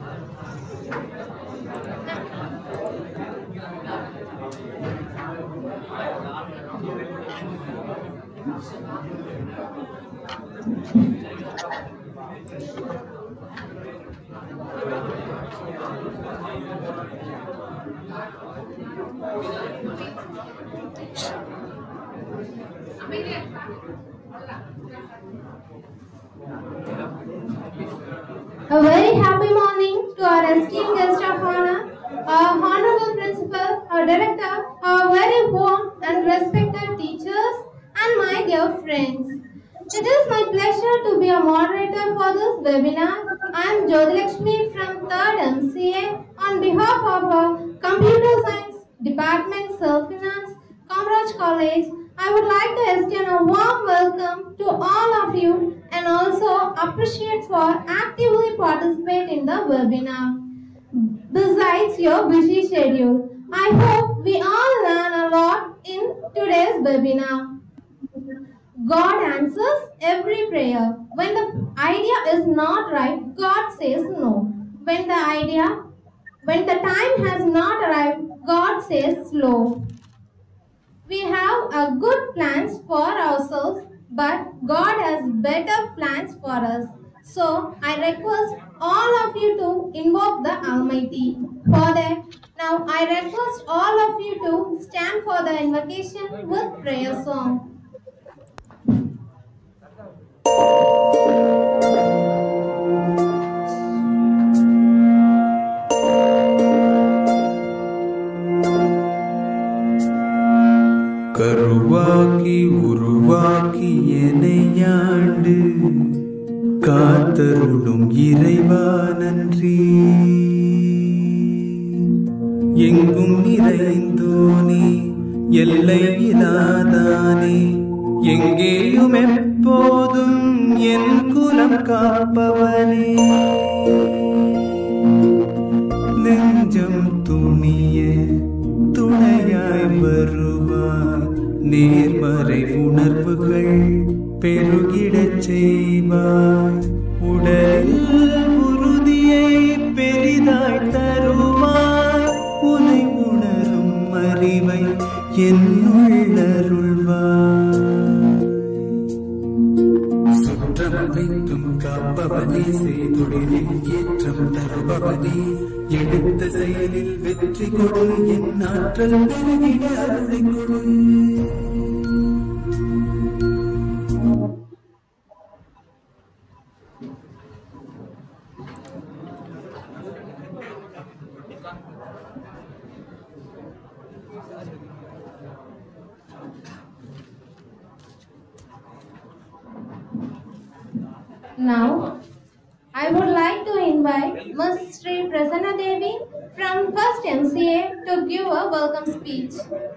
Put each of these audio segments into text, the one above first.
A very happy morning to our esteemed guest of honor, our honorable principal, our director, our very warm and respected teachers, and my dear friends. It is my pleasure to be a moderator for this webinar. I am Jodhilakshmi from 3rd MCA on behalf of our Computer Science Department, Self Finance, Comrade College. I would like to extend a warm welcome to all of you and also appreciate for actively participate in the webinar. Besides your busy schedule, I hope we all learn a lot in today's webinar. God answers every prayer. When the idea is not right, God says no. When the idea, when the time has not arrived, God says slow. We have a good plans for ourselves, but God has better plans for us. So I request all of you to invoke the Almighty. For that, now I request all of you to stand for the invocation with prayer song. கருவாக்கி உருவாக்கி எனையாண்டு காத்தருளும் இறைவா நன்றி எங்கும் நிறைந்தோனே எல்லை இல்லாதானே எங்கேயும் எப்போதும் என் குலம் காப்பவனே நெஞ்சம் துணிய துணையாய் வருவாய் நேர்மறை உணர்வுகள் பெருகிடச் செய்வாய் உடலில் உறுதியை பெரிதாய் தருவாய் உனை உணரும் அறிவை என்னுள்ளருள்வாய் சுற்றம் வைக்கும் காப்பவனே செய்தொழிலில் ஏற்றம் தருபவனே எடுத்த செயலில் வெற்றி கொடு என் ஆற்றல் பெருகிட அருளை கொடு Now, I would like to invite Ms. Sri Prasanna Devi from First MCA to give a welcome speech.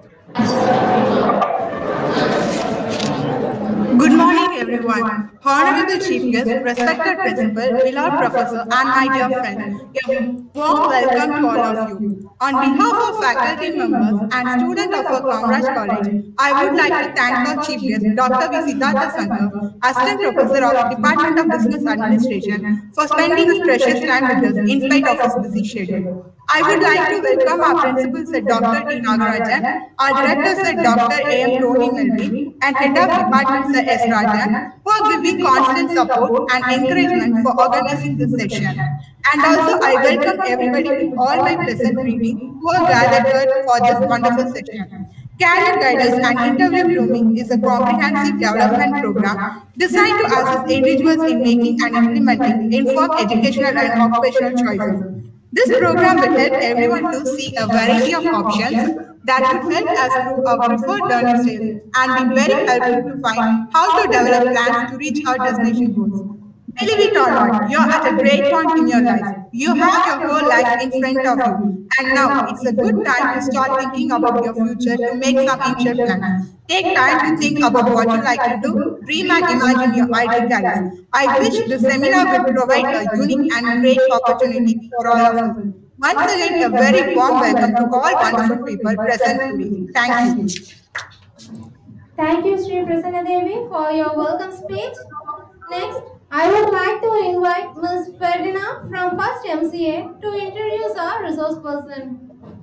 Good morning, everyone. Honorable Chief Guest, respected Principal, beloved Professor, and my dear friends, a warm welcome to all of you. On behalf of faculty members and students of our Comrade College, I would like to thank our Chief Guest, Dr. V. Siddhartha Sankar, Assistant Professor of Department of Business Administration, for spending his precious time with us in spite of his busy schedule. I would like to welcome our Principal, Sir Dr. T. Nagarajan, our Director, Sir Dr. A. M. Tony Melvi, and Head of Department, Sir S. Rajan, who are giving constant support and encouragement for organizing this session. And also, I welcome everybody with all my pleasant greetings who are gathered here for this wonderful session. Career Guidance and Interview Grooming is a comprehensive development program designed to assist individuals in making and implementing informed educational and occupational choices. This program will help everyone to see a variety of options that would help us through our preferred learning styles and be very helpful to find how to develop plans to reach our destination goals. Believe it or not, you're at a great point in your life. You have your whole life in front of you. And now it's a good time to start thinking about your future to make some initial plans. Take time to think about what you like to do, dream and imagine your ideal career. I wish the seminar will provide a unique and great opportunity for all of us. Once again, a very warm welcome to all wonderful people present today. Thank you. Thank you, Sri Prasanna Devi, for your welcome speech. Next, I would like to invite Ms. Ferdinand from First MCA to introduce our resource person.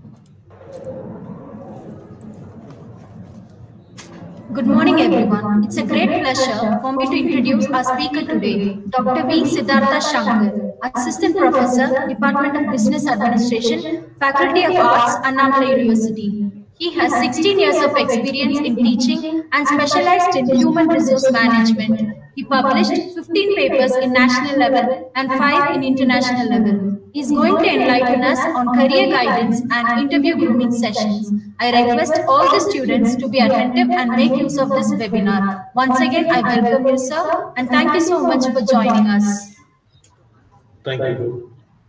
Good morning, everyone. It's a great pleasure for me to introduce our speaker today, Dr. V. Siddhartha Shankar, Assistant Professor, Department of Business Administration, Faculty of Arts, Annamalai University. He has 16 years of experience in teaching and specialized in human resource management. He published 15 papers in national level and 5 in international level. He is going to enlighten us on career guidance and interview grooming sessions. I request all the students to be attentive and make use of this webinar. Once again, I welcome you, sir, and thank you so much for joining us. Thank you.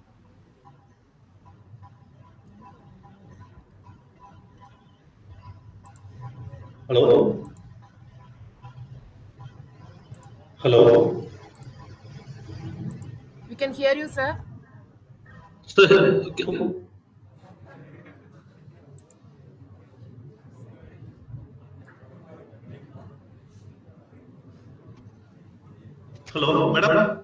Hello? Hello? We can hear you, sir. Hello, madam?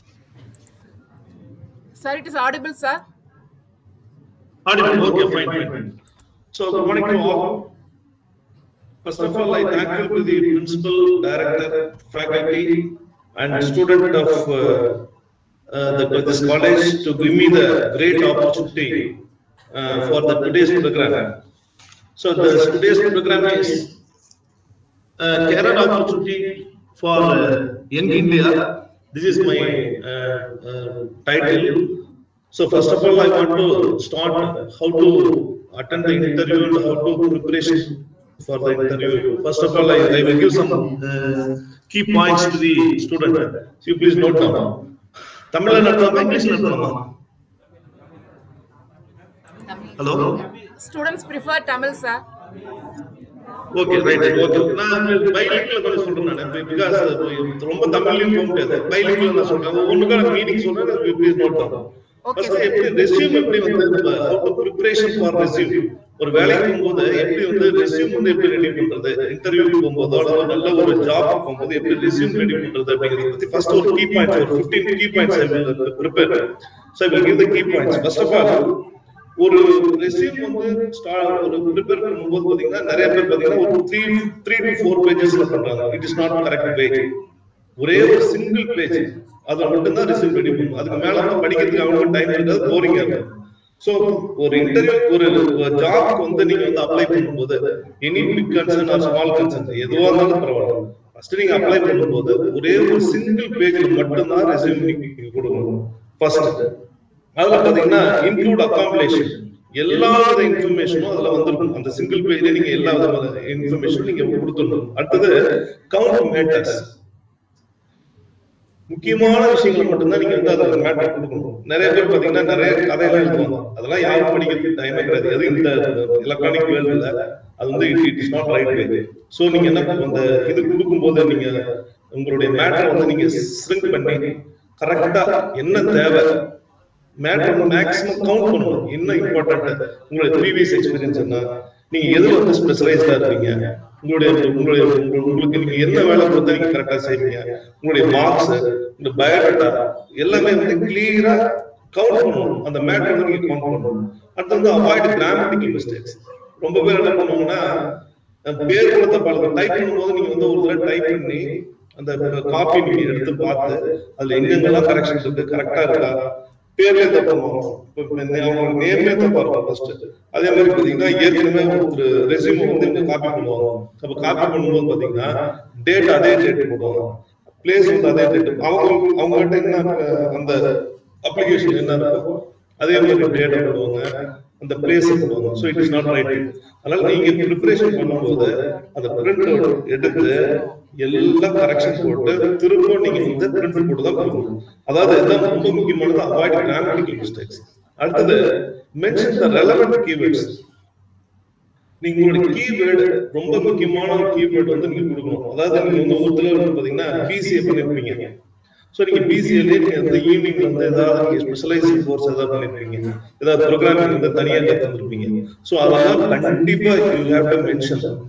Sir, it is audible, sir. Audible, okay, fine, fine, fine. So, good morning to all. First of all, I thank you to the principal, director, faculty, and student of uh, uh, the, this college to give me the great opportunity uh, for the today's program. So, the today's program is uh, career opportunity for uh, young India. This is my uh, uh, title. So first of all, I want to start how to attend the interview and how to preparation for the interview. First of all, I, I will give some uh, key points to the student. So you please note down. தமிழ்ல நடத்தலாமா இங்கிலீஷ்ல நடத்தலாமா hello Students prefer Tamil, sir. Okay right okay நான் பைலிங்ல கொஞ்சம் சொல்றேன் நான் because ரொம்ப தமிழ்லயும் போக முடியாது பைலிங்ல நான் சொல்றேன் ஒண்ணுக்கான மீனிங் சொல்றேன் please note down Okay, first sir. எப்படி ரெஸ்யூம் எப்படி வந்து how to preparation for resume ஒரு வேலைக்கு போகும்போது எப்படி வந்து ரெஸ்யூம் வந்து எப்படி ரெடி பண்றது இன்டர்வியூ போகும்போது ஒரு நல்ல ஒரு ஜாப் போகும்போது எப்படி ரெஸ்யூம் ரெடி பண்றது அப்படிங்கறத பத்தி ஃபர்ஸ்ட் ஒரு கீ பாயிண்ட்ஸ் ஒரு 15 key points I will prepare so I will give the key points first of all ஒரு ரெஸ்யூம் வந்து ஸ்டார்ட் ஒரு ப்ரிப்பேர் பண்ணும்போது பாத்தீங்கன்னா நிறைய பேர் பாத்தீங்கன்னா ஒரு த்ரீ த்ரீ டு ஃபோர் பேஜஸ்ல பண்றாங்க it is not correct page ஒரே ஒரு சிங்கிள் பேஜ் அதுல மட்டும்தான் ரெஸ்யூம் ரெடி பண்ணும் அதுக்கு மேல வந்து படிக்கிறதுக்கு அவங்களுக்கு டைம் இருக்காது போரிங்கா இருக்கும் சோ ஒரு இன்டர்வியூ ஒரு ஜாப்க்கு வந்து நீங்க வந்து அப்ளை பண்ணும்போது any big concern or small concern எதுவா இருந்தாலும் பரவாயில்ல ஃபர்ஸ்ட் நீங்க அப்ளை பண்ணும்போது ஒரே ஒரு சிங்கிள் பேஜ்ல மட்டும்தான் ரெஸ்யூம் நீங்க கொடுக்கணும் ஃபர்ஸ்ட் அதுல பாத்தீங்கன்னா இன்க்ளூட் அகாமடேஷன் எல்லா வித இன்ஃபர்மேஷனும் அதுல வந்துருக்கும் அந்த சிங்கிள் பேஜ்ல நீங்க எல்லா வித இன்ஃபர்மேஷனும் நீங்க கொடுத்துடணும் அடுத்தது கவுண்ட் மேட்டர்ஸ் முக்கியமான விஷயங்களை மட்டும்தான் நீங்க வந்து அதுல மேட்டர் கொடுக்கணும் நிறைய பேர் பாத்தீங்கன்னா நிறைய கதையெல்லாம் எழுதுவாங்க அதெல்லாம் யாரும் படிக்கிறதுக்கு டைமே கிடையாது அது இந்த எலக்ட்ரானிக் வேர்ல்டுல அது வந்து it is not right way so நீங்க என்ன அந்த இது கொடுக்கும்போது நீங்க உங்களுடைய மேட்டர் வந்து நீங்க ஸ்ரிங்க் பண்ணி கரெக்டா என்ன தேவை மேட்டர் வந்து மேக்ஸிமம் கவுண்ட் பண்ணணும் என்ன இம்பார்ட்டன்ட் உங்களுடைய ப்ரீவியஸ் எக்ஸ்பீரியன்ஸ் என்ன நீங்க எதுல வந்து ஸ்பெஷலைஸ்டா இருப்பீங்க உங்களுடைய உங்களுடைய உங்க- உங்களுக்கு நீங்க என்ன வேலை கொடுத்தா நீங்க கரெக்டா செய்வீங்க உங்களுடைய மார்க்ஸ் இந்த பயோடேட்டா எல்லாமே வந்து கிளியரா கவுண்ட் பண்ணணும் அந்த மேட்டர் வந்து நீங்க கவுண்ட் பண்ணணும் அடுத்து வந்து அவாய்ட் கிராமட்டிக்கல் மிஸ்டேக்ஸ் ரொம்ப பேர் என்ன பண்ணுவாங்கன்னா அஹ் பேர் கொடுத்த பழக்கம் டைப் பண்ணும்போது நீங்க வந்து ஒரு தடவை டைப் பண்ணி அந்த காப்பி நீங்க எடுத்து பார்த்து அதுல எங்கெங்கெல்லாம் கரெக்ஷன் இருக்கு கரெக்டா இருக்கா பேர்ல தப்பு வரும் இப்ப இந்த அவங்களோட நேம்ல தப்பா இருக்கும் ஃபர்ஸ்ட் அதே மாதிரி பாத்தீங்கன்னா ஏற்கனவே ஒரு ரெசியூம் வந்து காப்பி பண்ணுவாங்க அப்ப காப்பி பண்ணும்போது பாத்தீங்கன்னா டேட் அதே டேட் போடுவாங்க பிளேஸ் வந்து அதே டேட் அவங்க அவங்க கிட்ட என்ன அஹ், அந்த அப்ளிகேஷன் என்ன இருக்கோ அதே மாதிரி டேட்டா போடுவாங்க அந்த பிளேஸ் போடுவாங்க so it is not right அதனால நீங்க ப்ரிப்பரேஷன் பண்ணும்போது அந்த பிரிண்ட் எடுத்து எல்லாம் கரெக்ஷன் போட்டு திரும்ப நீங்க வந்து பிரிண்ட் போட்டு தான் கொடுக்கணும் அதாவது இதுதான் ரொம்ப முக்கியமானது அவாய்ட் கிராமட்டிக்கல் மிஸ்டேக்ஸ் அடுத்தது மென்ஷன் த ரெலவெண்ட் கீவேர்ட்ஸ் நீங்க உங்களுடைய கீவேர்டு ரொம்ப முக்கியமான ஒரு கீவேர்டு வந்து நீங்க கொடுக்கணும் அதாவது நீங்க வந்து ஒருத்தர் வந்து பாத்தீங்கன்னா பிசிஏ பண்ணிருப்பீங்க சோ நீங்க பிசிஏல நீங்க வந்து ஈவினிங் வந்து ஏதாவது நீங்க ஸ்பெஷலைசிங் கோர்ஸ் ஏதாவது பண்ணிருப்பீங்க ஏதாவது ப்ரோக்ராமிங் வந்து தனியா கத்துருப்பீங்க சோ அதெல்லாம் கண்டிப்பா யூ ஹேவ் டு மென்ஷன்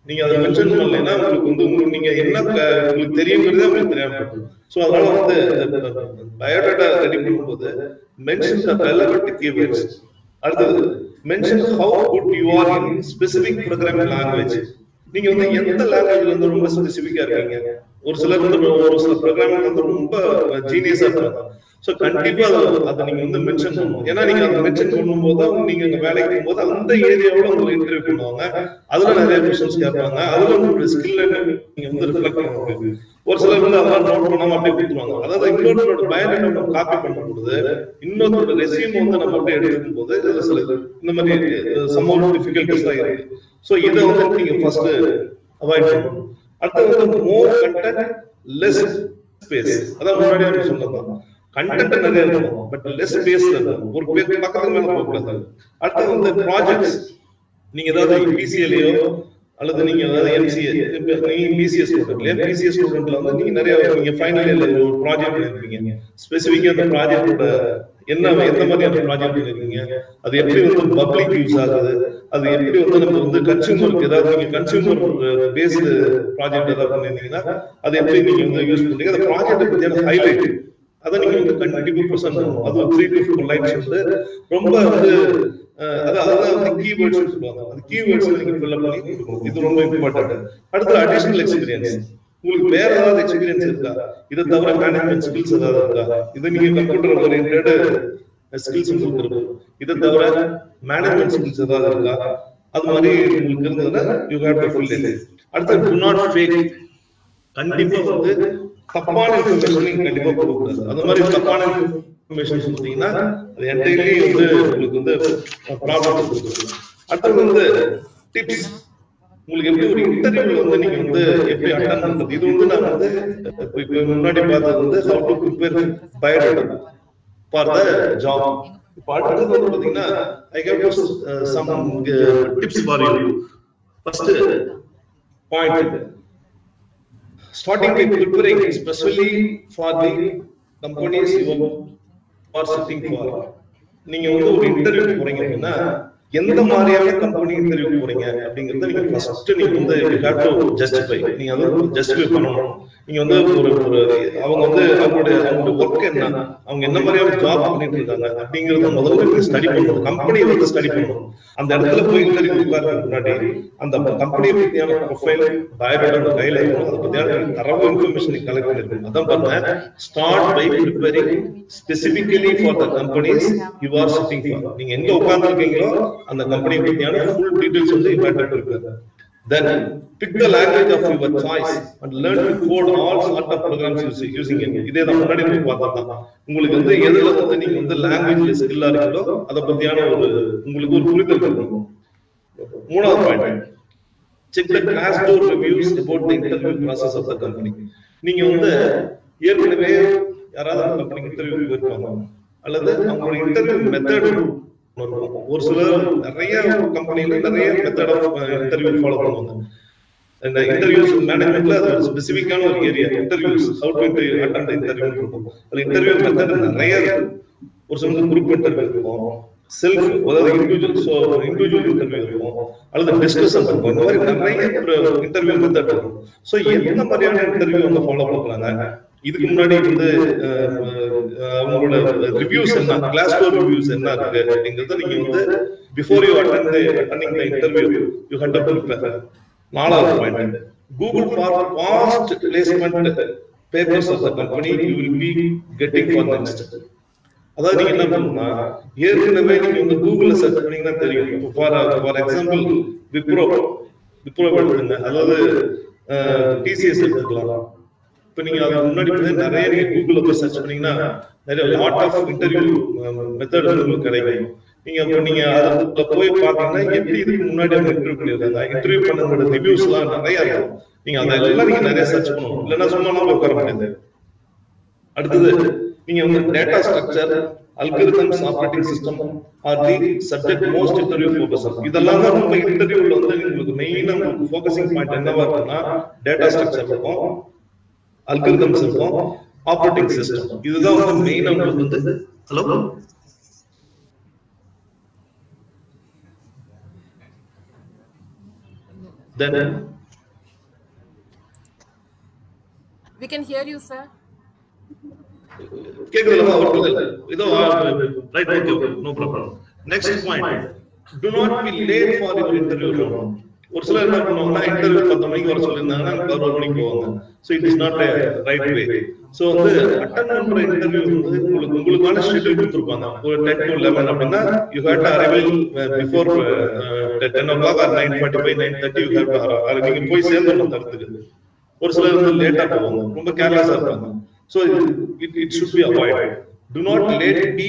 நீங்க அதை மென்ஷன் பண்ணலைன்னா உங்களுக்கு வந்து உங்களுக்கு நீங்க என்ன க- உங்களுக்கு தெரியுங்கிறதே உங்களுக்கு தெரியாம போயிடும் ஸோ அதனால வந்து பயோடேட்டா ரெடி பண்ணும்போது மென்ஷன் த ரெலவெண்ட் கீவேர்ட்ஸ் அடுத்தது mention how good you are in specific programming language நீங்க வந்து எந்த லாங்குவேஜ்ல வந்து ரொம்ப ஸ்பெசிபிக்கா இருக்கீங்க ஒரு சிலர் வந்து ஒரு சில ப்ரோக்ராமிங் வந்து ரொம்ப ஜீனியஸா இருப்பாங்க சோ கண்டிப்பா அதை அதை நீங்க வந்து மென்ஷன் பண்ணணும் ஏன்னா நீங்க அதை மென்ஷன் பண்ணும்போது தான் நீங்க அங்க வேலைக்கு போகும்போது அந்த ஏரியாவோட உங்களுக்கு இன்டர்வியூ பண்ணுவாங்க அதுல நிறைய கொஸ்டின்ஸ் கேட்பாங்க அதுல உங்களுடைய ஸ்கில் நீங்க வந்து ரிஃப்ளெக்ட் பண்ணுவாங்க ஒரு சிலர் வந்து அதெல்லாம் நோட் பண்ணாம அப்படியே கொடுத்துருவாங்க அதாவது இன்னொருத்தரோட பயோடேட்டா நம்ம காப்பி பண்ணும்போது இன்னொருத்தரோட ரெசியூம் வந்து நம்ம அப்படியே எடுக்கும் போது இதுல சில இந்த மாதிரி சம்பவம் டிஃபிகல்டிஸ் தான் இருக்கு சோ இதை வந்து நீங்க ஃபர்ஸ்ட் அவாய்ட் பண்ணணும் அடுத்து வந்து மோர் கண்டென்ட் லெஸ் ஸ்பேஸ் அதான் முன்னாடி நம்ம சொன்னதான் கண்டென்ட் நிறைய இருக்கும் பட் லெஸ் ஸ்பேஸ் இருக்கும் ஒரு பேர் பக்கத்துக்கு மேல போக கூடாது அடுத்து வந்து ப்ராஜெக்ட்ஸ் நீங்க ஏதாவது பிசிஎல்லையோ அல்லது நீங்க ஏதாவது எம்சிஏ நீங்க பிசிஎஸ் ஸ்டூடெண்ட் இல்லையா பிசிஎஸ் ஸ்டூடெண்ட்ல வந்து நீங்க நிறைய நீங்க ஃபைனல் இயர்ல ஒரு ப்ராஜெக்ட் பண்ணிருப்பீங்க ஸ்பெசிஃபிக்கா அந்த ப்ராஜெக்டோட என்ன எந்த மாதிரியான ப்ராஜெக்ட் பண்ணிருக்கீங்க அது எப்படி வந்து பப்ளிக் யூஸ் ஆகுது அது எப்படி வந்து நம்ம வந்து கன்சியூமருக்கு ஏதாவது நீங்க கன்சியூமர் பேஸ்டு ப்ராஜெக்ட் ஏதாவது பண்ணிருந்தீங்கன்னா அது எப்படி நீங்க வந்து யூஸ் பண்றீங்க அந்த ப்ராஜெக்ட் பத்தியான ஹைலைட் அதை நீங்க வந்து கண்டிப்பா ப்ரெசென்ட் பண்ணணும் அது த்ரீ டு ஃபோர் லைன்ஸ் வந்து ரொம்ப வந்து அஹ், அது அதுதான் வந்து கீவேர்ட்ஸ் சொல்லுவாங்க அந்த கீவேர்ட்ஸ் நீங்க ஃபில் பண்ணி கொடுக்கணும் இது ரொம்ப இம்பார்ட்டன்ட் அடுத்து அடிஷனல் எக்ஸ்பீரியன்ஸ் உங்களுக்கு வேற ஏதாவது எக்ஸ்பீரியன்ஸ் இருக்கா இதை தவிர மேனேஜ்மெண்ட் ஸ்கில்ஸ் ஏதாவது இருக்கா இது நீங்க கம்ப்யூட்டர் ஓரியன்டட் ஸ்கில்ஸ் உங்களுக்கு இருக்கும் இதை தவிர மேனேஜ்மெண்ட் ஸ்கில்ஸ் ஏதாவது இருக்கா அது மாதிரி உங்களுக்கு இருந்ததுன்னா you have to fill it அடுத்து டு நாட் ஃபேக் கண்டிப்பா வந்து தப்பான இன்ஃபர்மேஷன் நீங்க கண்டிப்பா கொடுக்க கூடாது அந்த மாதிரி தப்பான இன்ஃபர்மேஷன் கொடுத்தீங்கன்னா அது என்டையர்லி வந்து உங்களுக்கு வந்து ப்ராப்ளம் கொடுக்கும் அடுத்தது வந்து டிப்ஸ் உங்களுக்கு எப்படி ஒரு இன்டர்வியூல வந்து நீங்க வந்து எப்படி அட்டன் பண்றது இது வந்து நான் வந்து இப்ப இப்ப முன்னாடி பார்த்தது வந்து how to prepare biodata for the job இப்ப அடுத்தது வந்து பாத்தீங்கன்னா I gave you some tips for you first point starting with preparing especially for the companies you are sitting for நீங்க வந்து ஒரு இன்டர்வியூ போறீங்க அப்படின்னா எந்த மாதிரியான கம்பெனி இன்டர்வியூ போறீங்க அப்படிங்கறத நீங்க ஃபர்ஸ்ட் நீங்க வந்து யூ ஹேவ் டு ஜஸ்டிஃபை நீங்க அதை ஜஸ்டிஃபை பண்ணணும் நீங்க வந்து ஒரு ஒரு அவங்க வந்து அவங்களுடைய அவங்களுடைய ஒர்க் என்ன அவங்க என்ன மாதிரியான ஜாப் பண்ணிட்டு இருக்காங்க அப்படிங்கறத முதல்ல நீங்க ஸ்டடி பண்ணணும் கம்பெனியை வந்து ஸ்டடி பண்ணணும் அந்த இடத்துல போய் இன்டர்வியூ உட்கார்றதுக்கு முன்னாடி அந்த கம்பெனியை பத்தியான ப்ரொஃபைல் பயோடேட்டா கையில இருக்கும் அதை பத்தியான தரவு இன்ஃபர்மேஷன் நீங்க கலெக்ட் பண்ணிருக்கணும் அதான் பாருங்க start by preparing specifically for the companies you are sitting for நீங்க எங்க உட்கார்ந்துருக்கீங்களோ அந்த கம்பெனி பத்தியான ஃபுல் டீடைல்ஸ் வந்து you have to prepare Then pick the language of your choice and learn to code all sort of programs using, using it. இதே தான் முன்னாடி நம்ம பார்த்தோம் உங்களுக்கு வந்து எதுல வந்து நீங்க வந்து லாங்குவேஜ்ல ஸ்கில்லா இருக்கீங்களோ அதை பத்தியான ஒரு உங்களுக்கு ஒரு புரிதல் இருக்கணும் மூணாவது point check the Glassdoor reviews about the interview process of the company நீங்க வந்து ஏற்கனவே யாராவது அந்த கம்பெனி இன்டர்வியூ போயிருப்பாங்க அல்லது அவங்களோட இன்டர்வியூ மெத்தட் இருக்கும் ஒரு சிலர் நிறைய கம்பெனில நிறைய மெத்தட் ஆஃப் இன்டர்வியூ ஃபாலோ பண்ணுவாங்க இந்த இன்டர்வியூஸ் மேனேஜ்மெண்ட்ல அது ஒரு ஸ்பெசிஃபிக்கான ஒரு area interviews how to attend interview இருக்கும் அதுல இன்டர்வியூ மெத்தட் நிறைய இருக்கு ஒரு சிலருக்கு குரூப் இன்டர்வியூ இருக்கும் செல்ஃப் அதாவது இண்டிவிஜுவல் ஸோ இண்டிவிஜுவல் இன்டர்வியூ இருக்கும் அல்லது டிஸ்கஷன் இருக்கும் இந்த மாதிரி நிறைய இன்டர்வியூ மெத்தட் இருக்கும் ஸோ எந்த மாதிரியான இன்டர்வியூ வந்து ஃபாலோ பண்றாங்க இதுக்கு முன்னாடி வந்து அஹ், அஹ், அவங்களோட ரிவ்யூஸ் என்ன கிளாஸ் டோர் ரிவ்யூஸ் என்ன இருக்கு அப்படிங்கறத நீங்க வந்து பிஃபோர் யூ அட்டன் அட்டனிங் the interview you had to prepare நாலாவது point Google for past placement papers of the company you will be getting for next அதாவது நீங்க என்ன பண்ணணும்னா ஏற்கனவே நீங்க வந்து கூகுள்ல சர்ச் பண்ணீங்கன்னா தெரியும் for for example Wipro Wipro எடுத்துங்க அதாவது டிசிஎஸ் எடுத்துக்கலாம் இப்ப நீங்க அதுக்கு முன்னாடி வந்து நிறைய நீங்க கூகுள்ல போய் சர்ச் பண்ணீங்கன்னா நிறைய லாட் ஆஃப் இன்டர்வியூ மெத்தட் உங்களுக்கு கிடைக்கும் நீங்க அப்ப நீங்க அதுல போய் பாத்தீங்கன்னா எப்படி இதுக்கு முன்னாடி அவங்க இன்டர்வியூ பண்ணிருக்காங்க இன்டர்வியூ பண்ணதோட ரிவ்யூஸ் எல்லாம் நிறைய இருக்கும் நீங்க அதெல்லாம் நீங்க நிறைய சர்ச் பண்ணணும் இல்லைன்னா சும்மா போய் உட்கார முடியாது அடுத்தது நீங்க வந்து data structure algorithms operating system are the subject most interview focus இதெல்லாம் தான் ரொம்ப இன்டர்வியூல வந்து உங்களுக்கு மெயினா உங்களுக்கு ஃபோக்கசிங் பாயிண்ட் என்னவா இருக்கும்னா டேட்டா ஸ்ட்ரக்சர் இருக்கும் அல்கரிதம்ஸ் இருக்கும் ஆப்ரேட்டிங் சிஸ்டம் இதுதான் வந்து மெயினா உங்களுக்கு வந்து hello then We can hear you, sir. கேக்குதுலமா ஒரு இல்ல இதோ right okay no problem next point to not be late for your interview ஒரு சிலர் என்ன பண்ணுவாங்கன்னா இன்டர்வியூ பத்து மணிக்கு வர சொல்லியிருந்தாங்கன்னா பதினோரு மணிக்கு போவாங்க so it is not right way so வந்து அட்டன் பண்ற இன்டர்வியூ வந்து உங்களுக்கு உங்களுக்கான ஷெட்யூல் கொடுத்துருப்பாங்க ஒரு டென் டு லெவன் அப்படின்னா you had arrival before ten o'clock or nine forty five nine thirty you had நீங்க போய் சேர்ந்துடணும் தரத்துக்கு ஒரு சிலர் வந்து லேட்டா போவாங்க ரொம்ப கேர்லெஸ்ஸா இருப்பாங்க so it it should be avoid do not late be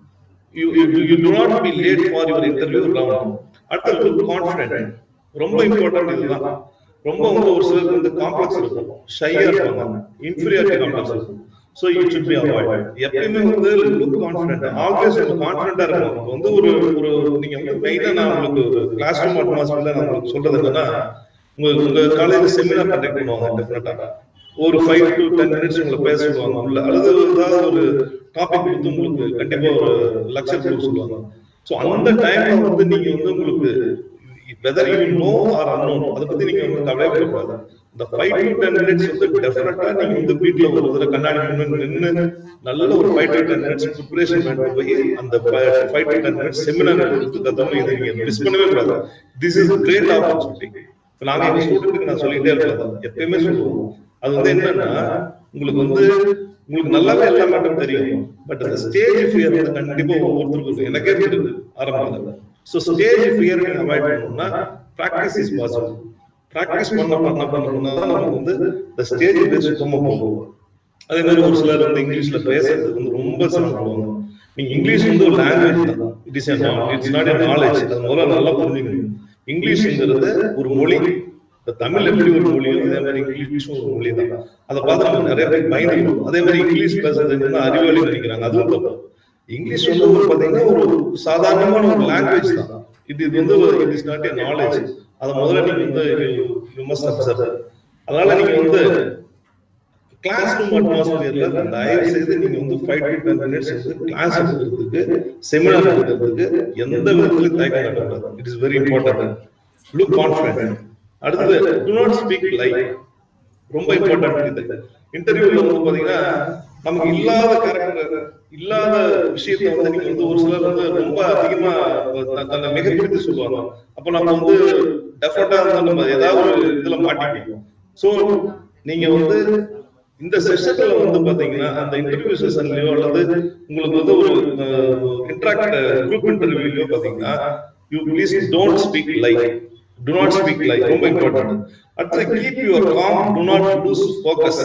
you you do not be late for your interview round அடுத்தது கான்ஃபிடென்ட் ரொம்ப இம்பார்ட்டன்ட் இதுதான் ரொம்ப வந்து ஒரு சிலருக்கு வந்து காம்ப்ளெக்ஸ் இருக்கும் ஷையா இருப்பாங்க இன்ஃபீரியாரிட்டி காம்ப்ளெக்ஸ் இருக்கும் so it should be avoid எப்பயுமே வந்து லுக் கான்ஃபிடென்ட் ஆல்வேஸ் வந்து கான்ஃபிடென்ட்டா இருக்கும் இப்ப வந்து ஒரு ஒரு நீங்க வந்து மெயினா நான் உங்களுக்கு ஒரு கிளாஸ் ரூம் அட்மாஸ்பியர்ல நான் உங்களுக்கு சொல்றது என்னன்னா உங்க உங்க காலேஜ் செமினார் கண்டக்ட் பண்ணுவாங்க டெஃபினட்டா ஒரு ஃபைவ் டு டென் மினிட்ஸ் உங்களை பேச சொல்லுவாங்க உள்ள அல்லது ஏதாவது ஒரு டாபிக் கொடுத்து உங்களுக்கு கண்டிப்பா ஒரு லெக்சர் கொடுக்க சொல்லுவாங்க ஸோ அந்த டைம்ல வந்து நீங்க வந்து உங்களுக்கு whether you know or unknown அதை பத்தி நீங்க வந்து கவலையே கூடாது இந்த ஃபைவ் டு டென் மினிட்ஸ் வந்து டெஃபினட்டா நீங்க வந்து வீட்டுல ஒரு தடவை கண்ணாடி முன்னாடி நின்று நல்ல ஒரு five to ten minutes preparation பண்ணிட்டு போய் அந்த five to ten minutes seminar எடுத்து கத்தணும் இதை நீங்க மிஸ் பண்ணவே கூடாது திஸ் இஸ் கிரேட் ஆப்பர்ச்சுனிட்டி இப்ப நாங்க எங்க ஸ்டூடெண்ட்டுக்கு நான் சொல்லிட்டே இருக்கேன் எப்பயுமே சொல்லுவோம் அது வந்து என்னன்னா உங்களுக்கு வந்து உங்களுக்கு நல்லாவே எல்லா மேட்டரும் தெரியும் பட் அந்த ஸ்டேஜ் ஃபியர் வந்து கண்டிப்பா ஒவ்வொருத்தருக்கும் இருக்கும். எனக்கே இருக்குது ஆரம்பத்துல ஸோ ஸ்டேஜ் ஃபியர் நீங்க அவாய்ட் பண்ணணும்னா ப்ராக்டிஸ் இஸ் பாசிபிள் ப்ராக்டிஸ் பண்ண பண்ண பண்ண பண்ணா தான் நமக்கு வந்து இந்த ஸ்டேஜ் பேர் சுத்தமா போகும் அதே மாதிரி ஒரு சிலர் வந்து இங்கிலீஷ்ல பேசுறது வந்து ரொம்ப சிரமப்படுவாங்க நீங்க இங்கிலீஷ் வந்து ஒரு லாங்குவேஜ் தான் it is it's not a knowledge அது முதல்ல நல்லா புரிஞ்சுக்கணும் இங்கிலீஷ்ங்கிறது ஒரு மொழி இப்ப தமிழ் எப்படி ஒரு மொழியோ அதே மாதிரி இங்கிலீஷும் ஒரு மொழி தான் அதை பார்த்து நம்ம நிறைய பேர் பயந்துக்கணும் அதே மாதிரி இங்கிலீஷ் பேசுறது என்னன்னா அறிவாளி நினைக்கிறாங்க அதுவும் தப்பு இங்கிலீஷ் வந்து ஒரு பாத்தீங்கன்னா ஒரு சாதாரணமான ஒரு லாங்குவேஜ் தான் இது இது வந்து it is not a knowledge அதை முதல்ல நீங்க வந்து யூ மஸ்ட் அப்சர்வ் அதனால நீங்க வந்து கிளாஸ் ரூம் அட்மாஸ்பியர்ல தயவு செய்து நீங்க வந்து ஃபைவ் டு டென் மினிட்ஸ் வந்து கிளாஸ் எடுக்கிறதுக்கு செமினார் எடுக்கிறதுக்கு எந்த விதத்திலும் தயக்கம் நடக்கூடாது it is very important look confident அடுத்தது டு நாட் ஸ்பீக் லைக் ரொம்ப இம்பார்ட்டன்ட் இது இன்டர்வியூல வந்து பாத்தீங்கன்னா நமக்கு இல்லாத கேரக்டர் இல்லாத விஷயத்த வந்து நீங்க வந்து ஒரு சிலர் வந்து ரொம்ப அதிகமா த- தன்னை மிகப்படுத்தி சொல்லுவாங்க அப்ப நம்ம வந்து டெஃபர்ட்டா வந்து நம்ம ஏதாவது ஒரு இதுல மாட்டிப்போம் சோ நீங்க வந்து இந்த செஷன்ல வந்து பாத்தீங்கன்னா அந்த இன்டர்வியூ செஷன்லயோ அல்லது உங்களுக்கு வந்து ஒரு இன்டராக்ட் குரூப் இன்டர்வியூலயோ பாத்தீங்கன்னா you please don't speak like do not speak like ரொம்ப இம்பார்ட்டன்ட் அடுத்து keep your calm do not lose focus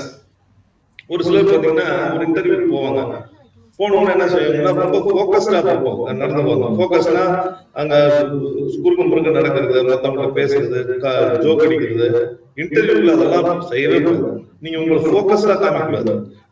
ஒரு சிலர் பாத்தீங்கன்னா ஒரு இன்டர்வியூ போவாங்க போனோம்னா என்ன செய்வாங்கன்னா ரொம்ப ஃபோக்கஸ்டா போவாங்க நடந்து போவாங்க ஃபோக்கஸ்னா அங்க குறுக்கு முறுக்கு நடக்கிறது மத்தவங்க பேசுறது ஜோக் அடிக்கிறது இன்டர்வியூல அதெல்லாம் செய்யவே கூடாது நீங்க உங்களை ஃபோக்கஸ்டா காமிக்கூடாது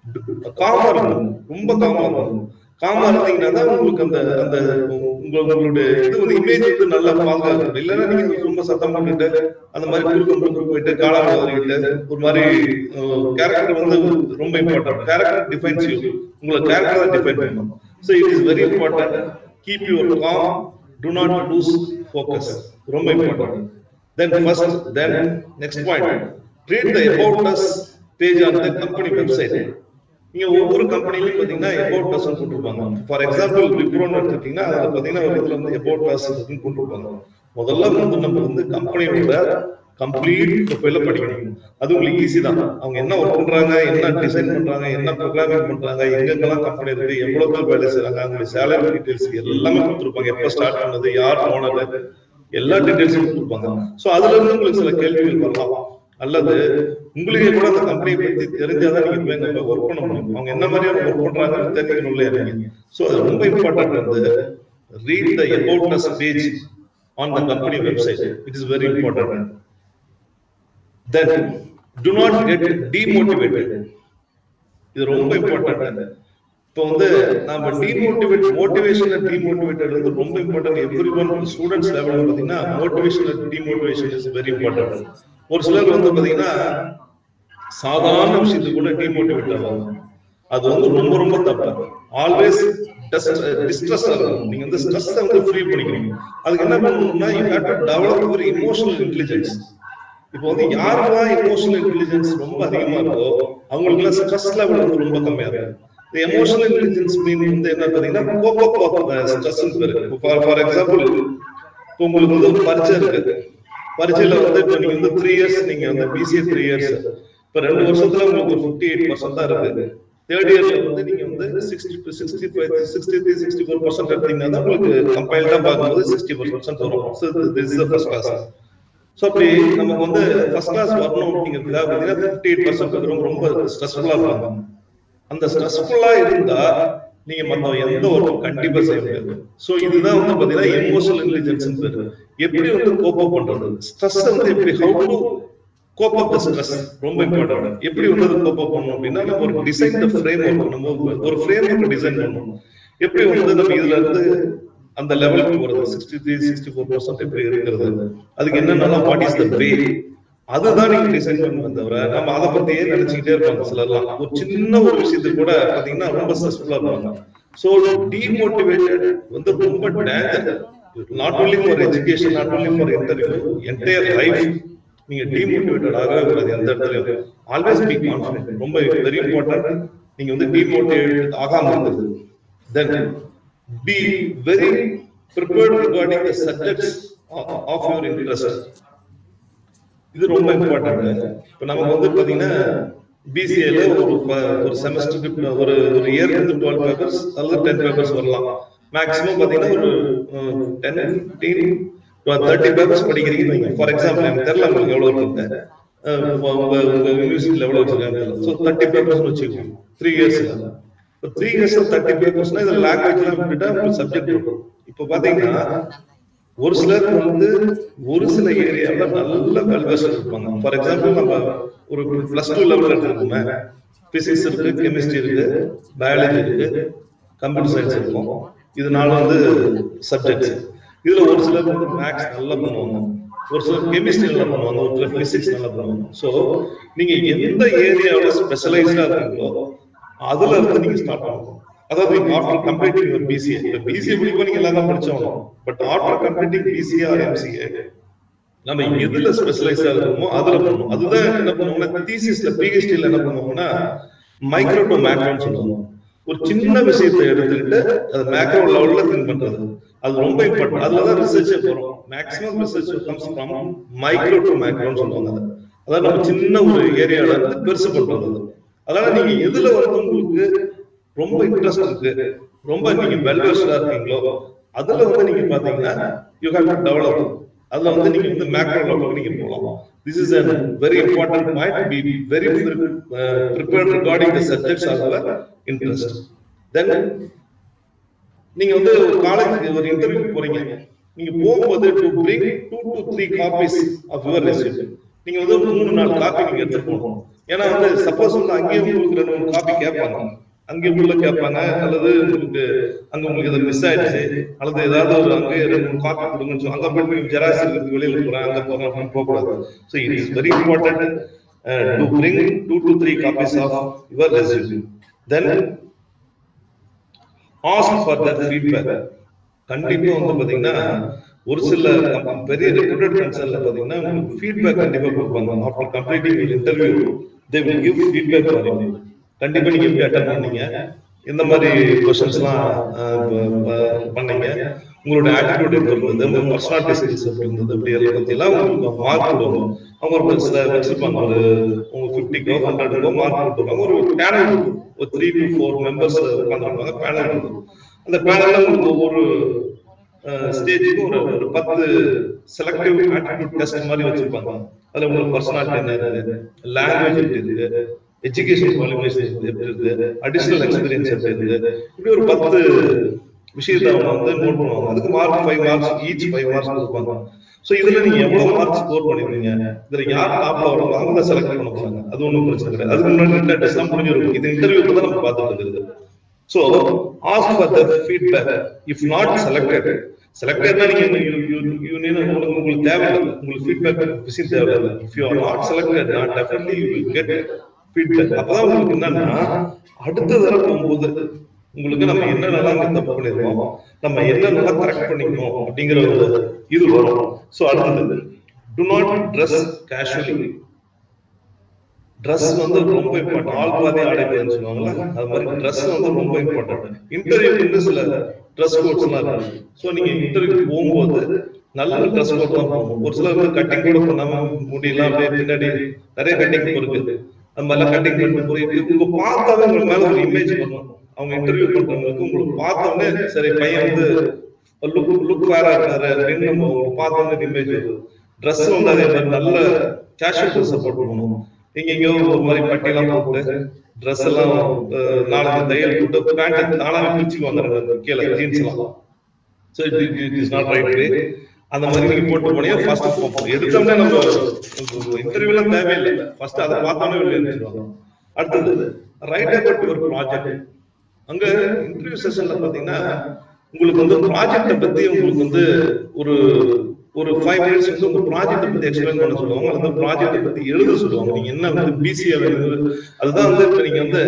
காமா இருக்கணும் ரொம்ப காமா இருக்கணும் காமா இருந்தீங்கன்னா தான் உங்களுக்கு அந்த அந்த உங்க உங்களுடைய இது வந்து இமேஜ் வந்து நல்லா பாதுகாக்கும் இல்லைன்னா நீங்க ரொம்ப சத்தம் பண்ணிட்டு அந்த மாதிரி குறுக்கு முறுக்கு போயிட்டு காலம் வதறிட்டு ஒரு மாதிரி கேரக்டர் வந்து ரொம்ப இம்பார்ட்டன்ட் கேரக்டர் டிஃபைன்ஸ் யூ உங்களை கேரக்டர் டிஃபைன் பண்ணணும் so it is very important keep your calm do not lose focus ரொம்ப important then first then next point read the about us page on the company website நீங்க ஒவ்வொரு கம்பெனிலையும் பாத்தீங்கன்னா about us போட்டுருப்பாங்க for example விப்ரோன்னு எடுத்துட்டீங்கன்னா அதுல பாத்தீங்கன்னா ஒரு இதுல வந்து அபவுட் அஸ் போட்டுருப்பாங்க முதல்ல வந்து நம்ம வந்து கம்பெனியோட கம்ப்ளீட் ப்ரொஃபைல படிக்கணும் அது உங்களுக்கு ஈஸி தான் அவங்க என்ன ஒர்க் பண்றாங்க என்ன டிசைன் பண்றாங்க என்ன ப்ரோக்ராமிங் பண்றாங்க எங்கெங்கெல்லாம் கம்பெனி இருக்கு எவ்வளவு பேர் வேலை செய்றாங்க அவங்களுடைய சேலரி டீடைல்ஸ் எல்லாமே கொடுத்துருப்பாங்க எப்ப ஸ்டார்ட் பண்ணது யார் ஓனர் எல்லா டீடைல்ஸும் கொடுத்துருப்பாங்க சோ அதுல இருந்து உங்களுக்கு சில கேள்விகள் வரலாம் அல்லது உங்களுக்கே கூட அந்த கம்பெனியை பத்தி தெரிஞ்சாதான் நீங்க போய் அங்க ஒர்க் பண்ண முடியும் அவங்க என்ன மாதிரியான ஒர்க் பண்றாங்கன்னு தெரிஞ்சுக்கணும் இல்லையா நீங்க சோ அது ரொம்ப இம்பார்ட்டன்ட் வந்து read the about us page on the company website it is very important then do not get demotivated இது ரொம்ப இம்பார்ட்டன்ட் இப்போ வந்து நாம டிமோட்டிவேட் மோட்டிவேஷன் டிமோட்டிவேட்டட் வந்து ரொம்ப இம்பார்ட்டன்ட் எவ்ரி ஒன் ஸ்டூடெண்ட்ஸ் லெவலில் பார்த்தீங்கன்னா motivation demotivation is very important ஒரு சிலர் வந்து பார்த்தீங்கன்னா சாதாரண விஷயத்துக்கு கூட டிமோட்டிவேட் ஆவாங்க அது வந்து ரொம்ப ரொம்ப தப்பு ஆல்வேஸ் டிஸ்ட்ரெஸ் ஆகும் நீங்க வந்து ஸ்ட்ரெஸ் வந்து ஃப்ரீ பண்ணிக்கணும் அதுக்கு என்ன பண்ணணும்னா யூ ஹேவ் டு டெவலப் ஒரு இமோஷனல் இன்டெலிஜென்ஸ் இப்போ வந்து யாருக்கெல்லாம் எமோஷனல் இன்டெலிஜென்ஸ் ரொம்ப அதிகமா இருக்கோ அவங்களுக்குலாம் ஸ்ட்ரெஸ் லெவல் வந்து ரொம்ப கம்மியா இருக்கும் இந்த எமோஷனல் இன்டெலிஜென்ஸ் மீன் வந்து என்ன பாத்தீங்கன்னா கோபோ ஸ்ட்ரெஸ் பேரு ஃபார் ஃபார் எக்ஸாம்பிள் இப்போ உங்களுக்கு வந்து ஒரு பரீட்சை இருக்கு பரீட்சையில வந்து இப்போ நீங்க வந்து த்ரீ இயர்ஸ் நீங்க வந்து பிசிஏ த்ரீ இயர்ஸ் இப்போ ரெண்டு வருஷத்துல உங்களுக்கு ஒரு ஃபிஃப்டி எயிட் பர்சன்ட் தான் இருக்கு தேர்ட் இயர்ல வந்து நீங்க வந்து sixty sixty five sixty three sixty four percent எடுத்தீங்கன்னா தான் உங்களுக்கு கம்பைல்டா பார்க்கும்போது சிக்ஸ்டி பர்சன்ட் வரும் so this is first class so அப்படி நமக்கு வந்து ஃபர்ஸ்ட் கிளாஸ் வரணும் அப்படிங்கிறதுக்காக பார்த்தீங்கன்னா ஃபிஃப்டி எயிட் பர்சன்ட் இருக்கிறவங்க ரொம்ப ஸ்ட்ரெஸ்ஃபுல்லா இருப்பாங்க அந்த ஸ்ட்ரெஸ்ஃபுல்லா இருந்தா நீங்க மத்த எந்த ஒர்க்கும் கண்டிப்பா செய்ய முடியாது சோ இதுதான் வந்து பாத்தீங்கன்னா எமோஷனல் இன்டெலிஜென்ஸ் பேரு எப்படி வந்து கோப் பண்றது ஸ்ட்ரெஸ் வந்து எப்படி how to cope up the stress ரொம்ப இம்பார்ட்டன்ட் எப்படி வந்து கோப் அப் பண்ணணும் அப்படின்னா நம்ம ஒரு டிசைன் த ஃப்ரேம் ஒர்க் நம்ம ஒரு ஃப்ரேம் ஒர்க் டிசைன் பண்ணணும் எப்படி வந்து நம்ம இதுல இருந்து அந்த லெவலுக்கு போறது sixty three sixty four percent எப்படி இருக்கிறது அதுக்கு என்னென்னலாம் வாட் இஸ் த வே அதுதான் நீங்க டிசைன் பண்ணுறது தவிர நம்ம அதை பத்தியே நினைச்சுக்கிட்டே இருப்பாங்க சிலர்லாம் ஒரு சின்ன ஒரு விஷயத்துக்கு கூட பாத்தீங்கன்னா ரொம்ப ஸ்ட்ரெஸ்ஃபுல்லா இருப்பாங்க ஸோ டிமோட்டிவேட்டட் வந்து ரொம்ப danger not only for education not only for interview entire life நீங்க டிமோட்டிவேட்டட் ஆகவே கூடாது எந்த இடத்துலயும் ஆல்வேஸ் பி கான்ஃபிடென்ட் ரொம்ப வெரி இம்பார்ட்டன்ட் நீங்க வந்து டிமோட்டிவேட் ஆகாம இருக்கிறது then be very prepared regarding the subjects of your interest இது ரொம்ப இம்பார்ட்டன்ட் இப்போ நமக்கு வந்து பாத்தீங்கன்னா பிசிஏல ஒரு ப- ஒரு செமஸ்டருக்கு ஒரு ஒரு இயர் வந்து டுவெல் பேப்பர்ஸ் அல்லது டென் பேப்பர்ஸ் வரலாம் மேக்ஸிமம் பாத்தீங்கன்னா ஒரு டென் ஃபிஃப்டீன் தேர்ட்டி பேப்பர்ஸ் படிக்கிறீங்க ஃபார் எக்ஸாம்பிள் எனக்கு தெரியல உங்களுக்கு எவ்வளவு இருக்குங்க அஹ் உங்க உங்க யூனிவர்சிட்டியில் எவ்வளவு வச்சிருக்காங்க ஸோ தேர்ட்டி பேப்பர்ஸ் வச்சுக்கோங்க த்ரீ இயர்ஸ்ல இப்போ த்ரீ இயர்ஸ் தேர்ட்டி பேப்பர்ஸ்னா இதுல லாங்குவேஜ்லாம் விட்டுட்டா உங்களுக்கு சப்ஜெக்ட் இருக்கும் இப்போ பாத்தீங்கன்னா ஒரு சிலர் வந்து ஒரு சில ஏரியாவில் நல்ல வெல்வெஸ்ட் இருப்பாங்க ஃபார் எக்ஸாம்பிள் நம்ம ஒரு பிளஸ் டூ லெவல் எடுத்துக்கோமே பிசிக்ஸ் இருக்கு கெமிஸ்ட்ரி இருக்கு பயாலஜி இருக்கு கம்ப்யூட்டர் சயின்ஸ் இருக்கும் இது நாலு வந்து சப்ஜெக்ட்ஸ் இதுல ஒரு சிலர் வந்து மேக்ஸ் நல்லா பண்ணுவாங்க ஒரு சிலர் கெமிஸ்ட்ரி நல்லா பண்ணுவாங்க ஒரு சிலர் பிசிக்ஸ் நல்லா பண்ணுவாங்க ஸோ நீங்க எந்த ஏரியாவில் ஸ்பெஷலைஸ்டா இருக்கீங்களோ அதுல இருந்து நீங்க ஸ்டார்ட் பண்ணணும் அதாவது ஆஃப்டர் கம்ப்ளீட்டிங் ஒரு பிசிஏ இப்போ பிசிஏ முடிக்கும் நீங்க எல்லாம் தான் படிச்சோம் but after completing BCA or MCA நம்ம எதுல ஸ்பெஷலைஸா இருக்கோமோ அதுல பண்ணணும் அதுதான் என்ன பண்ணுவோம்னா தீசிஸ்ல பிஹெச்டில என்ன பண்ணுவோம்னா மைக்ரோ டு மேக்ரோன்னு சொல்லுவாங்க ஒரு சின்ன விஷயத்தை எடுத்துக்கிட்டு அது மேக்ரோ லெவல்ல திங்க் பண்றது அது ரொம்ப இம்பார்ட்டன்ட் அதுலதான் ரிசர்ச்சே போறோம் maximum research comes from micro to மேக்ரோன்னு சொல்லுவாங்க அது. அதாவது நம்ம சின்ன ஒரு ஏரியால இருந்து பெருசு பண்றது அது. அதனால நீங்க எதுல வந்து உங்களுக்கு ரொம்ப இன்ட்ரெஸ்ட் இருக்கு ரொம்ப நீங்க வெல்வெஸ்டா இருக்கீங்களோ அதுல வந்து நீங்க பாத்தீங்கன்னா யூ ஹேவ் டு டெவலப் அதுல வந்து நீங்க வந்து மேக்ரோ லெவலுக்கு நீங்க போகலாம் this is a very important point be very prepared regarding the subjects of your interest then நீங்க வந்து ஒரு காலேஜ் ஒரு இன்டர்வியூ போறீங்க நீங்க போகும்போது to bring two to three copies of your resume நீங்க வந்து ஒரு மூணு நாலு காப்பி நீங்க எடுத்துட்டு போகணும் ஏன்னா வந்து சப்போஸ் வந்து அங்கேயே உங்களுக்கு ரெண்டு மூணு காப்பி கேட்பாங்க அங்கே உள்ள கேட்பாங்க அல்லது உங்களுக்கு அங்க உங்களுக்கு இது மிஸ் ஆயிடுச்சு அல்லது ஏதாவது ஒரு அங்கே ரெண்டு மூணு காப்பி கொடுங்கன்னு சொல்லி அங்க போயிட்டு நீங்க ஜெராக்ஸ் இருக்கிறதுக்கு வெளியில போறேன் அங்க போறேன் அப்படின்னு போகக்கூடாது so it is very important to bring two to three copies of your resume then ask for that feedback கண்டிப்பா வந்து பாத்தீங்கன்னா ஒரு சில com- பெரிய ரெப்யூட்டட் கன்சர்ன்ல பாத்தீங்கன்னா உங்களுக்கு ஃபீட்பேக் கண்டிப்பா கொடுப்பாங்க after completing interview they will give feedback for you கண்டிப்பா நீங்க எப்படி அட்டன் பண்ணீங்க எந்த மாதிரி கொஸ்டின்ஸ்லாம் பண்ணீங்க உங்களோட ஆட்டிடியூட் எப்படி இருந்தது உங்க பர்சனாலிட்டி ஸ்கில்ஸ் எப்படி இருந்தது அப்படி எல்லாம் பத்தியெல்லாம் உங்களுக்கு மார்க் கொடுவாங்க அவங்க ஒரு சில வச்சிருப்பாங்க ஒரு உங்க ஃபிஃப்டிக்கோ ஹண்ட்ரடுக்கோ மார்க் கொடுத்துருவாங்க ஒரு பேனல் ஒரு த்ரீ டு ஃபோர் மெம்பர்ஸ் உட்காந்துருப்பாங்க பேனல் இருக்கும் அந்த பேனல்ல உங்களுக்கு ஒவ்வொரு ஸ்டேஜுக்கு ஒரு ஒரு பத்து செலக்டிவ் ஆட்டிடியூட் டெஸ்ட் மாதிரி வச்சிருப்பாங்க அதுல உங்களுக்கு பர்சனாலிட்டி என்ன இருக்கு லாங்குவேஜ் எப்படி இருக்கு எஜுகேஷன் குவாலிஃபிகேஷன் எப்படி இருக்கு அடிஷனல் எக்ஸ்பீரியன்ஸ் எப்படி இருக்கு இப்படி ஒரு பத்து விஷயத்தை அவங்க வந்து நோட் பண்ணுவாங்க அதுக்கு mark five marks each five marks கொடுப்பாங்க சோ இதுல நீங்க எவ்வளவு மார்க் ஸ்கோர் பண்ணிருக்கீங்க இதுல யார் டாப்ல வராங்க அவங்க செலக்ட் பண்ண போறாங்க அது ஒண்ணும் பிரச்சனை கிடையாது அதுக்கு முன்னாடி ரெண்டு டெஸ்ட் தான் முடிஞ்சிருக்கும் இது இன்டர்வியூ தான் நம்ம பார்த்துட்டு இருக்குது So ask for the feedback. If not selected, selected நீங்க you, you, you need உங்களுக்கு உங்களுக்கு தேவையில்லை உங்களுக்கு feedback விஷயம் தேவையில்லை if you are not selected not definitely you will get feedback அப்பதான் உங்களுக்கு என்னன்னா அடுத்த தடவை போகும்போது உங்களுக்கு நம்ம என்னென்னலாம் இங்க தப்பு பண்ணிருக்கோம் நம்ம என்னென்னலாம் கரெக்ட் பண்ணிக்கணும் அப்படிங்கிற ஒரு இது வரும் ஸோ அடுத்தது do not dress casually dress வந்து ரொம்ப இம்பார்ட்டன்ட் ஆள் பாதி ஆடைன்னு சொல்லுவாங்கல்ல அது மாதிரி ட்ரெஸ் வந்து ரொம்ப இம்பார்ட்டன்ட் இன்டர்வியூக்கு சில ட்ரெஸ் கோட்ஸ் எல்லாம் இருக்கு ஸோ நீங்க இன்டர்வியூக்கு போகும்போது நல்ல ட்ரெஸ் கோட் தான் போகணும் ஒரு சிலர் வந்து கட்டிங் கூட பண்ணாம முடியலாம் அப்படியே பின்னாடி நிறைய கட்டிங் இருக்கு அந்த மாதிரிலாம் கட்டிங் பண்ணி போயிட்டு உங்க பார்த்தாவே உங்களுக்கு மேல ஒரு இமேஜ் வரணும் அவங்க இன்டர்வியூ பண்றவங்களுக்கு உங்களுக்கு பார்த்தோன்னே சரி பையன் வந்து லுக் லுக் வேற இருக்காரு அப்படின்னு நம்ம பார்த்தோன்னே இமேஜ் ட்ரெஸ் வந்து அதே மாதிரி நல்ல கேஷுவல் ட்ரெஸ் போட்டு போகணும் நீங்க எங்கேயோ ஒரு மாதிரி பட்டியெல்லாம் போட்டு ட்ரெஸ் எல்லாம் அஹ், நாலஞ்சு தையல் போட்டு பேண்ட் தானாவே பிரிச்சு வந்துடுறாங்க கீழே ஜீன்ஸ் எல்லாம் so it is not right way அந்த மாதிரி நீங்க போட்டு போனீங்க ஃபர்ஸ்ட் பார்ப்போம் எடுத்தோம்னா நம்ம இன்டர்வியூலாம் தேவையில்லை ஃபர்ஸ்ட் அதை பார்த்தோன்னே வெளியே இருந்துருவாங்க அடுத்தது ரைட் அபவுட் ஒரு ப்ராஜெக்ட் அங்க இன்டர்வியூ செஷன்ல பாத்தீங்கன்னா உங்களுக்கு வந்து ப்ராஜெக்ட பத்தி உங்களுக்கு வந்து ஒரு ஒரு ஃபைவ் மினிட்ஸ் வந்து உங்க ப்ராஜெக்ட பத்தி எக்ஸ்பிளைன் பண்ண சொல்லுவாங்க அந்த ப்ராஜெக்ட பத்தி எழுத சொல்லுவாங்க நீங்க என்ன வந்து பிசிஏ அதுதான் வந்து இப்ப நீங்க வந்து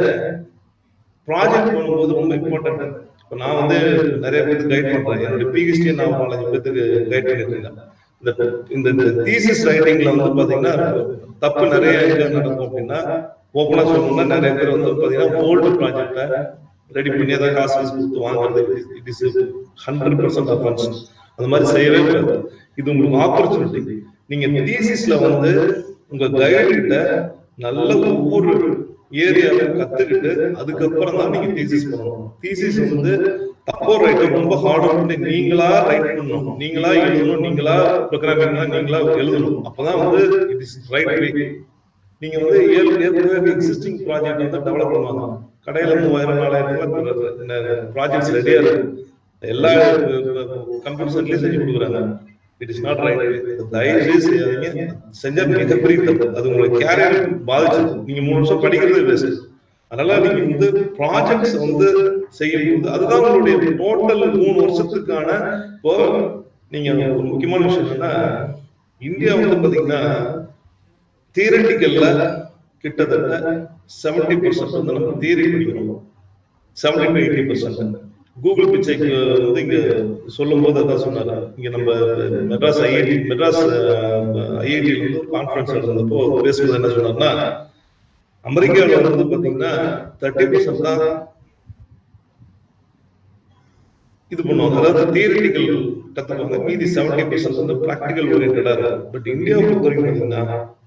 ப்ராஜெக்ட் பண்ணும்போது ரொம்ப இம்பார்ட்டன்ட் இப்போ நான் வந்து நிறைய பேருக்கு கைட் பண்றேன் என்னோட பிஹெச்டி நான் ஒரு நாலஞ்சு பேருக்கு கைட் பண்ணிட்டு இருக்கேன் இந்த இந்த இந்த தீசிஸ் ரைட்டிங்ல வந்து பாத்தீங்கன்னா தப்பு நிறைய எங்க நடக்கும் அப்படின்னா ஓப்பனா சொல்லணும்னா நிறைய பேர் வந்து பாத்தீங்கன்னா ஓல்டு ப்ராஜெக்ட ரெடி பண்ணி அதை காசு காசு கொடுத்து வாங்குறது it is hundred percent offence அந்த மாதிரி செய்யவே கூடாது இது உங்களுக்கு ஆப்பர்ச்சுனிட்டி நீங்க தீசிஸ்ல வந்து உங்க கைடு கிட்ட நல்ல ஒவ்வொரு ஏரியாவை கத்துக்கிட்டு அதுக்கப்புறம் தான் நீங்க தீசிஸ் பண்ணணும் தீசிஸ் வந்து தப்போ ரைட்டோ ரொம்ப ஹார்ட் பண்ணி நீங்களா ரைட் பண்ணணும் நீங்களா எழுதணும் நீங்களா ப்ரோக்ராமிங்லாம் நீங்களா எழுதணும் அப்பதான் வந்து இட் இஸ் ரைட் வே நீங்க வந்து ஏழு- ஏற்கனவே எக்ஸிஸ்டிங் ப்ராஜெக்ட் வந்து டெவலப் பண்ணுவாங்க கடையில மூவாயிரம் நாலாயிரம் ப்ராஜெக்ட்ஸ் ரெடியா இருக்கு எல்லா கம்ப்யூட்டர் சென்டர்லயும் செஞ்சு கொடுக்குறாங்க இட் இஸ் நாட் ரைட் தயவு செய்யாதீங்க செஞ்சா மிகப்பெரிய தப்பு அது உங்களுக்கு கேரியர் பாதிச்சு நீங்க மூணு வருஷம் படிக்கிறது வேஸ்ட் அதனால நீங்க வந்து ப்ராஜெக்ட்ஸ் வந்து செய்யும்போது அதுதான் உங்களுடைய டோட்டல் மூணு வருஷத்துக்கான இப்போ நீங்க ஒரு முக்கியமான விஷயம் என்னன்னா இந்தியா வந்து பாத்தீங்கன்னா தியரட்டிக்கல்ல கிட்டத்தட்ட செவன்டி பர்சன்ட் வந்து நம்ம தியரி படிக்கிறோம் seventy to eighty percent Google பிச்சைக்கு வந்து இங்க சொல்லும் போது அதான் சொன்னாரு இங்க நம்ம மெட்ராஸ் ஐஐடி மெட்ராஸ் ஐஐடி வந்து கான்ஃபரன்ஸ் இருந்தப்போ பேசும்போது என்ன சொன்னார்னா அமெரிக்காவில் வந்து பாத்தீங்கன்னா தேர்ட்டி பர்சன்ட் தான் இது பண்ணுவாங்க அதாவது தியரிட்டிக்கல் கத்துக்குவாங்க மீதி செவன்டி பர்சன்ட் வந்து ப்ராக்டிக்கல் ஓரியன்டா இருக்கும் பட் இந்தியாவை பொறுத்த வரைக்கும் பாத்தீங்கன்னா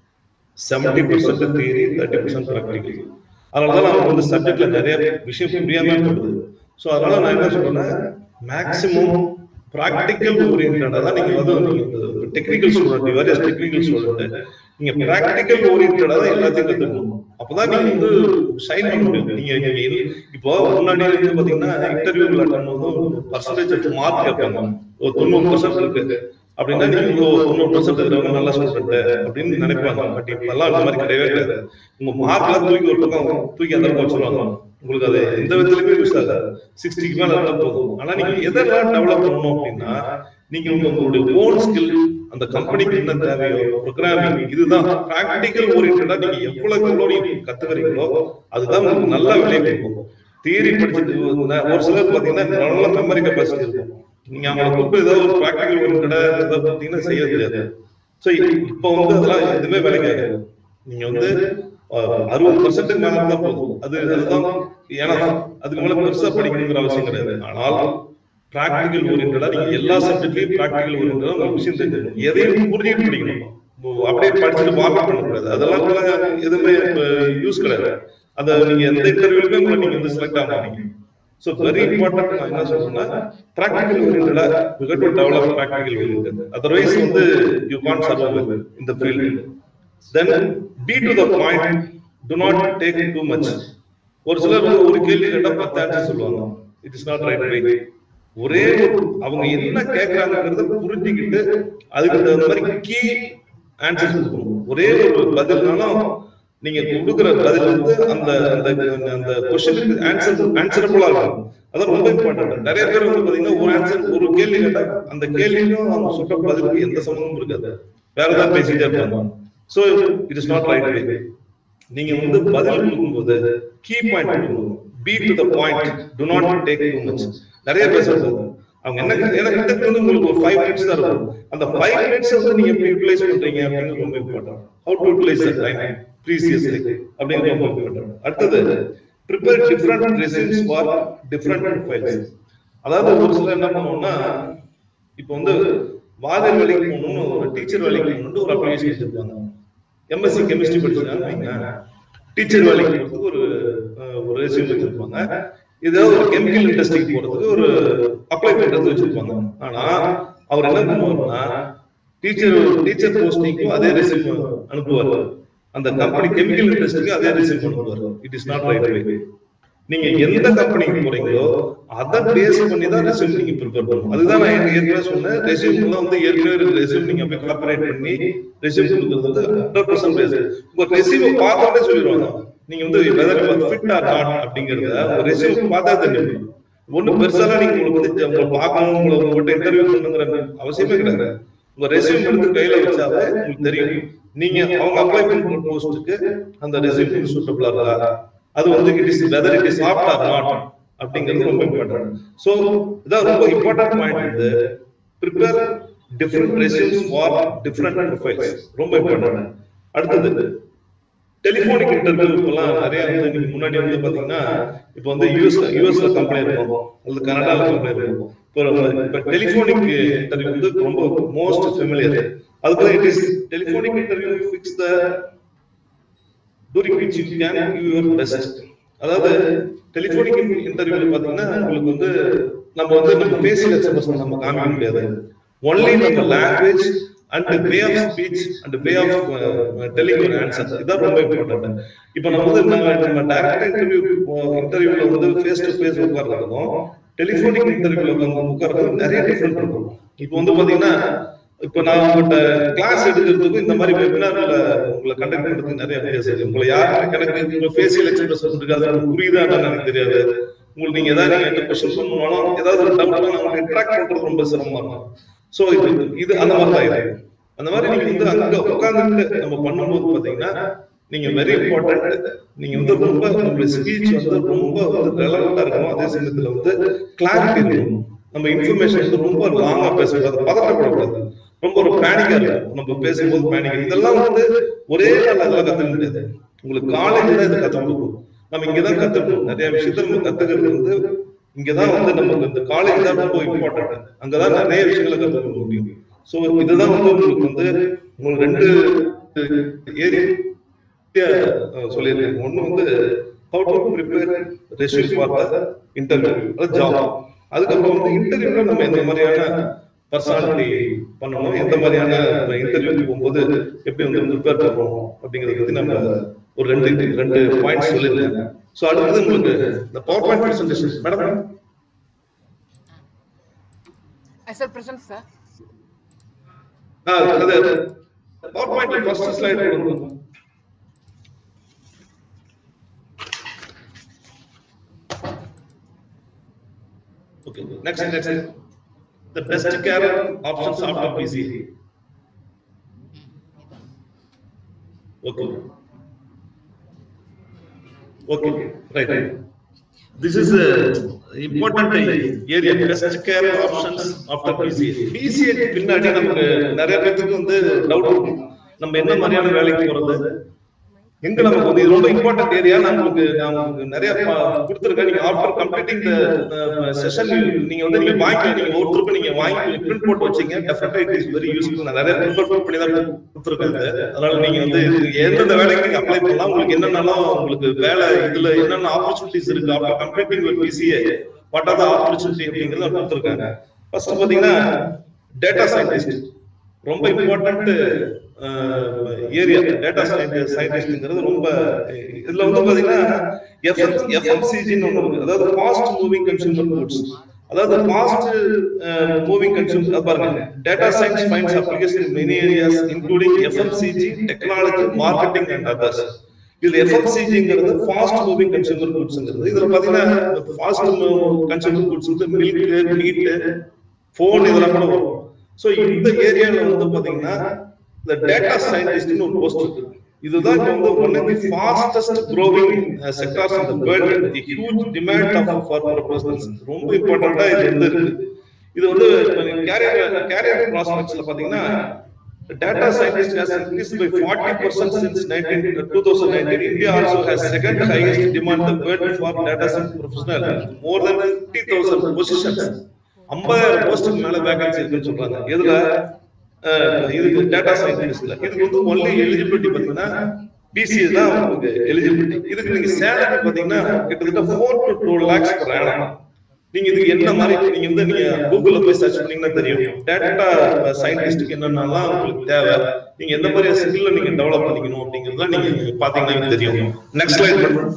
seventy percent theory thirty percent practical அதனாலதான் நமக்கு வந்து சப்ஜெக்ட்ல நிறைய விஷயம் புரியாம போடுது ஸோ அதனால நான் என்ன சொல்றேன்னா மேக்சிமம் ப்ராக்டிக்கல் ஓரியன்டா தான் நீங்க வந்து நீங்க technical student various technical student நீங்க ப்ராக்டிக்கல் ஓரியன்டா தான் எல்லாத்தையும் கத்துக்கணும் அப்பதான் நீங்க வந்து ஷைன் பண்ண முடியும் நீங்க நீங்க இது- இப்போ முன்னாடி வந்து பாத்தீங்கன்னா இன்டர்வியூல பண்ணும்போது பர்சன்டேஜ் மார்க் கேட்பாங்க ஒரு தொண்ணூறு பர்சன்ட் இருக்கு அப்படின்னா நீங்க ஒரு தொண்ணூறு பர்சன்ட் இருக்கிறவங்க நல்ல ஸ்டூடெண்ட் அப்படின்னு நினைப்பாங்க பட் இப்பெல்லாம் அந்த மாதிரி கிடையவே கிடையாது உங்க மார்க்ல தூக்கி ஒரு பக்கம் தூக்கி அந்த பக்கம் வச்சிருவாங்க உங்களுக்கு அது எந்த விதத்துலயுமே யூஸ் ஆகாது சிக்ஸ்டிக்கு மேல இருந்தா போதும் ஆனா நீங்க எதெல்லாம் டெவலப் பண்ணணும் அப்படின்னா நீங்க உங்க உங்களுடைய ஓன் ஸ்கில் அந்த கம்பெனிக்கு என்ன தேவையோ ப்ரோக்ராமிங் இதுதான் பிராக்டிக்கல் ஓரியன்டா நீங்க எவ்வளவு எவ்வளவு நீங்க கத்துக்கிறீங்களோ அதுதான் உங்களுக்கு நல்ல விலை கொடுக்கும் தியரி படிச்சது ஒரு சிலர் பாத்தீங்கன்னா நல்ல மெமரி கெப்பாசிட்டி இருக்கும் நீங்க அவங்களை கூப்பிட்டு ஏதாவது ஒரு ப்ராக்டிக்கல் ஓரியன்டா ஏதாவது பாத்தீங்கன்னா செய்ய தெரியாது சோ இப்போ வந்து அதெல்லாம் எதுவுமே வேலைக்கு ஆகாது நீங்க வந்து அஹ், அறுபது பர்சன்ட் மேல இருந்தா போதும் அது அதுதான் ஏன்னா அதுக்கு மேல பெருசா படிக்கணுங்கிற அவசியம் கிடையாது ஆனால் பிராக்டிக்கல் ஓரியன்டா நீங்க எல்லா சப்ஜெக்ட்லயும் பிராக்டிக்கல் ஓரியன்டா உங்களுக்கு விஷயம் தெரிஞ்சிடும் எதையும் புரிஞ்சுட்டு படிக்கணும் இப்போ அப்படியே படிச்சுட்டு வார்ம் பண்ணக்கூடாது அதெல்லாம் கூட எதுவுமே யூஸ் கிடையாது அதை நீங்க எந்த இன்டர்வியூலுமே கூட நீங்க வந்து செலக்ட் ஆக மாட்டீங்க ஸோ வெரி இம்பார்ட்டன்ட் நான் என்ன சொல்றேன்னா ப்ராக்டிக்கல் ஓரியன்டா you got to develop practical orient otherwise வந்து யூ கான்ட் சர்வ் இந்த field then be to the point to not take too much ஒரு சிலர் வந்து ஒரு கேள்வி கேட்டா பத்து ஆன்சர் சொல்லுவாங்க it is not right way ஒரே ஒரு அவங்க என்ன கேட்கறாங்கிறத புரிஞ்சுக்கிட்டு அதுக்கு தகுந்த மாதிரி கீ ஆன்சர் கொடுக்கணும் ஒரே ஒரு பதில்னாலும் நீங்க கொடுக்குற பதில் வந்து அந்த அந்த அந்த கொஸ்டினுக்கு ஆன்சர் ஆன்சரபிளா இருக்கும் அதான் ரொம்ப இம்பார்ட்டன்ட் நிறைய பேர் வந்து பாத்தீங்கன்னா ஒரு ஆன்சர் ஒரு கேள்வி கேட்டா அந்த கேள்வியும் அவங்க சொல்ற பதிலுக்கு எந்த சம்பந்தமும் இருக்காது வேற ஏதாவது பேசிட்டே இருப்பாங்க so it is not right way நீங்க வந்து பதில் கொடுக்கும்போது கீ பாயிண்ட் கொடுக்கணும் be to the point to not take too much நிறைய பேசுறது அவங்க என்ன ஏன்னா கிட்டத்தட்ட வந்து உங்களுக்கு ஒரு ஃபைவ் மினிட்ஸ் தான் இருக்கும் அந்த ஃபைவ் மினிட்ஸ் வந்து நீங்க எப்படி யூட்டிலைஸ் பண்றீங்க அப்படிங்கிறது ரொம்ப important how to utilise the time preciously அப்படிங்கிறது ரொம்ப இம்பார்ட்டன்ட் அடுத்தது prepare different resumes for different profiles அதாவது ஒரு சிலர் என்ன பண்ணுவோம்னா இப்போ வந்து வாதியர் வேலைக்கு போகணும்னு ஒரு டீச்சர் வேலைக்கு போகணும்னு ஒரு அப்ளிகேஷன் வச்சிருப்பாங்க எம்எஸ்சி கெமிஸ்ட்ரி படிச்சிருக்காங்க டீச்சர் வேலைக்கு போறதுக்கு ஒரு அஹ், ஒரு ரெசியூம் வச்சிருப்பாங்க இதே ஒரு கெமிக்கல் இண்டஸ்ட்ரிக்கு போறதுக்கு ஒரு அப்ளை பண்றது வச்சிருப்பாங்க ஆனா அவர் என்ன பண்ணுவாருன்னா டீச்சர் டீச்சர் போஸ்டிங்க்கும் அதே ரெசியூம் அனுப்புவார் அந்த கம்பெனி கெமிக்கல் இண்டஸ்ட்ரிக்கு அதே ரெசியூம் அனுப்புவார் it is not right way நீங்க எந்த கம்பெனிக்கு போறீங்களோ அதை பேஸ் பண்ணி தான் ரெசியூம் நீங்க ப்ரிப்பேர் பண்ணணும் அதுதான் நான் ஏற்கனவே சொன்னேன் ரெசியூம்ல வந்து ஏற்கனவே ரெசியூம் நீங்க அப்படியே கலப்பரேட் பண்ணி ரெசியூம் கொடுக்கறது வந்து ஹண்ட்ரட் பர்சன்ட் பேஸ் உங்க ரெசியூம் பார்த்தோன்னே சொல்லிடுவாங்க நீங்க வந்து வெதர் ஃபிட் ஆர் நாட் அப்படிங்கறத உங்க ரெசியூம் பார்த்தா தெரியும் ஒண்ணு பெருசாலாம் நீங்க உங்களுக்கு வந்து உங்களை பார்க்கணும் உங்களை உங்கள்கிட்ட இன்டர்வியூ பண்ணுங்கிற அவசியமே கிடையாது உங்க ரெசியூம் எடுத்து கையில வச்சாவே உங்களுக்கு தெரியும் நீங்க அவங்க அப்ளை பண்ற போஸ்ட்டுக்கு அந்த ரெசியூம் சூட்டபிளா இருக்கா அது வந்து it is whether it is apt or not அப்படிங்கிறது ரொம்ப இம்பார்ட்டன்ட் சோ இதான் ரொம்ப இம்பார்ட்டன்ட் பாயிண்ட் இது prepare different resumes for different profiles ரொம்ப இம்பார்ட்டன்ட் அடுத்தது டெலிபோனிக் இன்டர்வியூ இப்பெல்லாம் நிறைய வந்து இன்னைக்கு முன்னாடி வந்து பாத்தீங்கன்னா இப்போ வந்து யூஎஸ் யூஎஸ்ல கம்பெனி இருக்கும் அல்லது கனடால கம்பெனி இருக்கும் இப்போ நம்ம- இப்போ டெலிபோனிக் இன்டர்வியூ வந்து ரொம்ப மோஸ்ட் ஃபெமிலியர் அதுக்கு it is telephonic interview fix the during which you can give your best அதாவது டெலிபோனிக் இன்டர்வியூல பாத்தீங்கன்னா உங்களுக்கு வந்து நம்ம வந்து நம்ம ஃபேஷியல் எக்ஸ்பிரஷன் நம்ம காமிக்க முடியாது ஒன்லி நம்ம language and way of speech and way of telling ஒரு ஆன்சர் இதான் ரொம்ப இம்பார்ட்டன்ட் இப்போ நம்ம வந்து நம்ம நம்ம டைரக்ட் இன்டர்வியூ இன்டர்வியூல வந்து ஃபேஸ் டு ஃபேஸ் உட்கார்றதுக்கும் டெலிபோனிக் இன்டர்வியூல உட்கார்றதுக்கும் நிறைய டிஃபரெண்ட் இருக்கும் இப்போ வந்து பாத்தீங்கன்னா இப்போ நான் உங்கள்கிட்ட கிளாஸ் எடுக்கிறதுக்கும் இந்த மாதிரி வெபினார்ல உங்களை கண்டக்ட் பண்றதுக்கு நிறைய வித்தியாசம் இருக்கு உங்களை யாரும் எனக்கு உங்க ஃபேஷியல் எக்ஸ்பிரஷன் இருக்காது உங்களுக்கு புரியுதா என்னன்னு எனக்கு தெரியாது உங்களுக்கு நீங்க ஏதாவது நீங்க என்ன கொஸ்டின் பண்ணாலும் ஏதாவது ஒரு டவுட் நான் உங்களுக்கு இன்ட்ராக்ட் பண்றது ரொம்ப சிரமமா இருக்கும் சோ இது இது அந்த மாதிரி தான் இது அந்த மாதிரி நீங்க வந்து அங்க உட்கார்ந்துட்டு நம்ம பண்ணும்போது பாத்தீங்கன்னா நீங்க வெரி இம்பார்ட்டன்ட் நீங்க வந்து ரொம்ப உங்களுடைய ஸ்பீச் வந்து ரொம்ப வந்து ரெலவெண்டா இருக்கணும் அதே சமயத்துல வந்து கிளாரிட்டி இருக்கணும் நம்ம இன்ஃபர்மேஷன் வந்து ரொம்ப லாங்கா பேசக்கூடாது பதட்டப்படக்கூடாது ரொம்ப ஒரு பேனிக்கா இருக்கும் நம்ம பேசும்போது பேனிக் இதெல்லாம் வந்து ஒரே நாள் அதெல்லாம் கத்துக்க முடியாது உங்களுக்கு காலேஜ்ல தான் இது கத்துக் கொடுக்கும் நம்ம இங்கதான் கத்துக்கணும் நிறைய விஷயத்த நம்ம கத்துக்கிறது வந்து இங்கதான் வந்து நமக்கு இந்த காலேஜ் தான் ரொம்ப இம்பார்ட்டன்ட் அங்கதான் நிறைய விஷயங்களை கத்துக்க முடியும் சோ இதுதான் வந்து உங்களுக்கு வந்து உங்களுக்கு ரெண்டு ஏரியா சொல்லியிருக்கேன் ஒண்ணு வந்து how to prepare resume for the interview அது ஜாப் அதுக்கப்புறம் வந்து இன்டர்வியூல நம்ம எந்த மாதிரியான பர்சனாலிட்டி பண்ணணும் எந்த மாதிரியான இன்டர்வியூக்கு போகும்போது எப்படி வந்து ப்ரிப்பேர் பண்ணணும் அப்படிங்கறத பத்தி நம்ம ஒரு ரெண்டு ரெண்டு பாயிண்ட்ஸ் சொல்லியிருக்கேன் சோ அடுத்தது உங்களுக்கு இந்த power point presentation madam I said present, sir. அது பவர் பாயிண்ட் ஃபர்ஸ்ட் ஸ்லைட் வந்து Okay, next, next. The best care options after PC. Okay. Okay, right. This is a important area. Best care options after PCA. PCA க்கு பின்னாடி நமக்கு நிறைய பேத்துக்கு வந்து doubt இருக்கும் நம்ம என்ன மாதிரியான வேலைக்கு போறது எங்க நமக்கு வந்து இது ரொம்ப இம்பார்ட்டன்ட் ஏரியா நான் உங்களுக்கு நான் உங்களுக்கு நிறைய ப- கொடுத்திருக்கேன் நீங்க ஆஃப்டர் கம்ப்ளீட்டிங் செஷன் நீங்க வந்து நீங்க வாங்கி நீங்க ஒருத்தருக்கு நீங்க வாங்கி பிரிண்ட் போட்டு வச்சீங்க டெஃபினட்டா இட் இஸ் வெரி யூஸ்ஃபுல் நான் நிறைய ப்ரிப்பேர் பண்ணி தான் கொடுத்துருக்கேன் இது. அதனால நீங்க வந்து இது எந்தெந்த வேலைக்கு நீங்க அப்ளை பண்ணலாம் உங்களுக்கு என்னென்னலாம் உங்களுக்கு வேலை இதுல என்னென்ன ஆப்பர்ச்சுனிட்டிஸ் இருக்கு ஆஃப்டர் கம்ப்ளீட்டிங் ஒரு BCA what are the opportunity அப்படிங்கறத நான் கொடுத்துருக்கேன் ஃபர்ஸ்ட் பாத்தீங்கன்னா டேட்டா சயின்டிஸ்ட் ரொம்ப இம்பார்ட்டன்ட் ஏரியா டேட்டா சயின்டிஸ்ட்ங்கிறது ரொம்ப இதுல வந்து பாத்தீங்கன்னா எஃப்எம்சிஜின்னு ஒன்று இருக்கு அதாவது ஃபாஸ்ட் மூவிங் கன்சூமர் குட்ஸ் அதாவது ஃபாஸ்ட் மூவிங் கன்சூமர் பாருங்க data science finds application many areas including FMCG technology marketing and others இதுல எஃப்எம்சிஜிங்கிறது ஃபாஸ்ட் மூவிங் கன்சூமர் குட்ஸ்ங்கிறது இதுல பாத்தீங்கன்னா ஃபாஸ்ட் கன்சூமர் குட்ஸ் வந்து மில்க் மீட் போன் இதெல்லாம் கூட வரும் சோ இந்த ஏரியால வந்து பாத்தீங்கன்னா இந்த டேட்டா சயின்டிஸ்ட்னு ஒரு போஸ்ட் இருக்கு இதுதான் இப்ப வந்து one of the fastest growing sectors in the world the huge demand of for proposals ரொம்ப இம்பார்ட்டண்டா இது வந்து இருக்கு இது வந்து கேரியர் கேரியர் ப்ராஸ்பெக்ட்ஸ்ல பாத்தீங்கன்னா data scientist has increased by 40% since 19, 2019. India also has second highest demand in the world for data science professional, more than 50,000 positions. 50000 போஸ்டுக்கு மேல vacancy இருக்குன்னு சொல்றாங்க இதுல அஹ், இதுக்கு டேட்டா சயின்டிஸ்ட்ல இதுக்கு வந்து ஒன்லி எலிஜிபிலிட்டி பாத்தீங்கன்னா பிசிஏ தான் உங்களுக்கு எலிஜிபிலிட்டி இதுக்கு நீங்க சேலரி பாத்தீங்கன்னா கிட்டத்தட்ட four to two lakhs per annum நீங்க இதுக்கு என்ன மாதிரி நீங்க வந்து நீங்க கூகுள்ல போய் சர்ச் பண்ணீங்கன்னா தெரியும் டேட்டா சயின்டிஸ்டுக்கு என்னென்னலாம் உங்களுக்கு தேவை நீங்க எந்த மாதிரி ஸ்கில்ல நீங்க டெவலப் பண்ணிக்கணும் அப்படிங்கறதுலாம் நீங்க பாத்தீங்கன்னா தெரியும் நெக்ஸ்ட் ஸ்லைட் பண்ணுங்க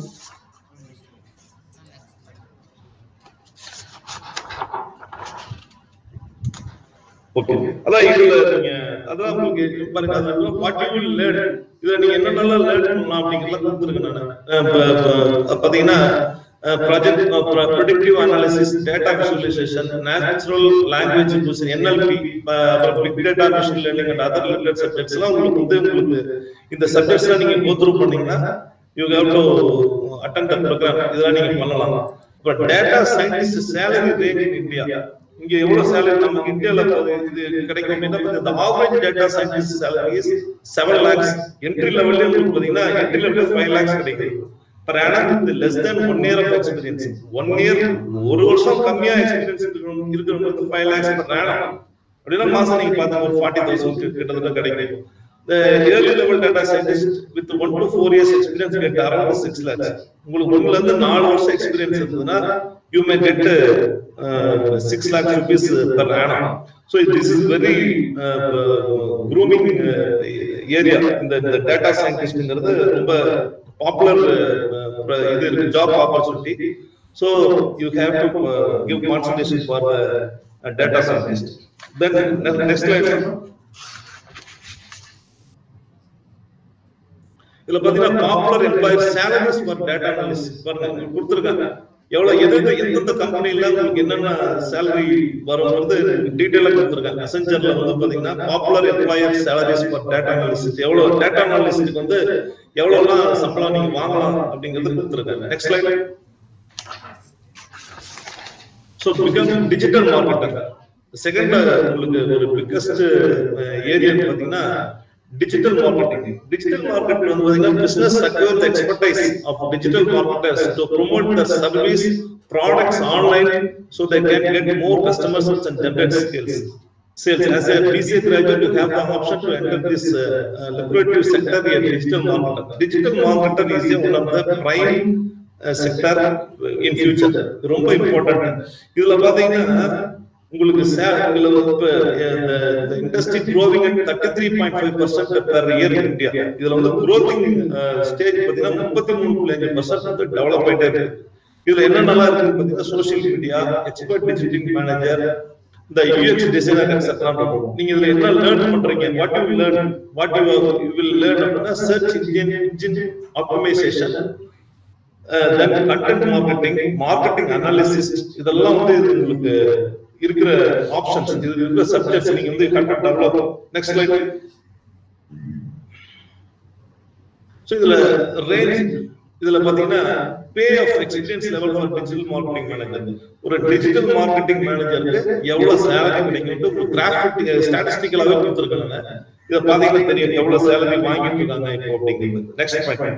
ஓகே அதான் இதுல நீங்க அதான் உங்களுக்கு இது பாருங்க அது வாட் யூ வில் லேர்ன் இதுல நீங்க என்னென்னலாம் லேர்ன் பண்ணலாம் அப்படிங்கறத கொடுத்துருக்கேன் நான் அஹ் ப- ப- பாத்தீங்கன்னா project productive analysis data visualisation natural language use NLP அப்புறம் big data machine learning and other related subjects எல்லாம் உங்களுக்கு வந்து உங்களுக்கு இந்த சப்ஜெக்ட்ஸ்லாம் நீங்க கோ த்ரூ பண்ணீங்கன்னா you have to attend the programme இதெல்லாம் நீங்க பண்ணலாம் but data scientist salary rate in India இங்க எவ்வளவு சேலரி நமக்கு இந்தியால இது கிடைக்கும் அப்படின்னா இந்த average data scientist salary is seven lakhs entry லெவல்ல உங்களுக்கு பாத்தீங்கன்னா என்ட்ரி லெவல்ல ஃபைவ் லேக்ஸ் கிடைக்கும் per annum with less than one year of experience one year ஒரு வருஷம் கம்மியா எக்ஸ்பீரியன்ஸ் இருக்கிறவங்களுக்கு ஃபைவ் லேக்ஸ் பர் annum அப்படின்னா மாசம் நீங்க பார்த்தா ஒரு ஃபார்ட்டி தௌசண்ட் கிட்டத்தட்ட கிடைக்கும் The early level data scientist with one to four years experience get around six lakhs. உங்களுக்கு ஒண்ணுல இருந்து நாலு வருஷம் எக்ஸ்பீரியன்ஸ் இருந்ததுன்னா you may get six lakh rupees per annum. So this is very grooming area இந்த இந்த டேட்டா சயின்டிஸ்ட்ங்கிறது ரொம்ப பாப்புலர் இது இருக்கு job opportunity so you have to give concentration for data scientist then next line இதுல பாத்தீங்கன்னா popular employer salaries for data analysis பாருங்க இங்க கொடுத்துருக்காங்க எவ்வளவு எது எது- எந்தெந்த கம்பெனில உங்களுக்கு என்னென்ன சேலரி வரும்ன்றது டீடைலா கொடுத்துருக்காங்க அசென்சர்ல வந்து பாத்தீங்கன்னா popular employer salaries for data analysis எவ்வளவு டேட்டா அனாலிசிஸ்க்கு வந்து எவ்வளவுலாம் சம்பளம் நீங்க வாங்கலாம் அப்படிங்கறது கொடுத்துருக்காங்க next slide so become digital marketer second உங்களுக்கு ஒரு பிக்கஸ்ட் ஏரியான்னு பார்த்தீங்கன்னா டிஜிட்டல் மார்க்கெட்டிங் டிஜிட்டல் மார்க்கெட் வந்து பார்த்தீங்கன்னா business acquire the expertise of digital marketers to promote the service products online so they can get more customers and generate skills Sales. As a BCA graduate, you have the option to enter this uh, uh, lucrative sector, a digital marketer. Digital marketer is a one of the prime sector in future ரொம்ப important இதுல பாத்தீங்கன்னா உங்களுக்கு சே- இதுல இப்ப இந்த industry growing at thirty three point five percent per year India இதுல வந்து க்ரோத்திங் ஸ்டேஜ் பாத்தீங்கன்னா முப்பத்தி மூணு புள்ளி அஞ்சு பர்சன்ட் வந்து டெவலப் ஆயிட்டே இருக்கு இதுல என்ன நல்லா இருக்குன்னு பாத்தீங்கன்னா social media expert digital manager இந்த யூஎக்ஸ் டிசைனர் எக்ஸெட்ரா நீங்க இதுல என்ன லேர்ன் பண்றீங்க what you learn what you you will learn அப்படின்னா search engine engine optimisation then content marketing marketing analysis இதெல்லாம் வந்து இது உங்களுக்கு இருக்கிற ஆப்ஷன்ஸ் இது இருக்கிற சப்ஜெக்ட்ஸ் நீங்க வந்து content develop next slide so இதுல ரேஞ்ச் இதுல பாத்தீங்கன்னா pay of experience level for digital marketing manager ஒரு டிஜிட்டல் மார்க்கெட்டிங் மேனேஜருக்கு எவ்வளவு சேலரி கிடைக்கும் ஒரு கிராஃபிக் ஸ்டாட்டிஸ்டிக்கலாவே கொடுத்துருக்காங்க இத பாத்தீங்கன்னா தெரியும் எவ்வளவு சேலரி வாங்கிட்டு இருக்காங்க இப்போ அப்படிங்கிறது நெக்ஸ்ட் பாயிண்ட்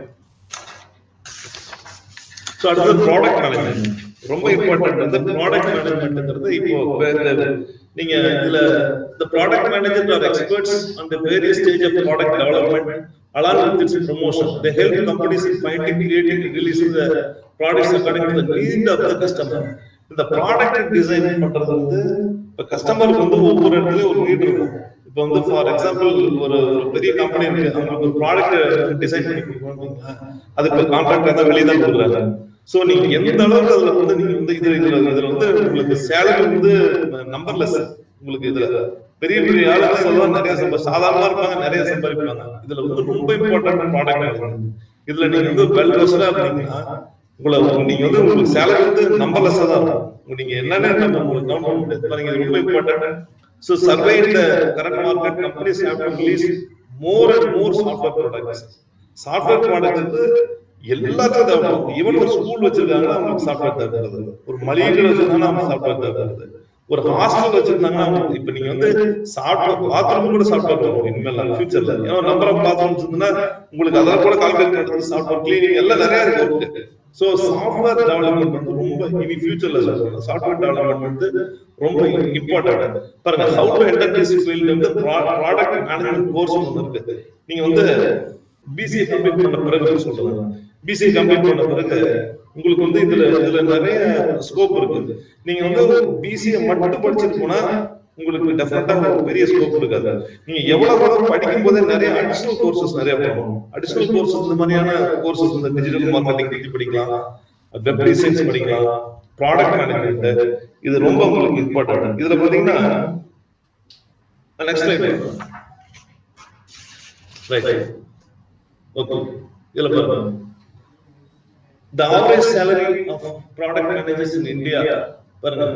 ஸோ அடுத்தது ப்ராடக்ட் மேனேஜ்மெண்ட் ரொம்ப இம்பார்ட்டன்ட் வந்து ப்ராடக்ட் மேனேஜ்மெண்ட்ங்கிறது இப்போ இந்த நீங்க இதுல இந்த product manager are experts on the various stage of product development along with its promotion they help companies in finding creating releasing the products according to the need of the customer இந்த product design பண்றது வந்து இப்ப கஸ்டமருக்கு வந்து ஒவ்வொரு இடத்துலயும் ஒரு NEET இருக்கும் இப்போ வந்து ஃபார் எக்ஸாம்பிள் ஒரு ஒரு பெரிய கம்பெனி இருக்கு அவங்களுக்கு ஒரு ப்ராடக்ட் டிசைன் பண்ணி கொடுக்கணும் அதுக்கு கான்ட்ராக்ட் தான் வெளியே தான் கொடுக்குறாங்க சோ நீங்க எந்த அளவுக்கு அதுல வந்து நீங்க வந்து இதுல இதுல இதுல வந்து உங்களுக்கு சேலரி வந்து நம்பர்லெஸ் உங்களுக்கு இதுல பெரிய பெரிய ஆளுங்க சொல்லலாம் நிறைய சம்ப சாதாரணமா இருப்பாங்க நிறைய சம்பாதிப்பாங்க இதுல வந்து ரொம்ப இம்பார்ட்டன்ட் ப்ராடக்ட் இதுல நீங்க வந்து வெல் ட்ரெஸ்டா இருந்தீங்கன்னா உங்களை நீங்க வந்து உங்களுக்கு சேலரி வந்து நம்பர்லெஸ்ஸா தான் இருக்கும் நீங்க என்னன்னு நம்ம உங்களுக்கு கவுண்ட் பண்ண முடியாது பாருங்க இது ரொம்ப இம்பார்ட்டன்ட் ஸோ சர்வே இந்த current market companies have to release more and more software products software product வந்து எல்லாத்துக்கும் தேவைப்படும் ஈவன் ஒரு ஸ்கூல் வச்சிருக்காங்கன்னா அவங்களுக்கு சாஃப்ட்வேர் தேவைப்படுது ஒரு மளிகை கடை வச்சிருக்காங்கன்னா அவங்க சாஃப்ட்வேர் தேவைப்படுது ஒரு ஹாஸ்டல் வச்சிருந்தாங்கன்னா அவங்க- இப்ப நீங்க வந்து சாப்பிட்டு பாத்ரூம் கூட சாப்பிட்டு வரும் இனிமேல் ஃபியூச்சர்ல ஏன்னா நம்பர் ஆஃப் பாத்ரூம்ஸ் இருந்ததுன்னா உங்களுக்கு அதெல்லாம் கூட கால்குலேட் பண்றது சாஃப்ட்வேர் கிளீனிங் எல்லாம் நிறைய இருக்கு சோ சாஃப்ட்வேர் டெவலப்மெண்ட் வந்து ரொம்ப இனி ஃபியூச்சர்ல சாஃப்ட்வேர் டெவலப்மெண்ட் வந்து ரொம்ப இம்பார்ட்டன்ட் பாருங்க how to enter this field வந்து ப்ராடக்ட் மேனேஜ்மெண்ட் கோர்ஸ் ஒன்று இருக்கு நீங்க வந்து பிசிஏ கம்ப்ளீட் பண்ண பிறகு சொல்றேன் பிசிஏ கம்ப்ளீட் பண்ண பிறகு உங்களுக்கு வந்து இதுல இதுல நிறைய ஸ்கோப் இருக்கு நீங்க வந்து பிசிஏ மட்டும் படிச்சுட்டு போனா உங்களுக்கு டெஃபினட்டா ஒரு பெரிய ஸ்கோப் இருக்காது நீங்க எவ்வளவு எவ்வளவு படிக்கும் போதே நிறைய அடிஷனல் கோர்சஸ் நிறைய பண்ணணும் அடிஷனல் கோர்சஸ் இந்த மாதிரியான கோர்சஸ் இந்த டிஜிட்டல் மார்க்கெட்டிங் பத்தி படிக்கலாம் வெப் டிசைன்ஸ் படிக்கலாம் ப்ராடக்ட் மேனேஜ்மெண்ட் இது ரொம்ப உங்களுக்கு இம்பார்ட்டன்ட் இதுல பாத்தீங்கன்னா நெக்ஸ்ட் லைன் ரைட் ஓகே இதுல பாருங்க the average salary of product managers in India பாருங்க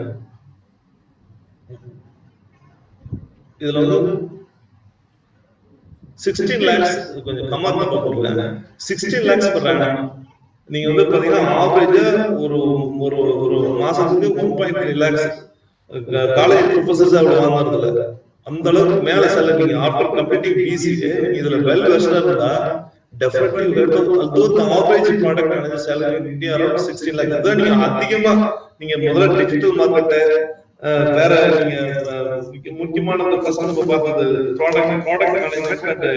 இதுல வந்து சிக்ஸ்டீன் லேக்ஸ் கொஞ்சம் கம்மா தான் போட்டுருக்காங்க சிக்ஸ்டீன் லேக்ஸ் பண்றாங்க நீங்க வந்து பாத்தீங்கன்னா ஆவரேஜா ஒரு ஒரு ஒரு மாசத்துக்கு one point three lakhs college professors அவ்வளவு வாங்குறது இல்ல அந்த அளவுக்கு மேல செல்ல நீங்க ஆஃப்டர் கம்ப்ளீட்டிங் பிசி இதுல வெல் வெஸ்டா இருந்தா definitely you have to although the average product manager salary in India around 16 lakh அதான் நீங்க அதிகமா நீங்க முதல்ல டிஜிட்டல் மார்க்கெட் வேற நீங்க அஹ், முக்கிய- முக்கியமான ஃபர்ஸ்ட் நம்ம பார்த்தது product product management and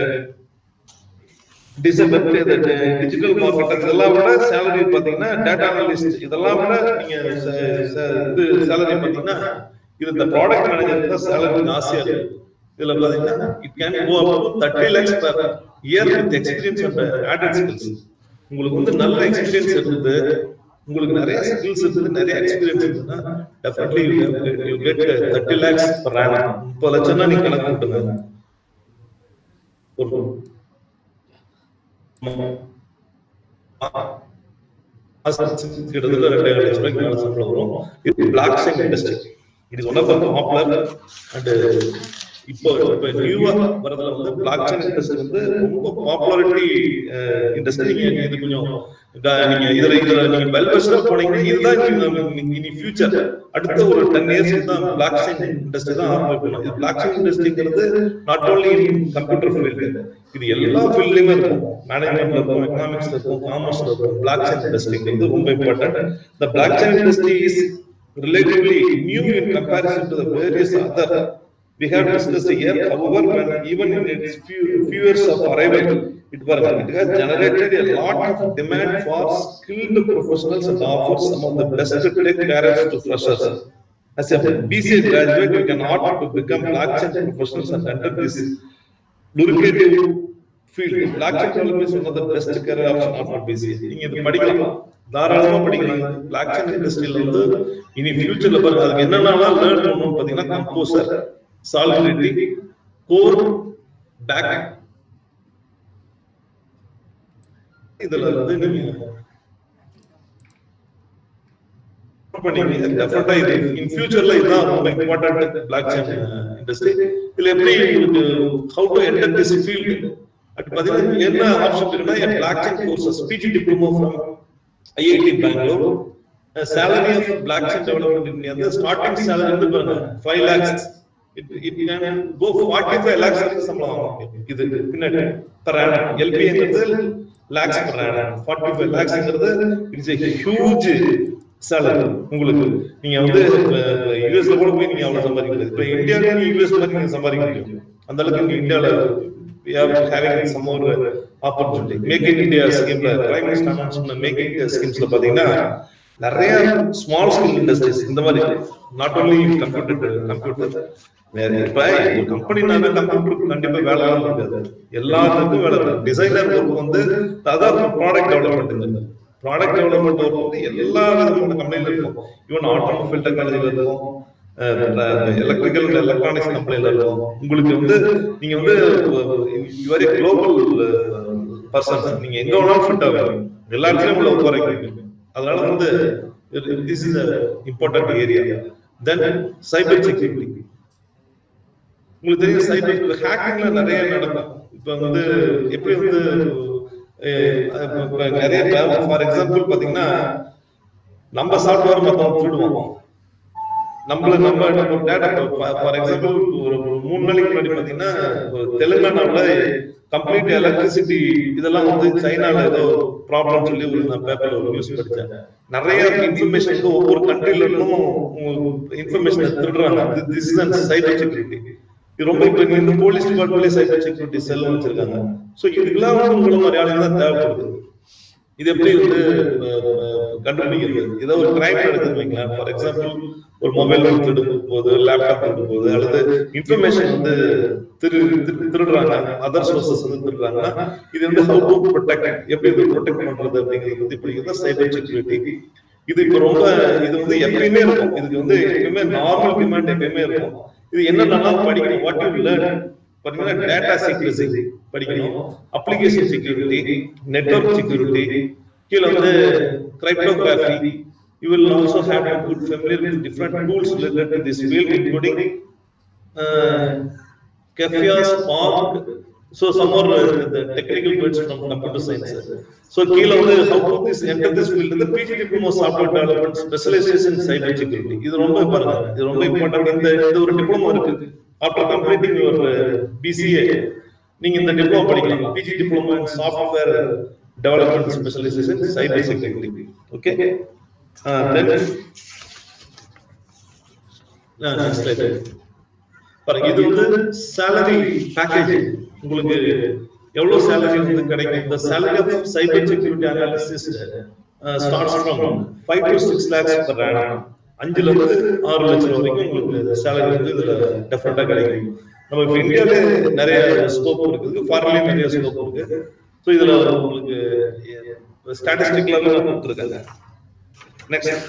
design digital marketing இதெல்லாம் விட சேலரி பாத்தீங்கன்னா டேட்டா அனலிஸ்ட் இதெல்லாம் விட நீங்க ச- ச- இது சேலரி பாத்தீங்கன்னா இது இந்த ப்ராடக்ட் மேனேஜர் தான் சேலரி ஜாஸ்தியா இருக்கு இதுல பாத்தீங்கன்னா it can go up to 30 lakhs per year with experience and added skills உங்களுக்கு வந்து நல்ல எக்ஸ்பீரியன்ஸ் இருந்து உங்களுக்கு நிறைய ஸ்கில்ஸ் இருக்குது நிறைய எக்ஸ்பீரியன்ஸ் இருக்குன்னா definitely you get 30 lakhs per annum 30 லட்சம்னா நீங்க கணக்கு போட்டுங்க ஒரு கிட்டத்தட்ட ரெண்டாயிரம் லட்சம் ரூபாய்க்கு மேல சம்பளம் வரும் இது பிளாக் செயின் இண்டஸ்ட்ரி இது one of the popular and இப்போ இப்போ நியூவா வரதுல வந்து பிளாக் செயின் இண்டஸ்ட்ரி வந்து ரொம்ப பாப்புலாரிட்டி இண்டஸ்ட்ரி நீங்க இது கொஞ்சம் க- நீங்க இதுல இதுல நீங்க வெல் வெஸ்டா போனீங்கன்னா இதுதான் இனி- இனி- இனி ஃபியூச்சர் அடுத்த ஒரு டென் இயர்ஸ் தான் பிளாக் செயின் இண்டஸ்ட்ரி தான் ஆரம்பிக்கும் பண்ணணும் இது பிளாக் செயின் இண்டஸ்ட்ரிங்கிறது நாட் ஓன்லி கம்ப்யூட்டர் ஃபீல்டு இது எல்லா ஃபீல்ட்லயுமே இருக்கும் மேனேஜ்மெண்ட்ல இருக்கும் எக்கனாமிக்ஸ்ல இருக்கும் காமர்ஸ்ல இருக்கும் பிளாக் செயின் இண்டஸ்ட்ரிங்கிறது ரொம்ப important the blockchain industry is relatively new in comparison to the various other we have discussed here however when even in its few, few years of arrival it, was, it has generated a lot of demand for skilled professionals and offers some of the best tech careers to freshers as a BCA graduate you can opt to become blockchain professionals and enter this lucrative field blockchain development is one of the best career option of BCA நீங்க இது படிக்கலாம் தாராளமா படிக்கலாம் blockchain இண்டஸ்ட்ரியில வந்து இனி ஃபியூச்சர்ல பாருங்க அதுக்கு என்னென்னலாம் லேர்ன் பண்ணணும் பாத்தீங்கன்னா கம்போசர் சாலிடிட்டி கோர் பேக் இதுல வந்து நீங்க பண்ணீங்க டெஃபினட்டா இது இன் ஃபியூச்சர்ல இதுதான் ரொம்ப இம்பார்ட்டன்ட் பிளாக் செயின் இண்டஸ்ட்ரி இதுல எப்படி உங்களுக்கு how to enter this field அது பாத்தீங்கன்னா என்ன ஆப்ஷன் இருக்குன்னா blockchain courses PG diploma from IIT Bangalore salary of blockchain development in India, the starting salary வந்து பாருங்க five lakhs it it can go forty five lakhs வரைக்கும் சம்பளம் வாங்க இது பின்னாடி பர் ஆனம் எல்பிங்கிறது lakhs per annum forty five லேக்ஸ்ங்கிறது இட்ஸ் ஏ ஹியூஜ் சேலரி உங்களுக்கு நீங்க வந்து யூஎஸ்ல கூட போய் நீங்க அவ்வளவு சம்பாதிக்க முடியாது இப்ப இந்தியாவில நீங்க யூஎஸ் மாதிரி நீங்க சம்பாதிக்க முடியும் அந்த அளவுக்கு நீங்க இந்தியாவில we are having some more opportunity make in India ஸ்கீம்ல பிரைம் மினிஸ்டர் அனௌன்ஸ் பண்ண மேக் இன் இந்தியா ஸ்கீம்ஸ்ல பாத்தீங்கன்னா நிறைய ஸ்மால் ஸ்கில் இண்டஸ்ட்ரீஸ் இந்த மாதிரி நாட் ஓன்லி கம்ப்யூட்டர் கம்ப்யூட்டர் இப்ப ஒரு கம்பெனினால கம்ப்யூட்டருக்கு கண்டிப்பா வேலை எல்லாம் இருக்காது எல்லாத்துக்கும் வேலை இருக்கு டிசைனர் ஒர்க் வந்து அதான் product development product development work வந்து எல்லா விதமான கம்பெனில இருக்கும் ஈவன் ஆட்டோமொபைல் டெக்னாலஜில இருக்கும் எலக்ட்ரிக்கல் எலக்ட்ரானிக்ஸ் கம்பெனில இருக்கும் உங்களுக்கு வந்து நீங்க வந்து வெரி குளோபல் பர்சன் நீங்க எங்க வேணாலும் ஃபிட் ஆகும் எல்லா இடத்துலயும் உள்ள ஒர்க் வரைக்கும் அதனால வந்து this is important area then cyber security உங்களுக்கு தெரியும் சைபர் ஹேக்கிங்ல நிறைய நடக்கும் இப்ப வந்து எப்படி வந்து நிறைய ஃபார் எக்ஸாம்பிள் பாத்தீங்கன்னா நம்ம சாஃப்ட்வேர் மத்தவங்க திருடுவோம் நம்மள நம்ம நம்ம டேட்டா ஃபார் எக்ஸாம்பிள் ஒரு ஒரு மூணு நாளைக்கு முன்னாடி பாத்தீங்கன்னா ஒரு தெலுங்கானாவுல கம்ப்ளீட் எலக்ட்ரிசிட்டி இதெல்லாம் வந்து சைனால ஏதோ ப்ராப்ளம் சொல்லி ஒரு நான் பேப்பர்ல ஒரு நியூஸ் படிச்சேன் நிறைய இன்ஃபர்மேஷன் வந்து ஒவ்வொரு கண்ட்ரில இருந்தும் இன்ஃபர்மேஷன் திருடுறாங்க திஸ் இஸ் சைபர் செக்யூரிட்டி இது ரொம்ப இப்ப இந்த போலீஸ் டிபார்ட்மெண்ட்லயே சைபர் செக்யூரிட்டி செல் வச்சிருக்காங்க சோ இதுக்கெல்லாம் வந்து உங்களை மாதிரி ஆளுங்க தான் தேவைப்படுது இது எப்படி வந்து அஹ், அஹ், கண்டுபிடிக்கிறது ஏதோ ஒரு கிரைம் நடக்குது வைங்களேன் ஃபார் எக்ஸாம்பிள் ஒரு மொபைல் திருடு போகுது லேப்டாப் திருடு போகுது அல்லது இன்ஃபர்மேஷன் வந்து திரு திரு- திருடுறாங்க அதர் சோர்சஸ் வந்து திருடுறாங்கன்னா இது வந்து ஹவு டு ப்ரொடெக்ட் எப்படி இது ப்ரொடெக்ட் பண்றது அப்படிங்கிறது பத்தி படிக்கிறது சைபர் செக்யூரிட்டி இது இப்ப ரொம்ப இது வந்து எப்பயுமே இருக்கும் இதுக்கு வந்து எப்பயுமே நார்மல் டிமாண்ட் எப்பயுமே இருக்கும் இது என்னென்னலாம் படிக்கணும் வாட் யூ லேர்ன் பாத்தீங்கன்னா டேட்டா செக்யூரிட்டி படிக்கணும் அப்ளிகேஷன் செக்யூரிட்டி நெட்வொர்க் செக்யூரிட்டி கீழே வந்து கிரைப்டோகிராஃபி you will also have to good familiar with different tools related to this field including uh, Kafka, Spark, so some more uh, the technical words from computer science. So கீழே வந்து how to this enter this field இந்த PG diploma software development specialization in cyber security இது ரொம்ப பாருங்க இது ரொம்ப இம்பார்ட்டன்ட் இந்த இந்த ஒரு டிப்ளமோ இருக்கு ஆஃப்டர் கம்ப்ளீட்டிங் யுவர் பிசிஏ நீங்க இந்த டிப்ளமோ படிக்கலாம் PG diploma in software development specialisation cyber security okay then next slide பாருங்க இது வந்து salary பேக்கேஜ் உங்களுக்கு எவ்வளவு salary வந்து கிடைக்கும் இந்த salary of cyber security analyst uh, starts from 5 to 6 lakhs per annum அஞ்சுல இருந்து ஆறு லட்சம் வரைக்கும் உங்களுக்கு salary வந்து இதுல டெஃபினட்டா கிடைக்கும் நம்ம இப்ப இந்தியாவில நிறைய ஸ்கோப் இருக்குது ஃபாரின்லயும் நிறைய ஸ்கோப் இருக்கு ஸோ இதுல உங்களுக்கு ஸ்டாட்டிஸ்டிக்ல கொடுத்துருக்காங்க நெக்ஸ்ட்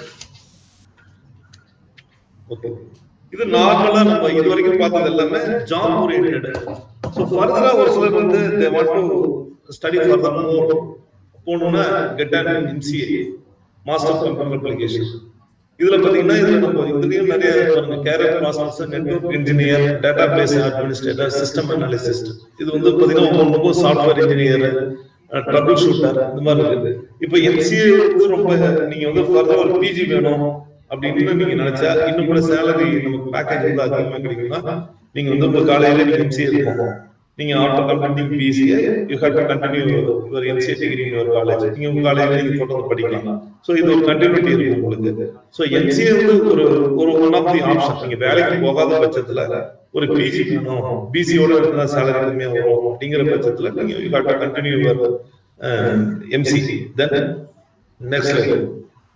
ஓகே இது நார்மலா நம்ம இது வரைக்கும் பார்த்தது எல்லாமே ஜாப் ஓரியன்டட் ஸோ ஃபர்தரா ஒரு சிலர் வந்து they want to study further more போகணும்னா get and MCA master computer application இதுல பாத்தீங்கன்னா இதுல நம்ம இதுலயும் நிறைய பாருங்க career masters network engineer database administrator system analyst இது வந்து பாத்தீங்கன்னா ஒவ்வொன்றுக்கும் சாஃப்ட்வேர் இன்ஜினியர் ட்ரபிள் ஷூட்டர் இந்த மாதிரி இருக்குது இப்போ எம்சிஏ வந்து ரொம்ப நீங்க வந்து ஃபர்தர் ஒரு பிஜி வேணும் அப்படின்னு நீங்க நினைச்சா இன்னும் கூட சேலரி நமக்கு பேக்கேஜ் வந்து அதிகமா கிடைக்கும்னா நீங்க வந்து உங்க காலையில நீங்க எம்சிஏ இருக்கும் நீங்க after completing BCA you have to continue your MCA degree in your college நீங்க உங்க காலேஜ்ல நீங்க தொடர்ந்து படிக்கலாம் சோ இது ஒரு கண்டினியூட்டி இருக்கு உங்களுக்கு சோ எம்சிஏ வந்து ஒரு ஒரு ஒன் ஆஃப் தி ஆப்ஷன் நீங்க வேலைக்கு போகாத பட்சத்துல ஒரு பிஜி வேணும் பிசியோட இருந்தா சேலரி கம்மியா வரும் அப்படிங்கிற பட்சத்துல நீங்க you have to continue your MC then next level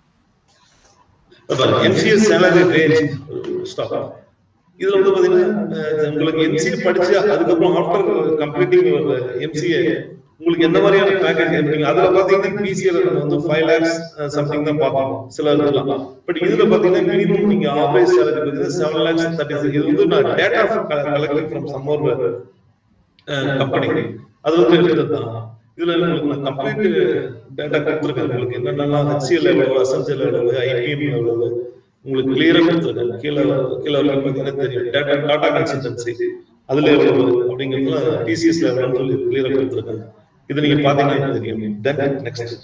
MCS salary range stop இதுல வந்து பாத்தீங்கன்னா அஹ், உங்களுக்கு எம்சிஏ படிச்சு அதுக்கப்புறம் ஆஃப்டர் கம்ப்ளீட்டிங் எம்சிஏ உங்களுக்கு என்ன மாதிரியான பேக்கேஜ் நீங்க அதுல பாத்தீங்கன்னா பிசிஎல் வந்து ஃபைவ் லேக்ஸ் சம்திங் தான் பார்ப்போம் சில இதெல்லாம் பட் இதுல பாத்தீங்கன்னா மினிமம் நீங்க ஆவரேஜ் சேலரி பாத்தீங்கன்னா செவன் லேக்ஸ் தேர்ட்டி இது வந்து நான் டேட்டா கலெக்ட் ஃப்ரம் சம் ஒரு கம்பெனி அது வந்து எடுத்தது தான் இதுல உங்களுக்கு நான் கம்ப்ளீட் டேட்டா கொடுத்துருக்கேன் உங்களுக்கு என்னென்னலாம் ஹெச்சிஎல் எவ்வளவு எஸ்என்சிஎல் எவ்வளவு ஐபிஎம் எவ்வளவு உங்களுக்கு கிளியரா கொடுத்துருக்கேன் கீழே கீழே வரைக்கும் பார்த்தீங்கன்னா தெரியும் டேட்டா டாடா கன்சல்டன்சி அதுல எவ்வளவு அப்படிங்கிறதுலாம் டிசிஎஸ்ல எவ்வளவுன்னு சொல்லி கிளியரா கொடுத்துருக்காங்க இது நீங்க பாத்தீங்கன்னா தெரியும் then next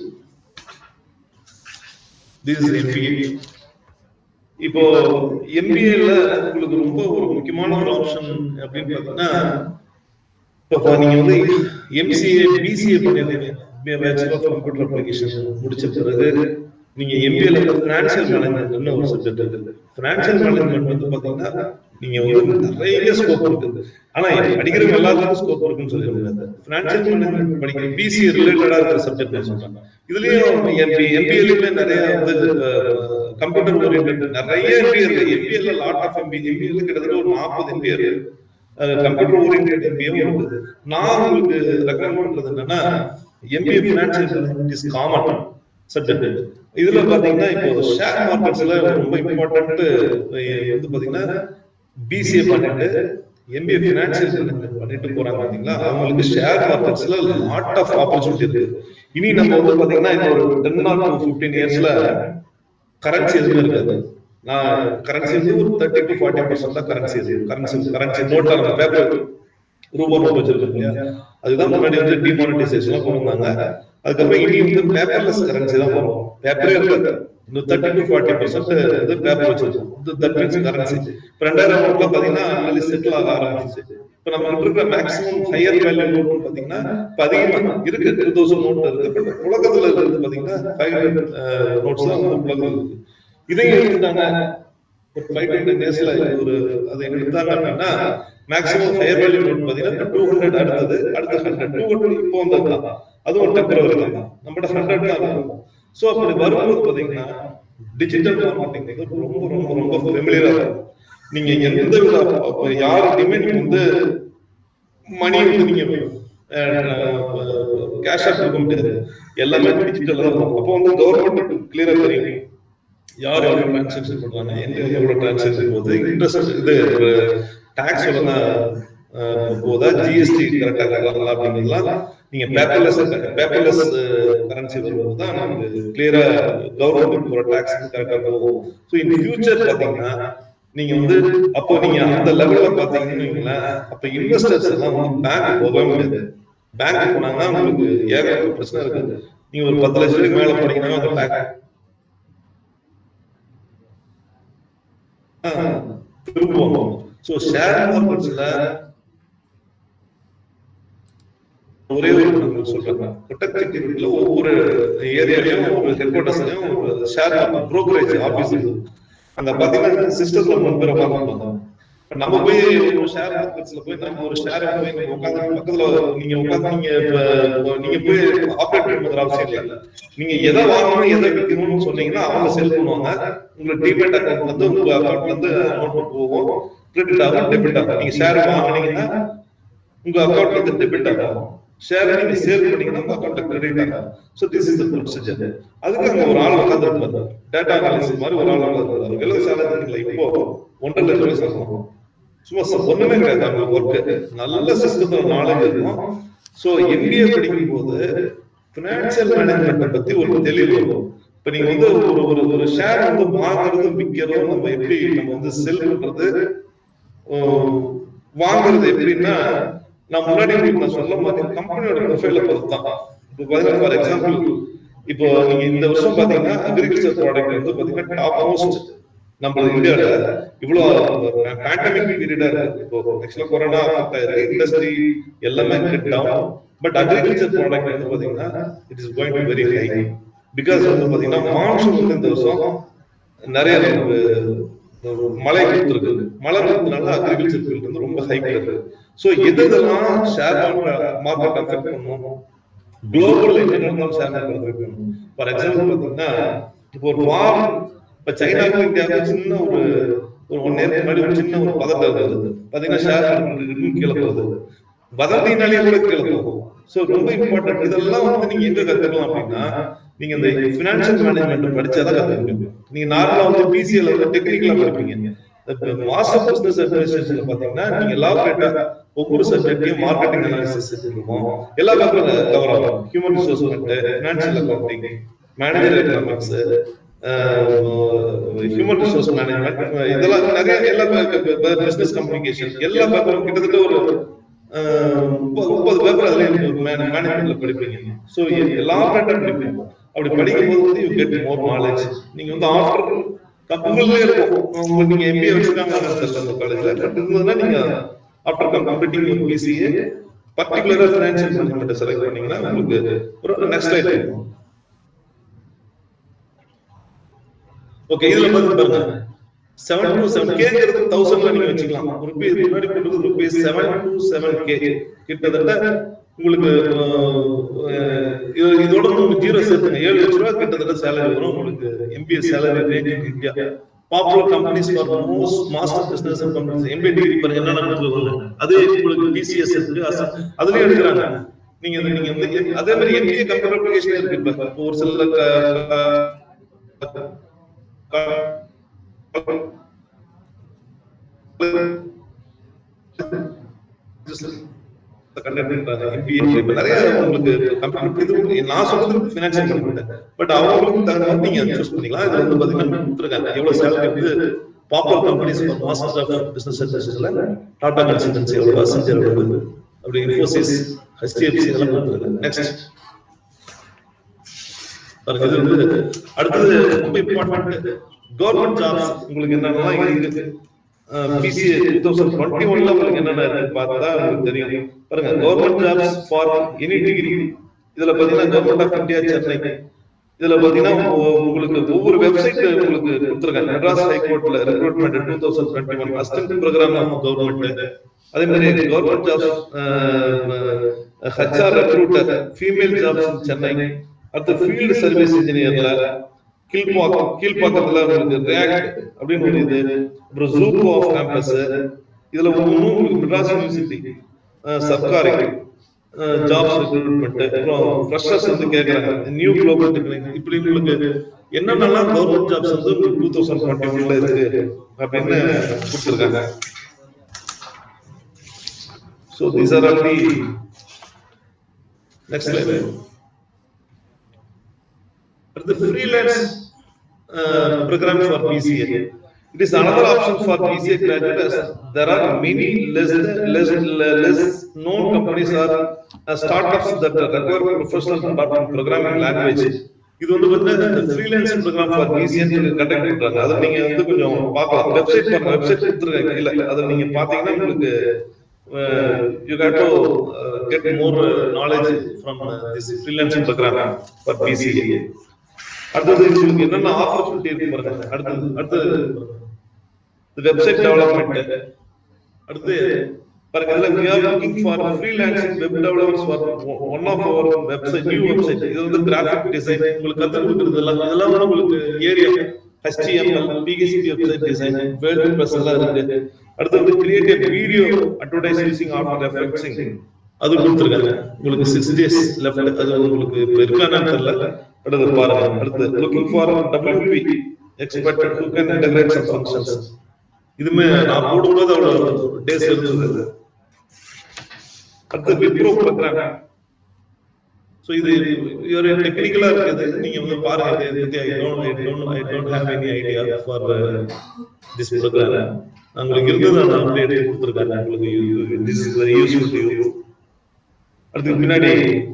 this is MBA இப்போ எம்பிஏல உங்களுக்கு ரொம்ப ஒரு முக்கியமான ஒரு ஆப்ஷன் அப்படின்னு பாத்தீங்கன்னா இப்போ நீங்க வந்து எம்சிஏ பிசிஏ பண்ணிருக்கீங்க பேச்சுலர் ஆஃப் கம்ப்யூட்டர் அப்ளிகேஷன் முடிச்ச பிறகு நீங்க எம்பிஏல வந்து பினான்சியல் மேனேஜ்மெண்ட்னு ஒரு சப்ஜெக்ட் இருக்கு பினான்சியல் மேனேஜ்மெண்ட் வந்து பாத்தீங்கன்னா நீங்க வந்து நிறைய ஸ்கோப் இருக்கு ஆனா படிக்கிறவங்க எல்லாத்துக்கும் ஸ்கோப் இருக்குன்னு சொல்லி முடியாது பினான்சியல் மேனேஜ்மெண்ட் படிக்கிற பிசிஏ ரிலேட்டடா இருக்கிற சப்ஜெக்ட் நான் சொல்றேன் இதுலயும் எம்பி எம்பிஏலுமே நிறைய வந்து கம்ப்யூட்டர் ஓரியன்ட் நிறைய எம்பிஏ இருக்கு எம்பிஏல லாட் ஆஃப் எம்பி எம்பிஏல கிட்டத்தட்ட ஒரு நாற்பது எம்பிஏ இருக்கு கம்ப்யூட்டர் ஓரியன்ட் எம்பிஏவும் இருக்குது நான் உங்களுக்கு ரெக்கமெண்ட் பண்றது என்னன்னா MBA financial management is common subject இதுல பாத்தீங்கன்னா இப்போ ஷேர் மார்க்கெட்ஸ்ல ரொம்ப இம்பார்ட்டன்ட் வந்து பாத்தீங்கன்னா பிசிஏ பண்ணிட்டு எம்பிஏ பினான்சியல் மேனேஜ்மெண்ட் பண்ணிட்டு போறாங்க பாத்தீங்களா அவங்களுக்கு ஷேர் மார்க்கெட்ஸ்ல லாட் ஆஃப் ஆப்பர்ச்சுனிட்டி இருக்கு இனி நம்ம வந்து பாத்தீங்கன்னா இந்த ஒரு டென் ஆர் டு பிப்டீன் இயர்ஸ்ல கரன்சி எதுவுமே இருக்காது நான் கரன்சி வந்து ஒரு தேர்ட்டி டு ஃபார்ட்டி பர்சன்ட் தான் கரன்சி இது கரன்சி கரன்சி நோட்டா நம்ம பேப்பர் ரூபா நோட் வச்சிருக்கோம் இல்லையா அதுதான் முன்னாடி வந்து டிமானிட்டைசேஷன் கொண்டு வந்தாங்க அதுக்கப்புறம் இனி வந்து பேப்பர்லெஸ் கரன்சி தான் வரும் பேப்பரே இருக்காது இன்னும் தேர்ட்டி டு ஃபார்ட்டி பர்சன்ட் வந்து பேப்பர் வச்சிருக்கோம் தட் மீன்ஸ் கரன்சி இப்போ ரெண்டாயிரம் நோட்ல பாத்தீங்கன்னா அனலி செட்டில் ஆக ஆரம்பிச்சு இப்போ நம்ம கிட்ட இருக்கிற மேக்ஸிமம் ஹையர் வேல்யூ நோட் பாத்தீங்கன்னா இப்போ அதிகமா இருக்கு டூ தௌசண்ட் நோட் இருக்கு பட் உலகத்துல இருக்கிறது பாத்தீங்கன்னா ஃபைவ் ஹண்ட்ரட் நோட்ஸ் தான் வந்து உலகத்துல இருக்கு இதையும் எடுத்துட்டாங்க ஒரு ஃபைவ் ஹண்ட்ரட் டேஸ்ல ஒரு அதை எடுத்தாங்க அப்படின்னா மேக்ஸிமம் ஹையர் வேல்யூ நோட் பாத்தீங்கன்னா டூ ஹண்ட்ரட் அடுத்தது அடுத்த ஹண்ட்ரட் டூ ஹண்ட்ரட் இப்போ வந்தது தான் அதுவும் டெம்பரவரி தான் நம்மகிட்ட ஹண்ட்ரட் தான் இருக்கும் ஸோ அப்படி வரும்போது பாத்தீங்கன்னா டிஜிட்டல் மார்க்கெட்டிங் வந்து ரொம்ப ரொம்ப ரொம்ப ஃபெமிலியரா இருக்கும் நீங்க எந்த வித அப்ப யாருக்குமே நீங்க வந்து மணி வந்து நீங்க கேஷா கொடுக்க முடியாது எல்லாமே டிஜிட்டல் தான் இருக்கும் அப்போ வந்து கவர்மெண்ட் கிளியரா தெரியும் யார் எவ்வளவு டிரான்சாக்ஷன் பண்றாங்க எங்க எவ்வளவு டிரான்சாக்ஷன் போகுது இன்ட்ரெஸ்ட் இது டாக்ஸ் எவ்வளவு போதா ஜிஎஸ்டி கரெக்டா இருக்காங்களா அப்படிங்கிறதுலாம் நீங்க பேப்பர்லெஸ் பேப்பர்லெஸ் கரன்சி வரும்போது தான் நமக்கு கிளியரா கவர்மெண்ட் போற டாக்ஸ் கரெக்டா போகும் ஸோ இன் ஃபியூச்சர் பாத்தீங்கன்னா நீங்க வந்து அப்போ நீங்க அந்த லெவல்ல பாத்தீங்கன்னு வைங்களேன் அப்ப இன்வெஸ்டர்ஸ் எல்லாம் வந்து பேங்க் போகவே முடியாது பேங்க் போனாங்கன்னா உங்களுக்கு ஏகப்பட்ட பிரச்சனை இருக்கு நீங்க ஒரு பத்து லட்சம் ரூபாய்க்கு மேல போனீங்கன்னா அந்த பேங்க் திரும்புவாங்க ஸோ ஷேர் மார்க்கெட்ஸ்ல ஒரே ஒரு நான் சொல்றேன் கொட்டக் செக்யூரிட்டில ஒவ்வொரு ஏரியாலையும் ஒரு ஹெட் குவார்டர்ஸ்லயும் ஒரு ஷேர் ப்ரோக்கரேஜ் ஆபீஸ் இருக்கு அங்க பாத்தீங்கன்னா சிஸ்டத்துல மூணு பேரை பார்க்கணும் நம்ம போய் ஒரு ஷேர் மார்க்கெட்ஸ்ல போய் நம்ம ஒரு ஷேர் போய் நீங்க உட்காந்து பக்கத்துல நீங்க உட்காந்து நீங்க இப்ப நீங்க போய் ஆப்ரேட் பண்ணுற அவசியம் இல்ல நீங்க எதை வாங்கணும் எதை விற்கணும்னு சொன்னீங்கன்னா அவங்க செல் பண்ணுவாங்க உங்களுக்கு டிபெட் அக்கௌண்ட் வந்து உங்க அக்கௌண்ட்ல இருந்து அமௌண்ட் போகும் கிரெடிட் ஆகும் டெபிட் ஆகும் நீங்க ஷேர் வாங்கினீங்கன்னா உங்க அக்கௌண்ட்ல இருந்து டெபிட் ஆகும் ஷேர் நீங்க சேல் பண்ணீங்கன்னா உங்க அக்கௌண்ட் கிரெடிட் ஆகும் so this is the procedure அதுக்கு அங்க ஒரு ஆள் உட்கார்ந்து இருப்பாரு டேட்டா அனாலிசிஸ் மாதிரி ஒரு ஆள் உட்கார்ந்து இருப்பாரு எவ்வளவு சேலரி இல்லை இப்போ ஒன்றரை லட்சம் ரூபாய் சம்பளம் சும்மா ச- ஒண்ணுமே கிடையாது அவங்க ஒர்க்கு நல்ல சிஸ்டத்தோட நாலேஜ் இருக்கும் சோ எம்பிஏ படிக்கும் போது பினான்சியல் மேனேஜ்மெண்ட் பத்தி ஒரு தெளிவு இருக்கும் இப்ப நீங்க வந்து ஒரு ஒரு ஒரு ஷேர் வந்து வாங்குறதும் விற்கிறதும் நம்ம எப்படி நம்ம வந்து செல் பண்றது ஓ, வாங்குறது எப்படின்னா நான் முன்னாடி உங்களுக்கு நான் சொல்ல மாதிரி கம்பெனியோட ப்ரொஃபைல பொறுத்து தான் இப்போ பாத்தீங்கன்னா ஃபார் எக்ஸாம்பிள் இப்போ நீங்க இந்த வருஷம் பாத்தீங்கன்னா அக்ரிகல்ச்சர் ப்ராடக்ட் வந்து பாத்தீங்கன்னா டாப் மோஸ்ட் நம்ம இந்தியால இவ்வளவு பேண்டமிக் பீரியடா இருக்கு இப்போ ஆக்சுவலா கொரோனா இண்டஸ்ட்ரி எல்லாமே cut down but agriculture product வந்து பாத்தீங்கன்னா it is going to very high because வந்து பாத்தீங்கன்னா மான்சூன் வந்து இந்த வருஷம் நிறைய நமக்கு ஒரு மழை கொடுத்துருக்கு மழை கொடுத்தனால அக்ரிகல்ச்சர் ஃபீல்ட் வந்து ரொம்ப ஹைப்ல இருக்கு ஸோ எது இதெல்லாம் ஷேர் மார்க்கெட் அஃபெக்ட் பண்ணும் குளோபல் இன்டர்நேஷனல் ஷேர் மார்க்கெட் இருக்கு ஃபார் எக்ஸாம்பிள் பாத்தீங்கன்னா இப்போ ஒரு வார் இப்ப சைனாவுக்கும் இந்தியாவுக்கும் சின்ன ஒரு ஒரு ஒன் இயர் முன்னாடி ஒரு சின்ன ஒரு பதட்டம் இருந்தது பாத்தீங்கன்னா ஷேர் மார்க்கெட் கீழே போகுது வதந்தினாலே கூட கீழே போகும் சோ ரொம்ப இம்பார்ட்டன்ட் இதெல்லாம் வந்து நீங்க எங்க கத்துக்கலாம் அப்படின்னா நீங்க இந்த பினான்சியல் மேனேஜ்மெண்ட் படிச்சாதான் கத்துக்க முடியும் நீங்க நார்மலா வந்து பிசிஎல் வந்து டெக்னிக்கலா படிப்பீங்க மாஸ்டர் பிசினஸ் அட்மினிஸ்ட்ரேஷன்ல பாத்தீங்கன்னா நீங்க லா கிரேட்டா ஒவ்வொரு சப்ஜெக்ட்லயும் மார்க்கெட்டிங் அனாலிசிஸ் இருக்கும் எல்லா பேப்பரும் கவர் ஆகும் human resource financial accounting manager economics human resource management இதெல்லாம் நிறைய எல்லா பிசினஸ் கம்யூனிகேஷன் எல்லா பேப்பரும் கிட்டத்தட்ட ஒரு அஹ், முப்பது முப்பது பேப்பர் அதுல மேனேஜ்மெண்ட்ல படிப்பீங்க ஸோ எல்லா பேட்டர் படிப்பீங்க அப்படி படிக்கும் போது வந்து யூ கெட் மோர் நாலேஜ் நீங்க வந்து ஆஃப்டர் கம்பெனிலே இருக்கும் உங்க நீங்க எம்பிஏ வச்சிருக்காங்க தெரியல அந்த காலேஜ்ல பட் இருந்ததுன்னா நீங்க ஆஃப்டர் கம்ப்ளீட்டிங் பிசிஏ பர்டிகுலரா ஃபினான்சியல் மேனேஜ்மெண்ட் செலக்ட் பண்ணீங்கன்னா உங்களுக்கு ஒரு நெக்ஸ்ட் லைஃப் இருக்கும் ஓகே இதுல வந்து பாருங்க செவன் டு செவன் கேங்கிறது தௌசண்ட்ல நீங்க வச்சுக்கலாம் ருபீஸ் முன்னாடி கொடுக்குறது rupees seven to seven K கிட்டத்தட்ட உங்களுக்கு அஹ், இது- இதோட உங்களுக்கு ஜீரோ சேர்த்துங்க ஏழு லட்ச ரூபா கிட்டத்தட்ட சேலரி வரும் உங்களுக்கு MBA salary range in India popular companies for most master business companies MBA degree பாருங்க என்னென்ன கொடுக்குறாங்க அது உங்களுக்கு டிசிஎஸ் இருக்கு அச- அதுலயும் எடுக்கிறாங்க நீங்க இது- நீங்க வந்து அதே மாதிரி எம்பிஏ கம்ப்யூட்டர் அப்ளிகேஷன் இருக்கு இப்ப இப்போ ஒரு சில நிறைய உங்களுக்கு கம்ப்யூட்டர் இது நான் சொல்றது ஃபினான்ஷியல் மேனேஜ்மெண்ட் பட் அவங்களுக்கு தகுந்த மாதிரி நீங்க சூஸ் பண்ணிக்கலாம் இதுல வந்து பாத்தீங்கன்னா கொடுத்துருக்காங்க எவ்வளவு சேலரி வந்து popular companies master of business சர்வீசஸ்ல டாடா கன்சல்டன்சி எவ்வளவு அசஞ்சர் எவ்வளவு அப்படி இன்ஃபோசிஸ் ஹெச்டிஎஃப்சி இதெல்லாம் கொடுத்துருக்காங்க நெக்ஸ்ட் பாருங்க இது வந்து அடுத்தது ரொம்ப இம்பார்ட்டன்ட் கவர்மெண்ட் ஜாப்ஸ் உங்களுக்கு என்னென்னலாம் இருக்கு பிசிஏ டூ தௌசண்ட் டுவெண்ட்டி ஒன்ல உங்களுக்கு என்னென்ன இருக்கு பார்த்தா உங்களுக்கு தெரியும் பாருங்க government jobs for any degree இதுல பாத்தீங்கன்னா கவர்மெண்ட் ஆஃப் இந்தியா சென்னை இதுல பாத்தீங்கன்னா உ- உங்களுக்கு ஒவ்வொரு வெப்சைட் உங்களுக்கு கொடுத்துருக்காங்க மெட்ராஸ் ஹைகோர்ட்ல recruitment two thousand twenty one assistant program of government அதே மாதிரி government jobs HR recruiter female jobs Chennai அடுத்து ஃபீல்டு சர்வீஸ் இன்ஜினியர்ல கீழ்பாக்கம் கீழ்பாக்கத்துல உங்களுக்கு ரியாக்ட் அப்படின்னு ஒரு இது அப்புறம் ஜூகோ ஆஃப் கேம்பஸ் இதுல ஒவ்வொன்றும் உங்களுக்கு Madras university Sarkari jobs recruitment அப்புறம் ஃப்ரெஷர்ஸ் வந்து கேட்கறாங்க நியூ குளோபல் டெக்னிக் இப்படி உங்களுக்கு என்னென்னலாம் கவர்மெண்ட் ஜாப்ஸ் வந்து டூ தௌசண்ட் டுவெண்ட்டி ஒன்ல இருக்கு அப்படின்னு கொடுத்துருக்காங்க so these are all the next slide அடுத்து freelance program for PCA. It is another option for PCA graduates. There are many less less less known companies or uh, startups that require professional development programming language. இது வந்து பார்த்தீங்கன்னா freelance program for PCN conduct பண்றாங்க அதை நீங்க வந்து கொஞ்சம் பார்க்கலாம் website பாருங்க வெப்சைட் கொடுத்துருக்காங்க இல்ல அதை நீங்க பாத்தீங்கன்னா உங்களுக்கு you have to get more knowledge from this freelance program for BCA அடுத்தது உங்களுக்கு என்னென்ன ஆப்பர்ச்சுனிட்டி இருக்கு பாருங்க அடுத்தது அடுத்தது வெப்சைட் டெவலப்மெண்ட் அடுத்து பாருங்க இதுல we are looking for freelancing web developers for one of our website new website இது வந்து graphic design உங்களுக்கு கத்து கொடுக்கிறது எல்லாம் இதெல்லாம் வந்து உங்களுக்கு area HTML PHP website design WordPress எல்லாம் இருக்கு அடுத்து வந்து create a video advertise using after effects அது கொடுத்துருக்காங்க உங்களுக்கு சிக்ஸ் டேஸ் லெஃப்ட் அது உங்களுக்கு இப்ப இருக்கான்னு தெரியல அடுத்து பாருங்க அடுத்து looking for WP expert who can integrate some functions இதுமே நான் போடும்போது அவ்வளவு டேஸ் இருந்தது அடுத்து விப்ரோ ப்ரோக்ராம் சோ இது ஒரு டெக்னிக்கலா இருக்குது நீங்க வந்து பாருங்க இதை பத்தி I don't I don't I don't have any idea for this program உங்களுக்கு இருந்தது நான் அப்படியே எடுத்து கொடுத்துருக்காங்க உங்களுக்கு this is very useful to you அடுத்து பின்னாடி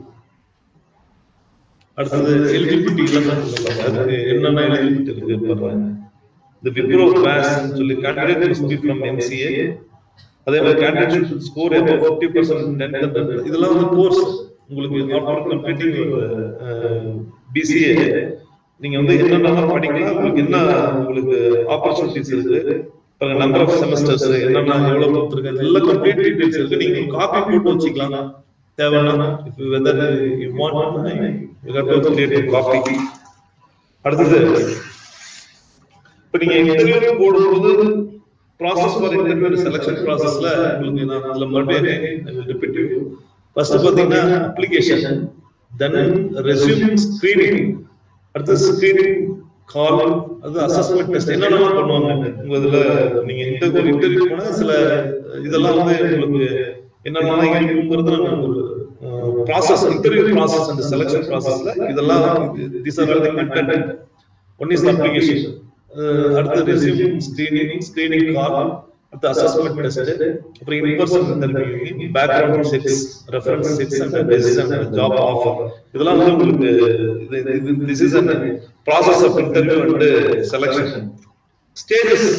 அடுத்தது எலிஜிபிலிட்டி எல்லாம் சொல்லுவாங்க அதுக்கு என்னென்ன எலிஜிபிலிட்டி இருக்கு பாருங்க இந்த விப்ரோ பாஸ் சொல்லி candidate must be from MCA அதே மாதிரி candidate should score above 50% 10th இதெல்லாம் வந்து கோர்ஸ் உங்களுக்கு ஆஃப்டர் கம்ப்ளீட்டிங் பிசிஏ நீங்க வந்து என்னென்னலாம் படிக்கலாம் உங்களுக்கு என்ன உங்களுக்கு ஆப்பர்ச்சுனிட்டிஸ் இருக்கு நம்பர் ஆஃப் செமஸ்டர்ஸ் என்னென்ன எவ்வளவு கொடுத்துருக்கு எல்லாம் கம்ப்ளீட் டீடைல்ஸ் இருக்கு நீங்க காப்பி போட்டு வச்சுக்கலாம் தேவைன்னா if whether you want you have to create copy அடுத்தது இப்போ நீங்க இன்டர்வியூ போடும்போது ப்ராசஸ் ஃபார் இன்டர்வியூ செலக்ஷன் ப்ராசஸ்ல உங்களுக்கு நான் அதுல மறுபடியும் ரிப்பீட் ஃபர்ஸ்ட் பாத்தீங்கன்னா அப்ளிகேஷன் தென் ரெஸ்யூம் ஸ்கிரீனிங் அடுத்து ஸ்கிரீனிங் கால் அது அசஸ்மெண்ட் டெஸ்ட் என்னென்னலாம் பண்ணுவாங்க உங்க இதுல நீங்க இன்டர்வியூ இன்டர்வியூ போனா சில இதெல்லாம் வந்து உங்களுக்கு என்னென்னலாம் இருக்குங்கிறது நான் ஒரு ப்ராசஸ் இன்டர்வியூ ப்ராசஸ் அந்த செலக்ஷன் ப்ராசஸ்ல இதெல்லாம் this are the content one is application அடுத்து ரெஸ்யூம் ஸ்கிரீனிங் ஸ்கிரீனிங் கால் அடுத்து அசஸ்மெண்ட் டெஸ்ட் அப்புறம் in person interview background checks reference checks and decision job offer இதெல்லாம் வந்து உங்களுக்கு இது this is and process of interview and selection stages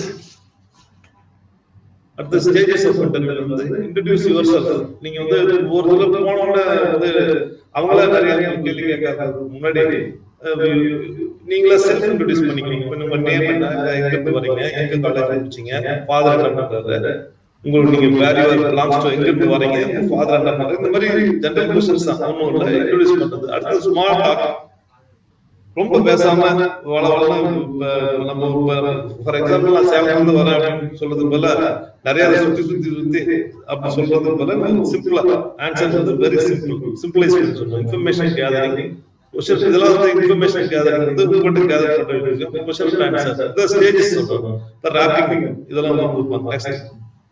அடுத்த stages of interview வந்து introduce yourself நீங்க வந்து ஒரு தடவை போனோட வந்து அவங்கள நிறைய கேள்வி கேட்காத முன்னாடி நீங்களா செல்ஃப் இன்ட்ரோடியூஸ் பண்ணிக்கிறீங்க இப்ப உங்க நேம் என்ன எங்க இருந்து வரீங்க எங்க காலேஜ் முடிச்சீங்க ஃபாதர் என்ன பண்றாரு உங்களுக்கு நீங்க வேற யுவர் பிலாங்ஸ் டு எங்க இருந்து வரீங்க உங்க ஃபாதர் என்ன பண்றாரு இந்த மாதிரி ஜெனரல் கொஸ்டின்ஸ் தான் ஒண்ணும் இல்ல இன்ட்ரோடியூஸ் பண்றது அடுத்து ஸ்மால் டாக் ரொம்ப பேசாம வள வளன்னு நம்ம ஃபார் எக்ஸாம்பிள் நான் சேலம் இருந்து வரேன் அப்படின்னு சொல்றது போல நிறைய அதை சுத்தி சுத்தி சுத்தி அப்படி சொல்றது போல சிம்பிளா ஆன்சர் வந்து வெரி சிம்பிள் சிம்பிளைஸ் பண்ணி சொல்லணும் இன்ஃபர்மேஷன் கேதரிங் கொஸ்டின் இதெல்லாம் வந்து இன்ஃபர்மேஷன் கேதரிங் வந்து உங்கள்கிட்ட கேதர் பண்றது கொஸ்டின் ஆன்சர் இந்த ஸ்டேஜஸ் சொல்றோம் இந்த ராப்பிங் இதெல்லாம் வந்து கொடுப்பாங்க next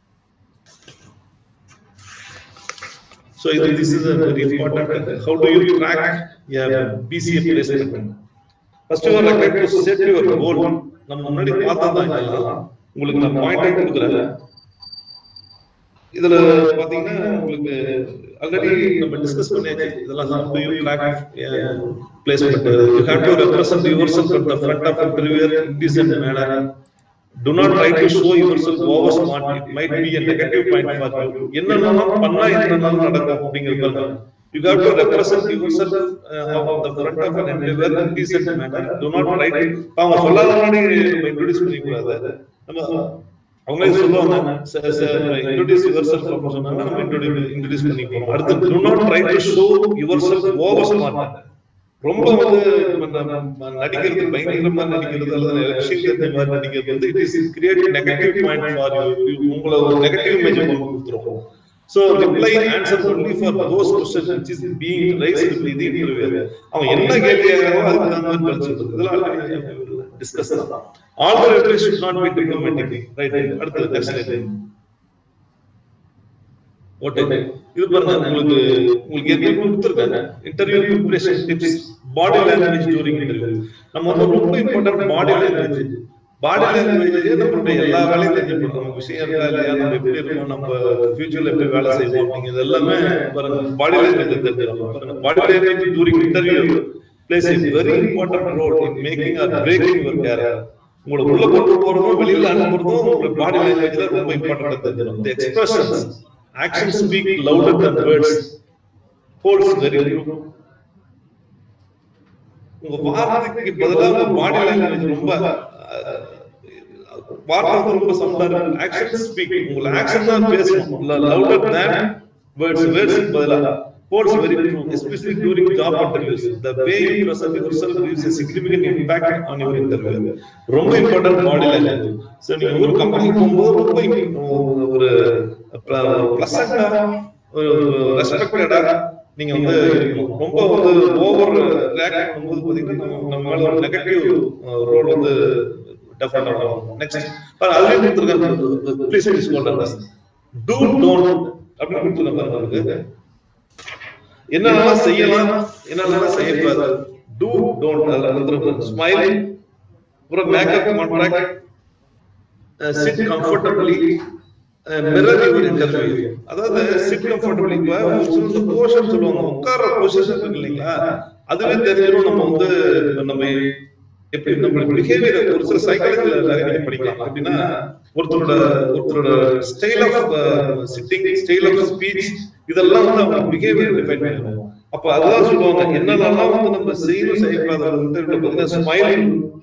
So this is a very important. How do you track a BCA placement? First you are required to set your goal. நம்ம முன்னாடி பார்த்தா தான் இதெல்லாம் உங்களுக்கு நான் பாயிண்ட் கொடுக்குறேன் இதுல பாத்தீங்கன்னா உங்களுக்கு ஆல்ரெடி நம்ம டிஸ்கஸ் பண்ணியாச்சு இதெல்லாம் how do you crack placement you have to represent yourself at the front of interviewer in decent manner do not try to show yourself over smart it might be a negative point for you என்னென்னலாம் பண்ணா என்னென்னலாம் நடக்கும் அப்படிங்கிறது you have to represent yourself uh, of the front of an interviewer in decent manner do not try to அவங்க சொல்லாத முன்னாடி நம்ம introduce பண்ணிக்கூடாது நம்ம அவங்களே சொல்லுவாங்க இன்ட்ரோடியூஸ் யுவர் செல்ஃப் அப்படின்னு சொன்னாங்க நம்ம இன்ட்ரோடியூஸ் இன்ட்ரோடியூஸ் பண்ணி போறோம் அடுத்து to not try to show yourself over smart ரொம்ப வந்து நம்ம நம்ம நடிக்கிறது பயங்கரமா நடிக்கிறது அல்லது விஷயம் தெரிஞ்ச மாதிரி நடிக்கிறது வந்து it is create negative point for you உங்களை ஒரு நெகட்டிவ் இமேஜ் கொடுத்துரும் So reply answer only for those questions which is being raised by the interviewer. அவன் என்ன கேள்வி கேட்கறானோ அதுக்கு தகுந்த மாதிரி பதில் சொல்றது. இதெல்லாம் டிஸ்கஸ் தான். All the replies should not be diplomatic. Right. அடுத்தது next slide. ஓகே இது பாருங்க உங்களுக்கு உங்களுக்கு ஏற்கனவே கொடுத்துருக்காங்க interview preparation tips body language during interview நம்ம வந்து ரொம்ப important body language body language நம்மளுடைய எல்லா வேலையும் தெரிஞ்சுக்கணும் நம்ம விஷயம் இருக்கா இல்லையா நம்ம எப்படி இருக்கோம் நம்ம ஃபியூச்சர்ல எப்படி வேலை செய்வோம் அப்படிங்கிறது எல்லாமே பாருங்க பாடி லாங்குவேஜ் தெரிஞ்சிடும் பாருங்க body language during interview place a very important role in making or breaking your career உங்களை உள்ள கொண்டு போறதும் வெளியில அனுப்புறதும் உங்களுக்கு பாடி லாங்குவேஜ்ல ரொம்ப இம்பார்ட்டன்ட் தெரிஞ்சிடும் the expressions actions speak louder than words holds very true உங்க வார்த்தைக்கு பதிலா உங்க பாடி லாங்குவேஜ் ரொம்ப அஹ், வார்த்தை வந்து ரொம்ப சவுண்டா இருக்கு ஆக்ஷன் ஸ்பீக் உங்க ஆக்ஷன் தான் பேசணும் லவுடர் than வேர்ட்ஸ் வேர்ட்ஸ் பதிலா holds very true especially during job interviews the way you present yourself leaves a significant impact on your interview ரொம்ப இம்பார்ட்டன்ட் பாடி லாங்குவேஜ் சோ நீங்க ஒரு கம்பெனி போகும்போது ரொம்ப im- ஒரு பிளசண்டா ஒரு ரெஸ்பெக்டடா நீங்க வந்து இருக்கணும். ரொம்ப வந்து ஓவர் ரியாக்ட் பண்ணும்போது பாத்தீங்கன்னா நம்ம- நம்ம மேல ஒரு நெகட்டிவ் ரோல் வந்து டெஃபினட்டா வரும் நெக்ஸ்ட் பாரு அதுலயே கொடுத்துருக்காங்க ப்ளீஸ் ப்ளீஸ் போட்டாங்க டூ டோன்ட் அப்படின்னு கொடுத்துருக்காங்க பாருங்க உங்களுக்கு என்னென்னலாம் செய்யலாம் என்னென்னலாம் செய்யக்கூடாது டூ டோன்ட் அதுல கொடுத்துருக்காங்க ஸ்மைல் அப்புறம் makeup contract sit comfortably mirror your interview அதாவது சிட் கம்ஃபர்டபிளி இப்ப ஒரு சில போர்ஷன் சொல்லுவாங்க உட்கார்ற பொசிஷன் இருக்கு இல்லைங்களா அதுவே தெரிஞ்சிடும் நம்ம வந்து நம்ம எப்படி நம்ம பிஹேவியர் ஒரு சில சைக்காலஜில நிறைய நீங்க படிக்கலாம் எப்படின்னா ஒருத்தரோட ஒருத்தரோட style of sitting style of speech இதெல்லாம் வந்து அவங்க பிஹேவியர் டிஃபைன் பண்ணுவாங்க அப்ப அதான் சொல்லுவாங்க என்னென்னலாம் வந்து நம்ம செய்யணும் செய்யக்கூடாது வந்து பாத்தீங்கன்னா ஸ்மைல்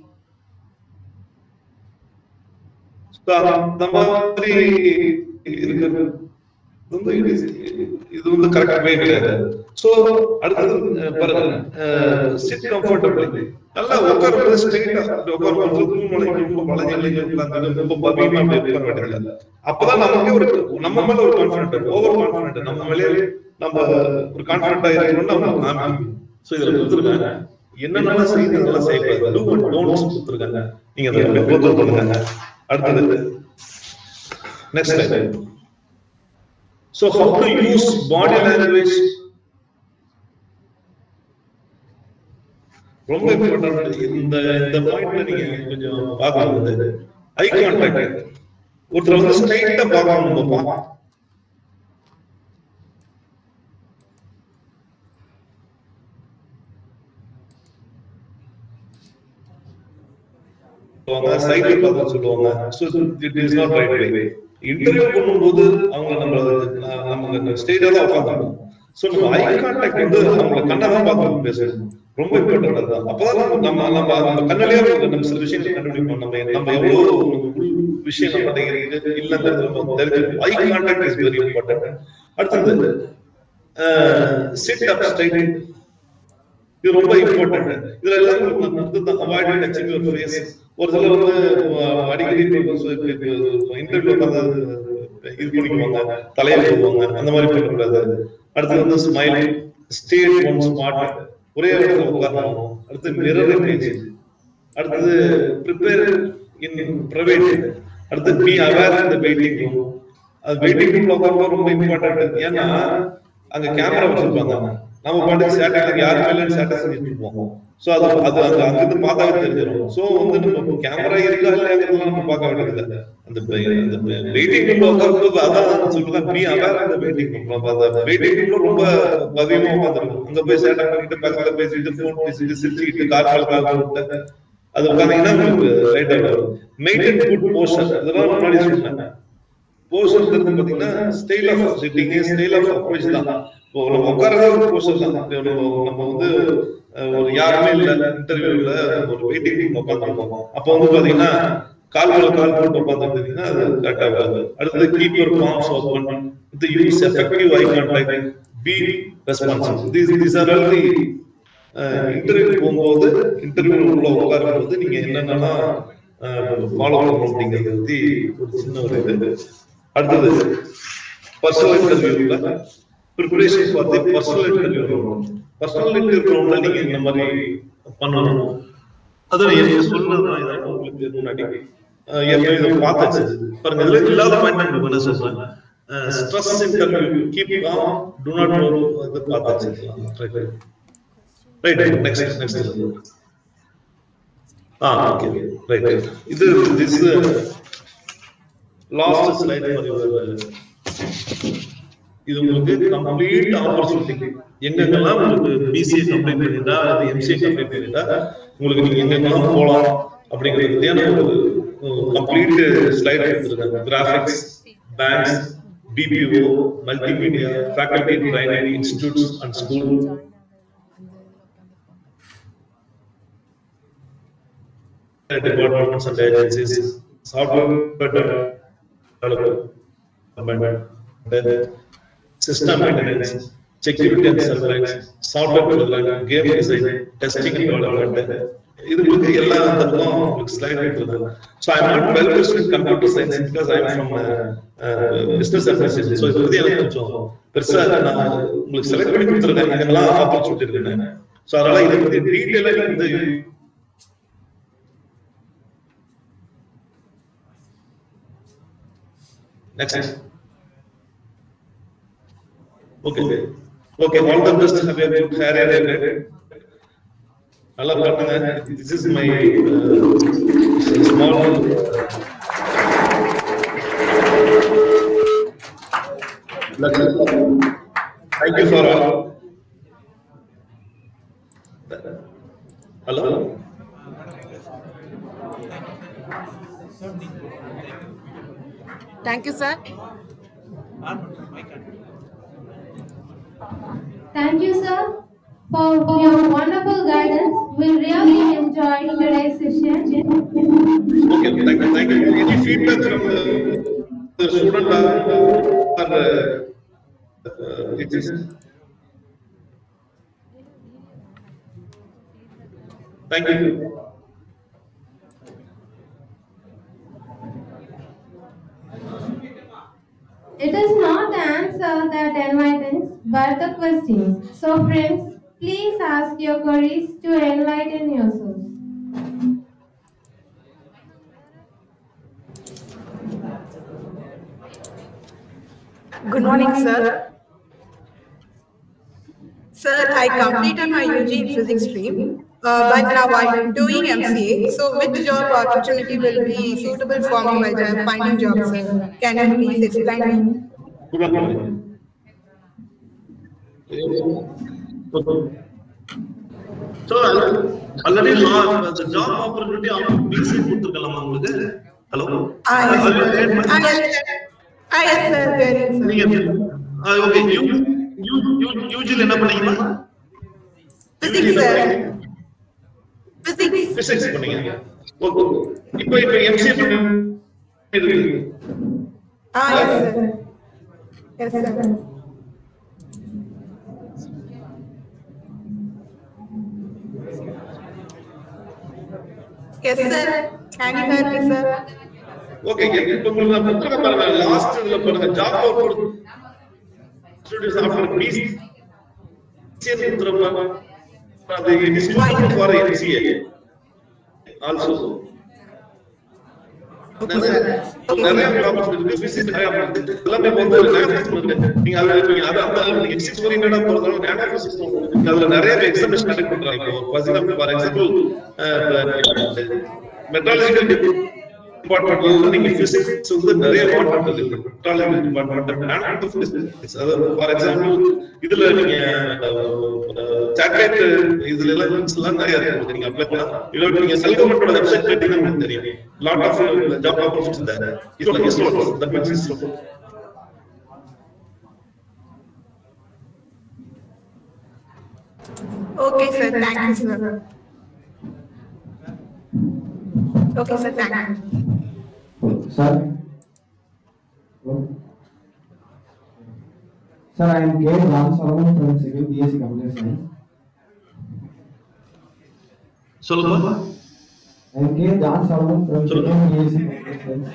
அந்த மாதிரி இருக்கிறது வந்து இது இது வந்து கரெக்ட் வே கிடையாது சோ அடுத்தது அஹ், பாருங்க சிட் கம்ஃபர்டபிள் நல்லா உட்கார ஸ்ட்ரெயிட்டா உட்கார தூங்குமலை ரொம்ப வளைஞ்சு உட்கார்ந்து ரொம்ப பவியமா அப்படி உட்கார வேண்டியது அப்பதான் நமக்கு ஒரு நம்ம மேல ஒரு கான்பிடன்ட் ஓவர் கான்பிடன்ட் நம்ம மேலே நம்ம ஒரு கான்பிடன்டா இருக்கணும்னு நம்ம காமிக்கணும் சோ இதுல கொடுத்துருக்காங்க என்னென்னலாம் செய்யுது அதெல்லாம் செய்யக்கூடாது டூ அண்ட் டோன்ட்ஸ் கொடுத்துருக்காங்க நீங்க அதை கோத்ரூ பண்ணுங்க அடுத்தது next line So how to use body language? ரொம்ப இம்பார்ட்டன்ட் இந்த இந்த பாயிண்ட்ல நீங்க கொஞ்சம் பார்க்கணும் ஐ கான்டாக்ட் ஒருத்தர் வந்து ஸ்ட்ரைட்டா பார்க்கணும் நம்ம பா- சொல்லுவாங்க சைக்கிள் பார்த்து சொல்லுவாங்க so it is not right way interview பண்ணும்போது அவங்க நம்ம நம்ம ஸ்டேஜா தான் உட்காந்துருக்கோம் ஸோ நம்ம ஐ கான்டாக்ட் வந்து அவங்கள கண்ணை தான் பார்த்து பேசணும் ரொம்ப இம்பார்ட்டன்ட் அதுதான் அப்பதான் நம்ம நம்ம நம்ம நம்ம கண்ணிலேயே நம்ம சில விஷயங்கள் கண்டுபிடிப்போம் நம்ம நம்ம எவ்வளவு உள் விஷயம் நம்ம இருக்கு இல்லைங்கிறது நம்ம தெரிஞ்சு eye contact is very important அடுத்தது சிட் அப் ஸ்ட்ரைட் இது ரொம்ப இம்பார்ட்டன்ட் இதுல எல்லாம் வந்து அவாய்ட் டச்சிங் யுவர் ஃபேஸ் ஒரு சிலர் வந்து அஹ், அடிக்கடி இன்டர்வியூ வந்து இது பண்ணிக்குவாங்க தலையில போடுவாங்க அந்த மாதிரி பண்ணக்கூடாது அடுத்து வந்து ஸ்மைல் ஸ்டேட் ஒன் ஸ்பாட் ஒரே இடத்துல உட்காரணும் அடுத்து மிரர் இமேஜ் அடுத்தது ப்ரிப்பேர் இன் பிரைவேட் அடுத்து பி அவேர் இந்த வெயிட்டிங் ரூம் அது வெயிட்டிங் ரூம்ல உட்கார்றது ரொம்ப இம்பார்ட்டன்ட் ஏன்னா அங்க கேமரா வச்சிருப்பாங்க நம்ம பாட்டுக்கு சேட்டை யாருமே இல்லைன்னு சேட்டை செஞ்சுட்டு இருப்போம் ஸோ அது அது அங்க அங்கிருந்து பார்த்தாவே தெரிஞ்சிடும் ஸோ வந்து நம்ம கேமரா இருக்கா இல்லையாங்கிறதுலாம் நம்ம பார்க்க வேண்டியதில்லை அந்த பே- அந்த வெயிட்டிங் ரூம்ல உட்காரும்போது அதான் சொல்றேன் பி அவேர் அந்த வெயிட்டிங் ரூம் அந்த வெயிட்டிங் ரூம்ல ரொம்ப பதியமா உட்காந்துருக்கும் அங்க போய் சேட்டை பண்ணிட்டு பக்கத்துல பேசிட்டு போன் பேசிட்டு சிரிச்சுக்கிட்டு கால் கால் கால் போட்டு அது உட்காந்தீங்கன்னா உங்களுக்கு ரைட்டா வரும் மெயின்டைன் குட் போஸ்டர் இதெல்லாம் முன்னாடி சொன்னேன் போஸ்டர் பாத்தீங்கன்னா style of sitting style of approach தான் இப்போ நம்ம உட்காரதே ஒரு போஸ்டர் தான் இப்போ நம்ம நம்ம வந்து அஹ், ஒரு யாருமே இல்ல இன்டர்வியூல ஒரு வெயிட்டிங் ரூம் உட்காந்துருக்கோம் அப்போ வந்து பாத்தீங்கன்னா கால் மேல கால் போட்டு உட்காந்துருந்தீங்கன்னா அது கரெக்டா வராது அடுத்தது கீப் யுவர் ஃபார்ம்ஸ் ஓப்பன் இது use effective eye contact be responsive these these are all the interview போகும்போது இன்டர்வியூ உள்ள உட்காரும்போது நீங்க என்னென்னலாம் ஃபாலோ பண்ணணும் அப்படிங்கறத பத்தி ஒரு சின்ன ஒரு இது அடுத்தது பர்சனல் இன்டர்வியூல ப்ரிப்பரேஷன் பார்த்து பர்சனல் இன்டர்வியூ பர்சனல் இன்டர்வியூல நீங்க இந்த மாதிரி பண்ணணும் அது எனக்கு சொன்னதுதான் இதான் உங்களுக்கு முன்னாடி அஹ் ஏற்கனவே இதை பார்த்தாச்சு பாருங்க இதுல இல்லாத பாயிண்ட் என்ன சொல்றேன் stress interview keep calm do not no இது பார்த்தாச்சு right next next ah okay right இது this last slide for your இது உங்களுக்கு கம்ப்ளீட் ஆப்பர்ச்சுனிட்டி எங்கெங்கெல்லாம் உங்களுக்கு பிசிஏ கம்ப்ளீட் பண்ணிட்டா அது எம்சிஏ கம்ப்ளீட் பண்ணிட்டா உங்களுக்கு நீங்க எங்கெங்கெல்லாம் போகலாம் அப்படிங்கிறது பத்தியான ஒரு கம்ப்ளீட் ஸ்லைட் எடுத்துருக்காங்க graphics banks BPO multimedia faculty training institutes and school departments and agencies, software development, system maintenance, security and surveillance, software development, game design, testing and development. இது உங்களுக்கு எல்லா அந்த பக்கம் உங்களுக்கு ஸ்லைட் இருக்குது so I not well versed in computer science because I from business administration so இது பத்தி எனக்கு கொஞ்சம் பெருசா நான் உங்களுக்கு செலக்ட் பண்ணி கொடுத்துருக்கேன் இதெல்லாம் ஆப்பர்ச்சுனிட்டி இருக்குன்னு ஸோ அதனால இதை பத்தி டீட்டெயிலாக வந்து Next. Okay. Okay, all the best. Have a good hair and நல்லா பண்ணுங்க this is my uh, small thank you for all hello Thank you, sir. Thank you, sir, for your wonderful guidance. We really enjoyed today's session. Okay, thank you, thank you. Any feedback from the, the student or, or uh, uh, teachers? Thank you. It is not the answer that enlightens, but the questions. So, friends, please ask your queries to enlighten yourselves. Good morning, sir. Sir, I completed my UG in physics stream, uh, but now I'm doing MCA. So, which job opportunity will be suitable for me while I'm finding jobs? Sir? Can you please explain me? Good afternoon. So, already law, the job opportunity out of BC கொடுத்துருக்கலாமா உங்களுக்கு hello Ah, yes, sir. Ah, yes, sir. Ah, yes, sir. There is, sir. நீங்க okay you you you யூஜில என்ன பண்ணீங்கன்னா Physics, sir. Physics. Physics பண்ணீங்க okay இப்போ இப்போ MCA பண்ணி Ah, yes, sir. Yes, sir. Yes, sir. Can you help me, sir? ஓகே இப்போ உங்களுக்கு நான் புக்கில் பாருங்க லாஸ்ட் இதுல பாருங்க job offer students after BC கொடுத்துறப்ப அது it is for MCA also நிறைய நிறைய ப்ராப்ளம்ஸ் இருக்கு பிசிக்ஸ் நிறைய இருக்கு எல்லாமே வந்து நேனோபிசிக்ஸ் இருக்கு நீங்க அதுல இருப்பீங்க அது அந்த நீங்க எக்ஸிக்ஸ் ஓரியன்டா போறதால நேனோபிசிக்ஸ் நீங்க அதுல நிறைய எக்ஸாம்பிள்ஸ் கண்டக்ட் பண்றாங்க இப்போ for example for example meteorological டிபார்ட்மெண்ட்ல நீங்க பிசிக்ஸ் வந்து நிறைய டிபார்ட்மெண்ட் இருக்கு மெட்ராலஜி டிபார்ட்மெண்ட் நானோபிசிக்ஸ் அதாவது ஃபார் எக்ஸாம்பிள் இதுல நீங்க சேட்டலைட் இதுல எல்லாம் links எல்லாம் நிறைய இருக்கு நீங்க அப்ளை பண்ணலாம் இல்ல நீங்க செல் கவர்மெண்டோட வெப்சைட் கேட்டீங்கன்னா உங்களுக்கு தெரியும் lot of job opportunities there ISRO ISRO that means ISRO Okay, sir. Thank you, sir. Okay, sir. Thank you. Sir. Sir, I am K. Ram Solomon from Civil BSc Computer Science. சொல்லுங்க I am K. John Solomon from Civil BSc Computer Science.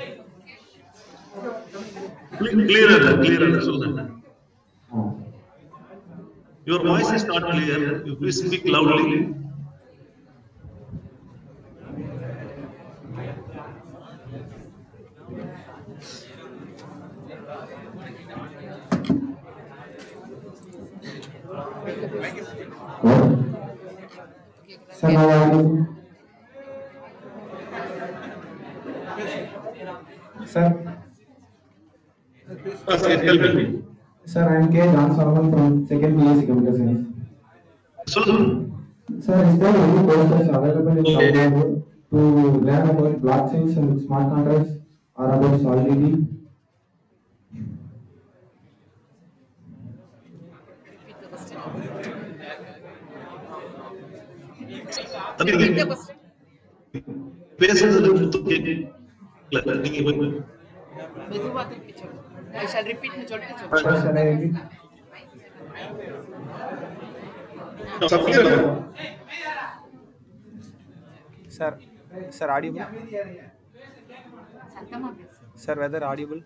கிளியரா இல்ல கிளியரா இல்ல சொல்லுங்க Ah. Your voice is not clear you please speak loudly Good. Sir, now I am. Sir, tell me sir, I am K. John Solomon from second BSc Computer Science. சொல்லுங்க Sir, is there any courses available in Okay. Tamil Nadu to learn about blockchains and smart contracts or about Solidity? தம்பி நீங்க பேசுறது சுத்தம் கேட்கல நீங்க போய் மெதுவா திருப்பி சொல்லு ஐ ஷால் ரிப்பீட்னு சொல்லிட்டு Sir, சொல்லு shall I repeat? சப்ளியர் Sir, sir, audible? சத்தமா பேசு Sir, whether audible?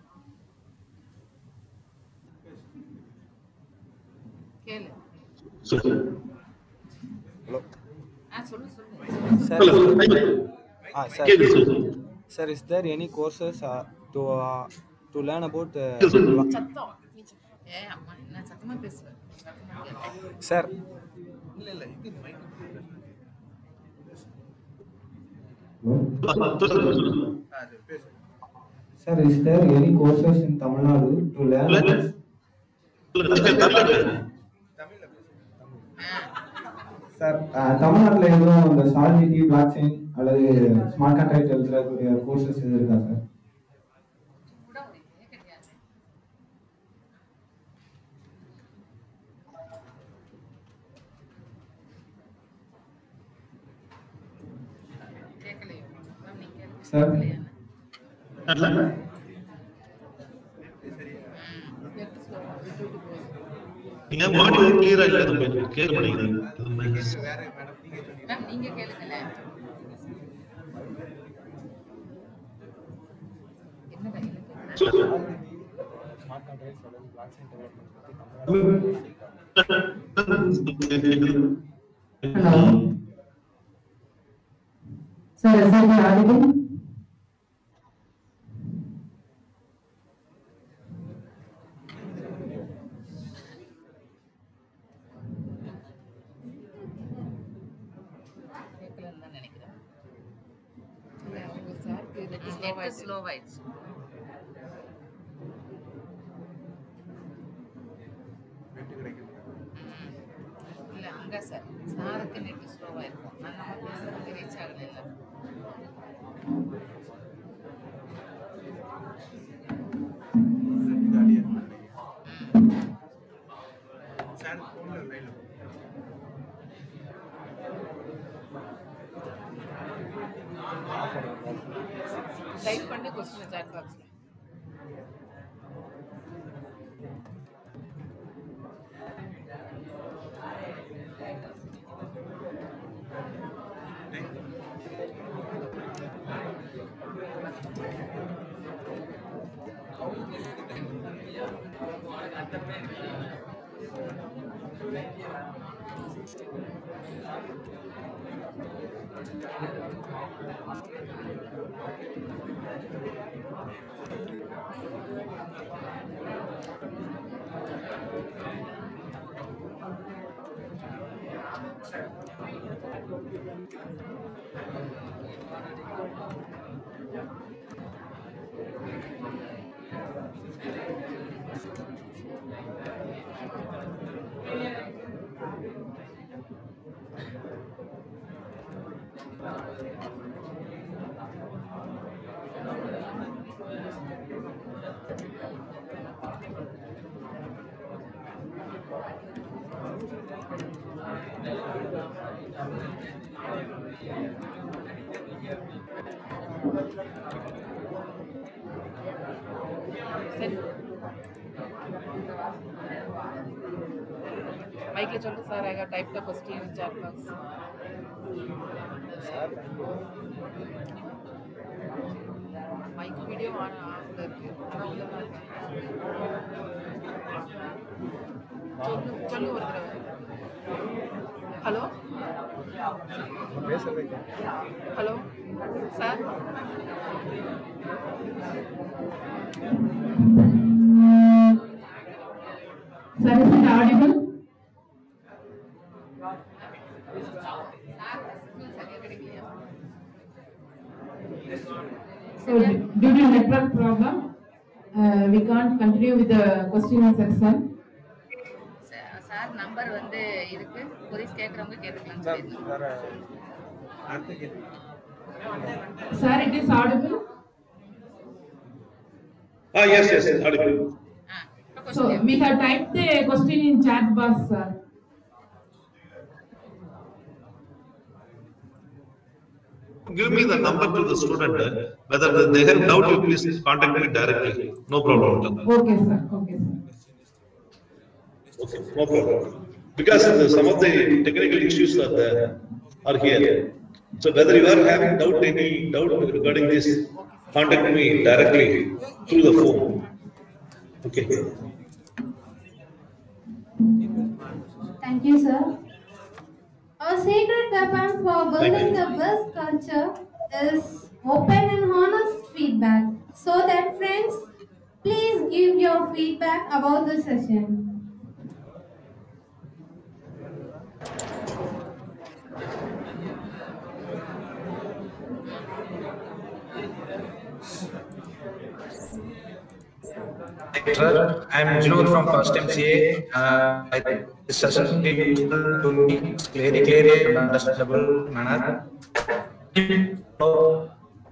கேளு சொல்லுங்க Hello? ஆ சொல்லு சொல்லு Sir, சொல்லுங்க ah, sir, கேக்குது சொல்லுங்க sir, is there any courses uh, to uh, to learn about uh, சொல்லுங்க. blo- சத்தம் நீ சத்தம். ஏ அம்மா என்ன சத்தமா பேசு சத்தமா கேளு. sir? Hello? சொல்லுங்க சொல்லுங்க Sir, is there any courses in Tamil Nadu to learn? சொல்லுங்க தமிழ்ல சார் தமிழ்நாட்டில் எதுவும் இந்த சாலிடிட்டி பிளாக் செயின் அல்லது ஸ்மார்ட் கான்ட்ராக்ட் எழுதுறக்கூடிய கோர்சஸ் எதுவும் இருக்கா சார் கூட ஒரு இதே கிடையாது கேட்கலையோ மேம் நீ கேளு சார் நெட் ஸ்லோவா விட்டு விட்டு போகுது நீங்க ஆடியோ கிளியரா இல்ல தம்பி கேட்க மாட்டேங்குது மேம் நீங்க கேளுங்களேன் என்னடா என்ன கேக்குற? சொல்லுங்க சார் is it audible? கேட்கலன்னு தான் நினைக்கிறேன் இல்ல, அவங்க சாருக்கு நெட் ஸ்லோவாயிடுச்சு ஸ்லோவாயிடுச்சு இல்ல அங்க சார் சாருக்கு நெட் ஸ்லோவாயிருக்கும் நான் நம்ம பேசுறது ரீச் ஆகல இல்ல டைப் பண்ணி கொஸ்டின் சாட் பாக்ஸ்ல சரி மைக்கில் சொல்லு sir I how type the question in chat box mic video on ஆஃப்ல இருக்கு ஆனால் உள்ள தான் இருக்கு. சொல்லு சொல்லு ஒரு தடவை hello hello sir Sir, is it audible? So due to network problem, uh, we can't continue with the question section. Sir number வந்து இருக்கு கொரிஸ் கேட்குறவங்க கேட்டுக்கலாம்னு சொல்லியிருந்தோம் வேற அடுத்த கேள்வி Sir, it is audible? Ah, yes, yes, yes, audible. So we have typed the question in chat box, sir. Give me the number to the student, uh, whether they have doubt, you please contact me directly, no problem. at all. Okay, sir, okay, sir. Okay, no problem. Because the- some of the technical issues are there, are here. So whether you are having doubt, any doubt regarding this, contact me directly through the phone. Okay. Thank you, sir. Our sacred weapon for building you. the best culture is open and honest feedback. So that friends, please give your feedback about the session. Sir, I am Vinod from First MCA. Uh, I think this session will be useful to me, It's very clear and understandable manner. So,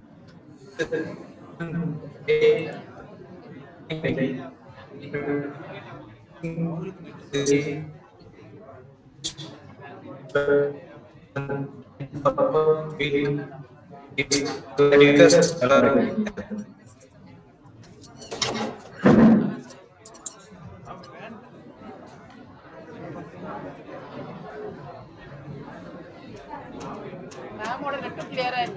It's மேமோட நெட்டும் கிளியரா இல்ல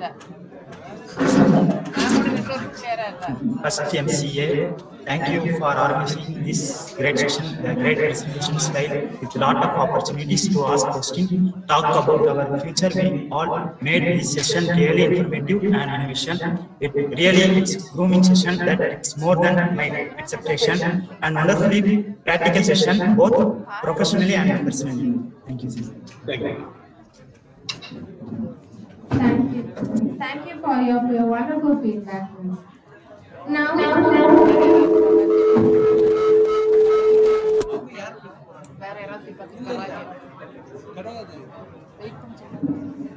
மேமோட network கிளியரா இல்ல First MCA, thank you for organizing this great session, the great presentation style with lot of opportunities to ask questions, talk about our future. We all made this session really informative and innovation. It really it's grooming session that it's more than my expectation and wonderfully practical session, both professionally and personally. Thank you. sir. Thank you. Thank you. Thank you for your, for your wonderful feedback. friends. Now, வேற யாராவது feedback இருக்காங்களா கிடையாது wait பண்ணி சொல்லுங்க.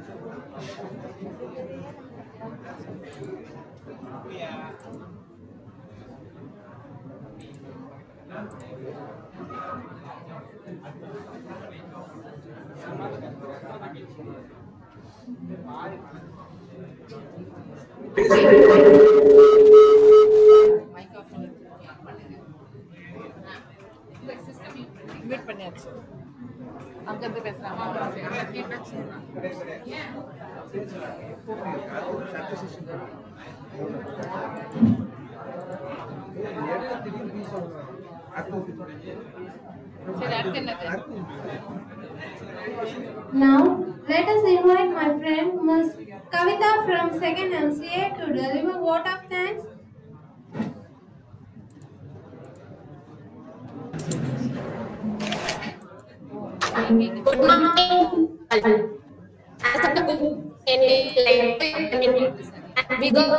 Mic of பண்ணி பண்ணுங்க இந்த system invite பண்ணியாச்சு அங்க இருந்து பேசுறாங்க ஃபீட்பேக் இடையில திடீர்னு பேச வருவாங்க சரி அடுத்து என்னது Now, let us invite my friend Ms. Kavita from 2nd MCA to deliver vote of thanks. Good morning. As a and we go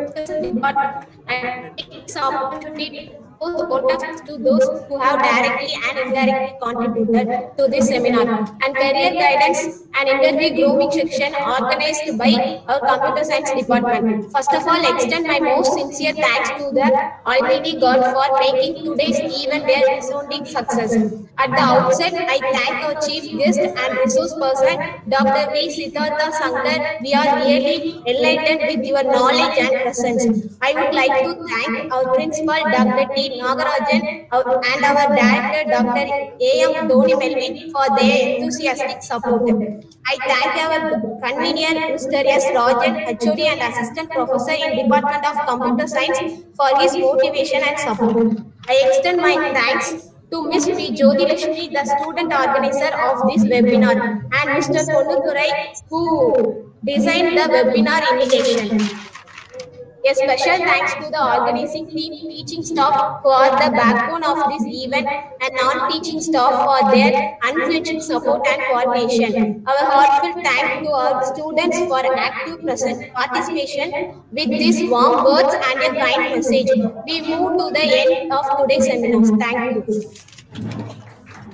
and take this opportunity to support to those who have directly and indirectly contributed to this seminar and career guidance and interview grooming section organized by our computer science department. First of all, extend my most sincere thanks to the Almighty God for making today's event a resounding success. At the outset, I thank our chief guest and resource person, Dr. V. Siddhartha Sankar. We are really enlightened with your knowledge and presence. I would like to thank our principal, Dr. T. Nagarajan, our- and our director, Dr. A. M. Dhoni Melvin, for their enthusiastic support. I thank our convener, Mr. S. Rajan, HOD and Assistant Professor in Department of Computer Science for his motivation and support. I extend my thanks to Ms. P. Jyoti Lakshmi, the student organizer of this webinar, and Mr. Ponnuturai, who designed the webinar invitation. A special thanks to the organizing team, teaching staff who are the backbone of this event, and non-teaching staff for their unflinching support and coordination. Our heartfelt thanks to our students for active present participation with these warm words and a kind message. We move to the end of today's seminar. Thank you.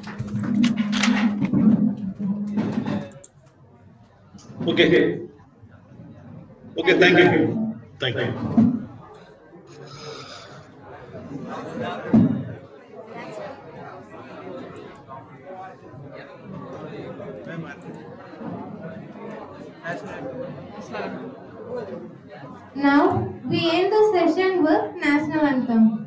Okay. Okay, thank you. Thank you. Now, we end the session with National Anthem.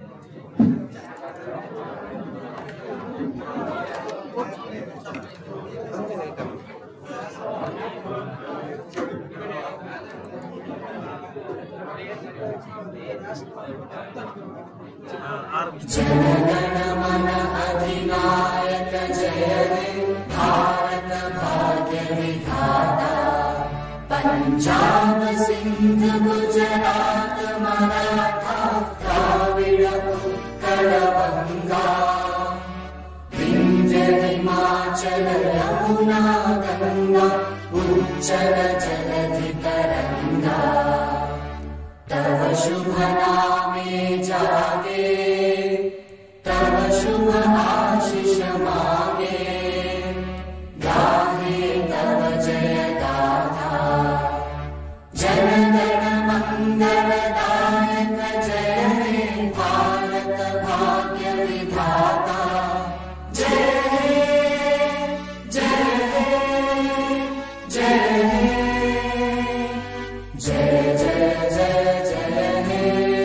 Jana Gana Mana अधिनायक जय हे भारत भाग्य विधाता पंजाब सिंध गुजरात मराठा द्राविड उत्कल बंगा विंध्य हिमाचल यमुना गंगा उच्चल जलधि तरंगा तव शुभ नामे जागे तव शुभ आशीष मागे गाहे तव जय गाथा जन गण मंगलदायक जय हे भारत भाग्य विधाता जय हे जय हे जय हे जय जय जय जय हे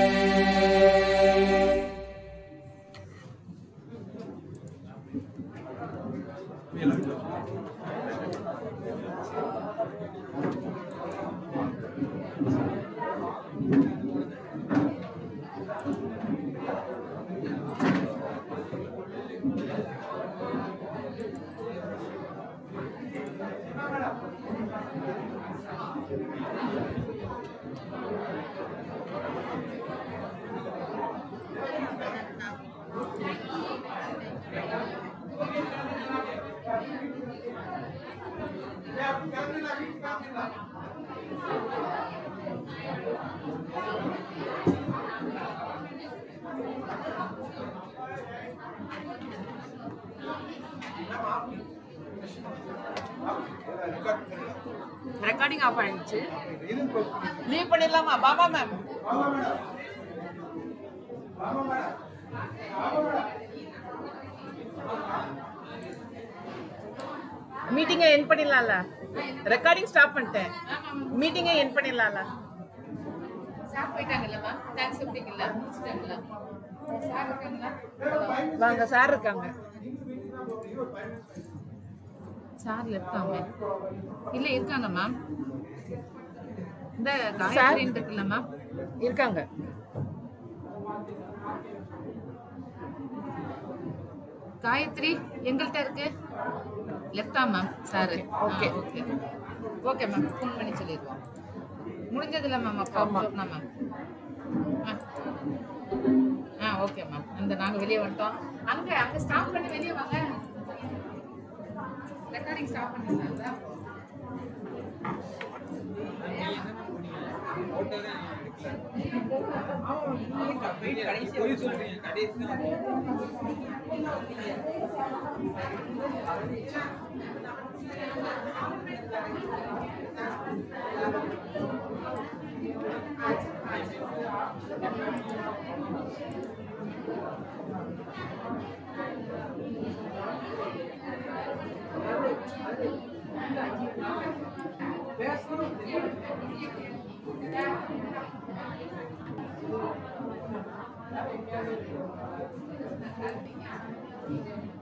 ரெக்கார்டிங் ஆஃப் ஆயிடுச்சு லீவ் பண்ணிடலாமா பாபா மேம் மீட்டிங்கை என் பண்ணிடலாம்ல ரெக்கார்டிங் ஸ்டாப் பண்ணிட்டேன் மீட்டிங்கை என் பண்ணிடலாம்ல சார் போயிட்டாங்கல்ல மேம் தேங்க்ஸ் சொல்லிட்டீங்கல்ல முடிச்சிட்டாங்களா சார் இருக்காங்களா வாங்க சார் இருக்காங்க சார்ல இருக்காங்க இல்ல இருக்காங்க மேம் இந்த சார் காயத்ரி இருக்குல்ல மேம் இருக்காங்க காயத்ரி எங்கள்கிட்ட இருக்கு லெஃப்டா ma'am sir okay okay okay ma'am phone பண்ணி சொல்லிடுவோம் முடிஞ்சதில்ல மேம் அப்போ சொன்னா மேம் ஆ ஓகே மேம் அந்த நாங்கள் வெளியே வந்துட்டோம் அங்கே அங்கே ஸ்டாப் பண்ணி வெளியே வாங்க ரெக்கார்டிங் ஸ்டாப் பண்ணிருந்தாங்க Thank you.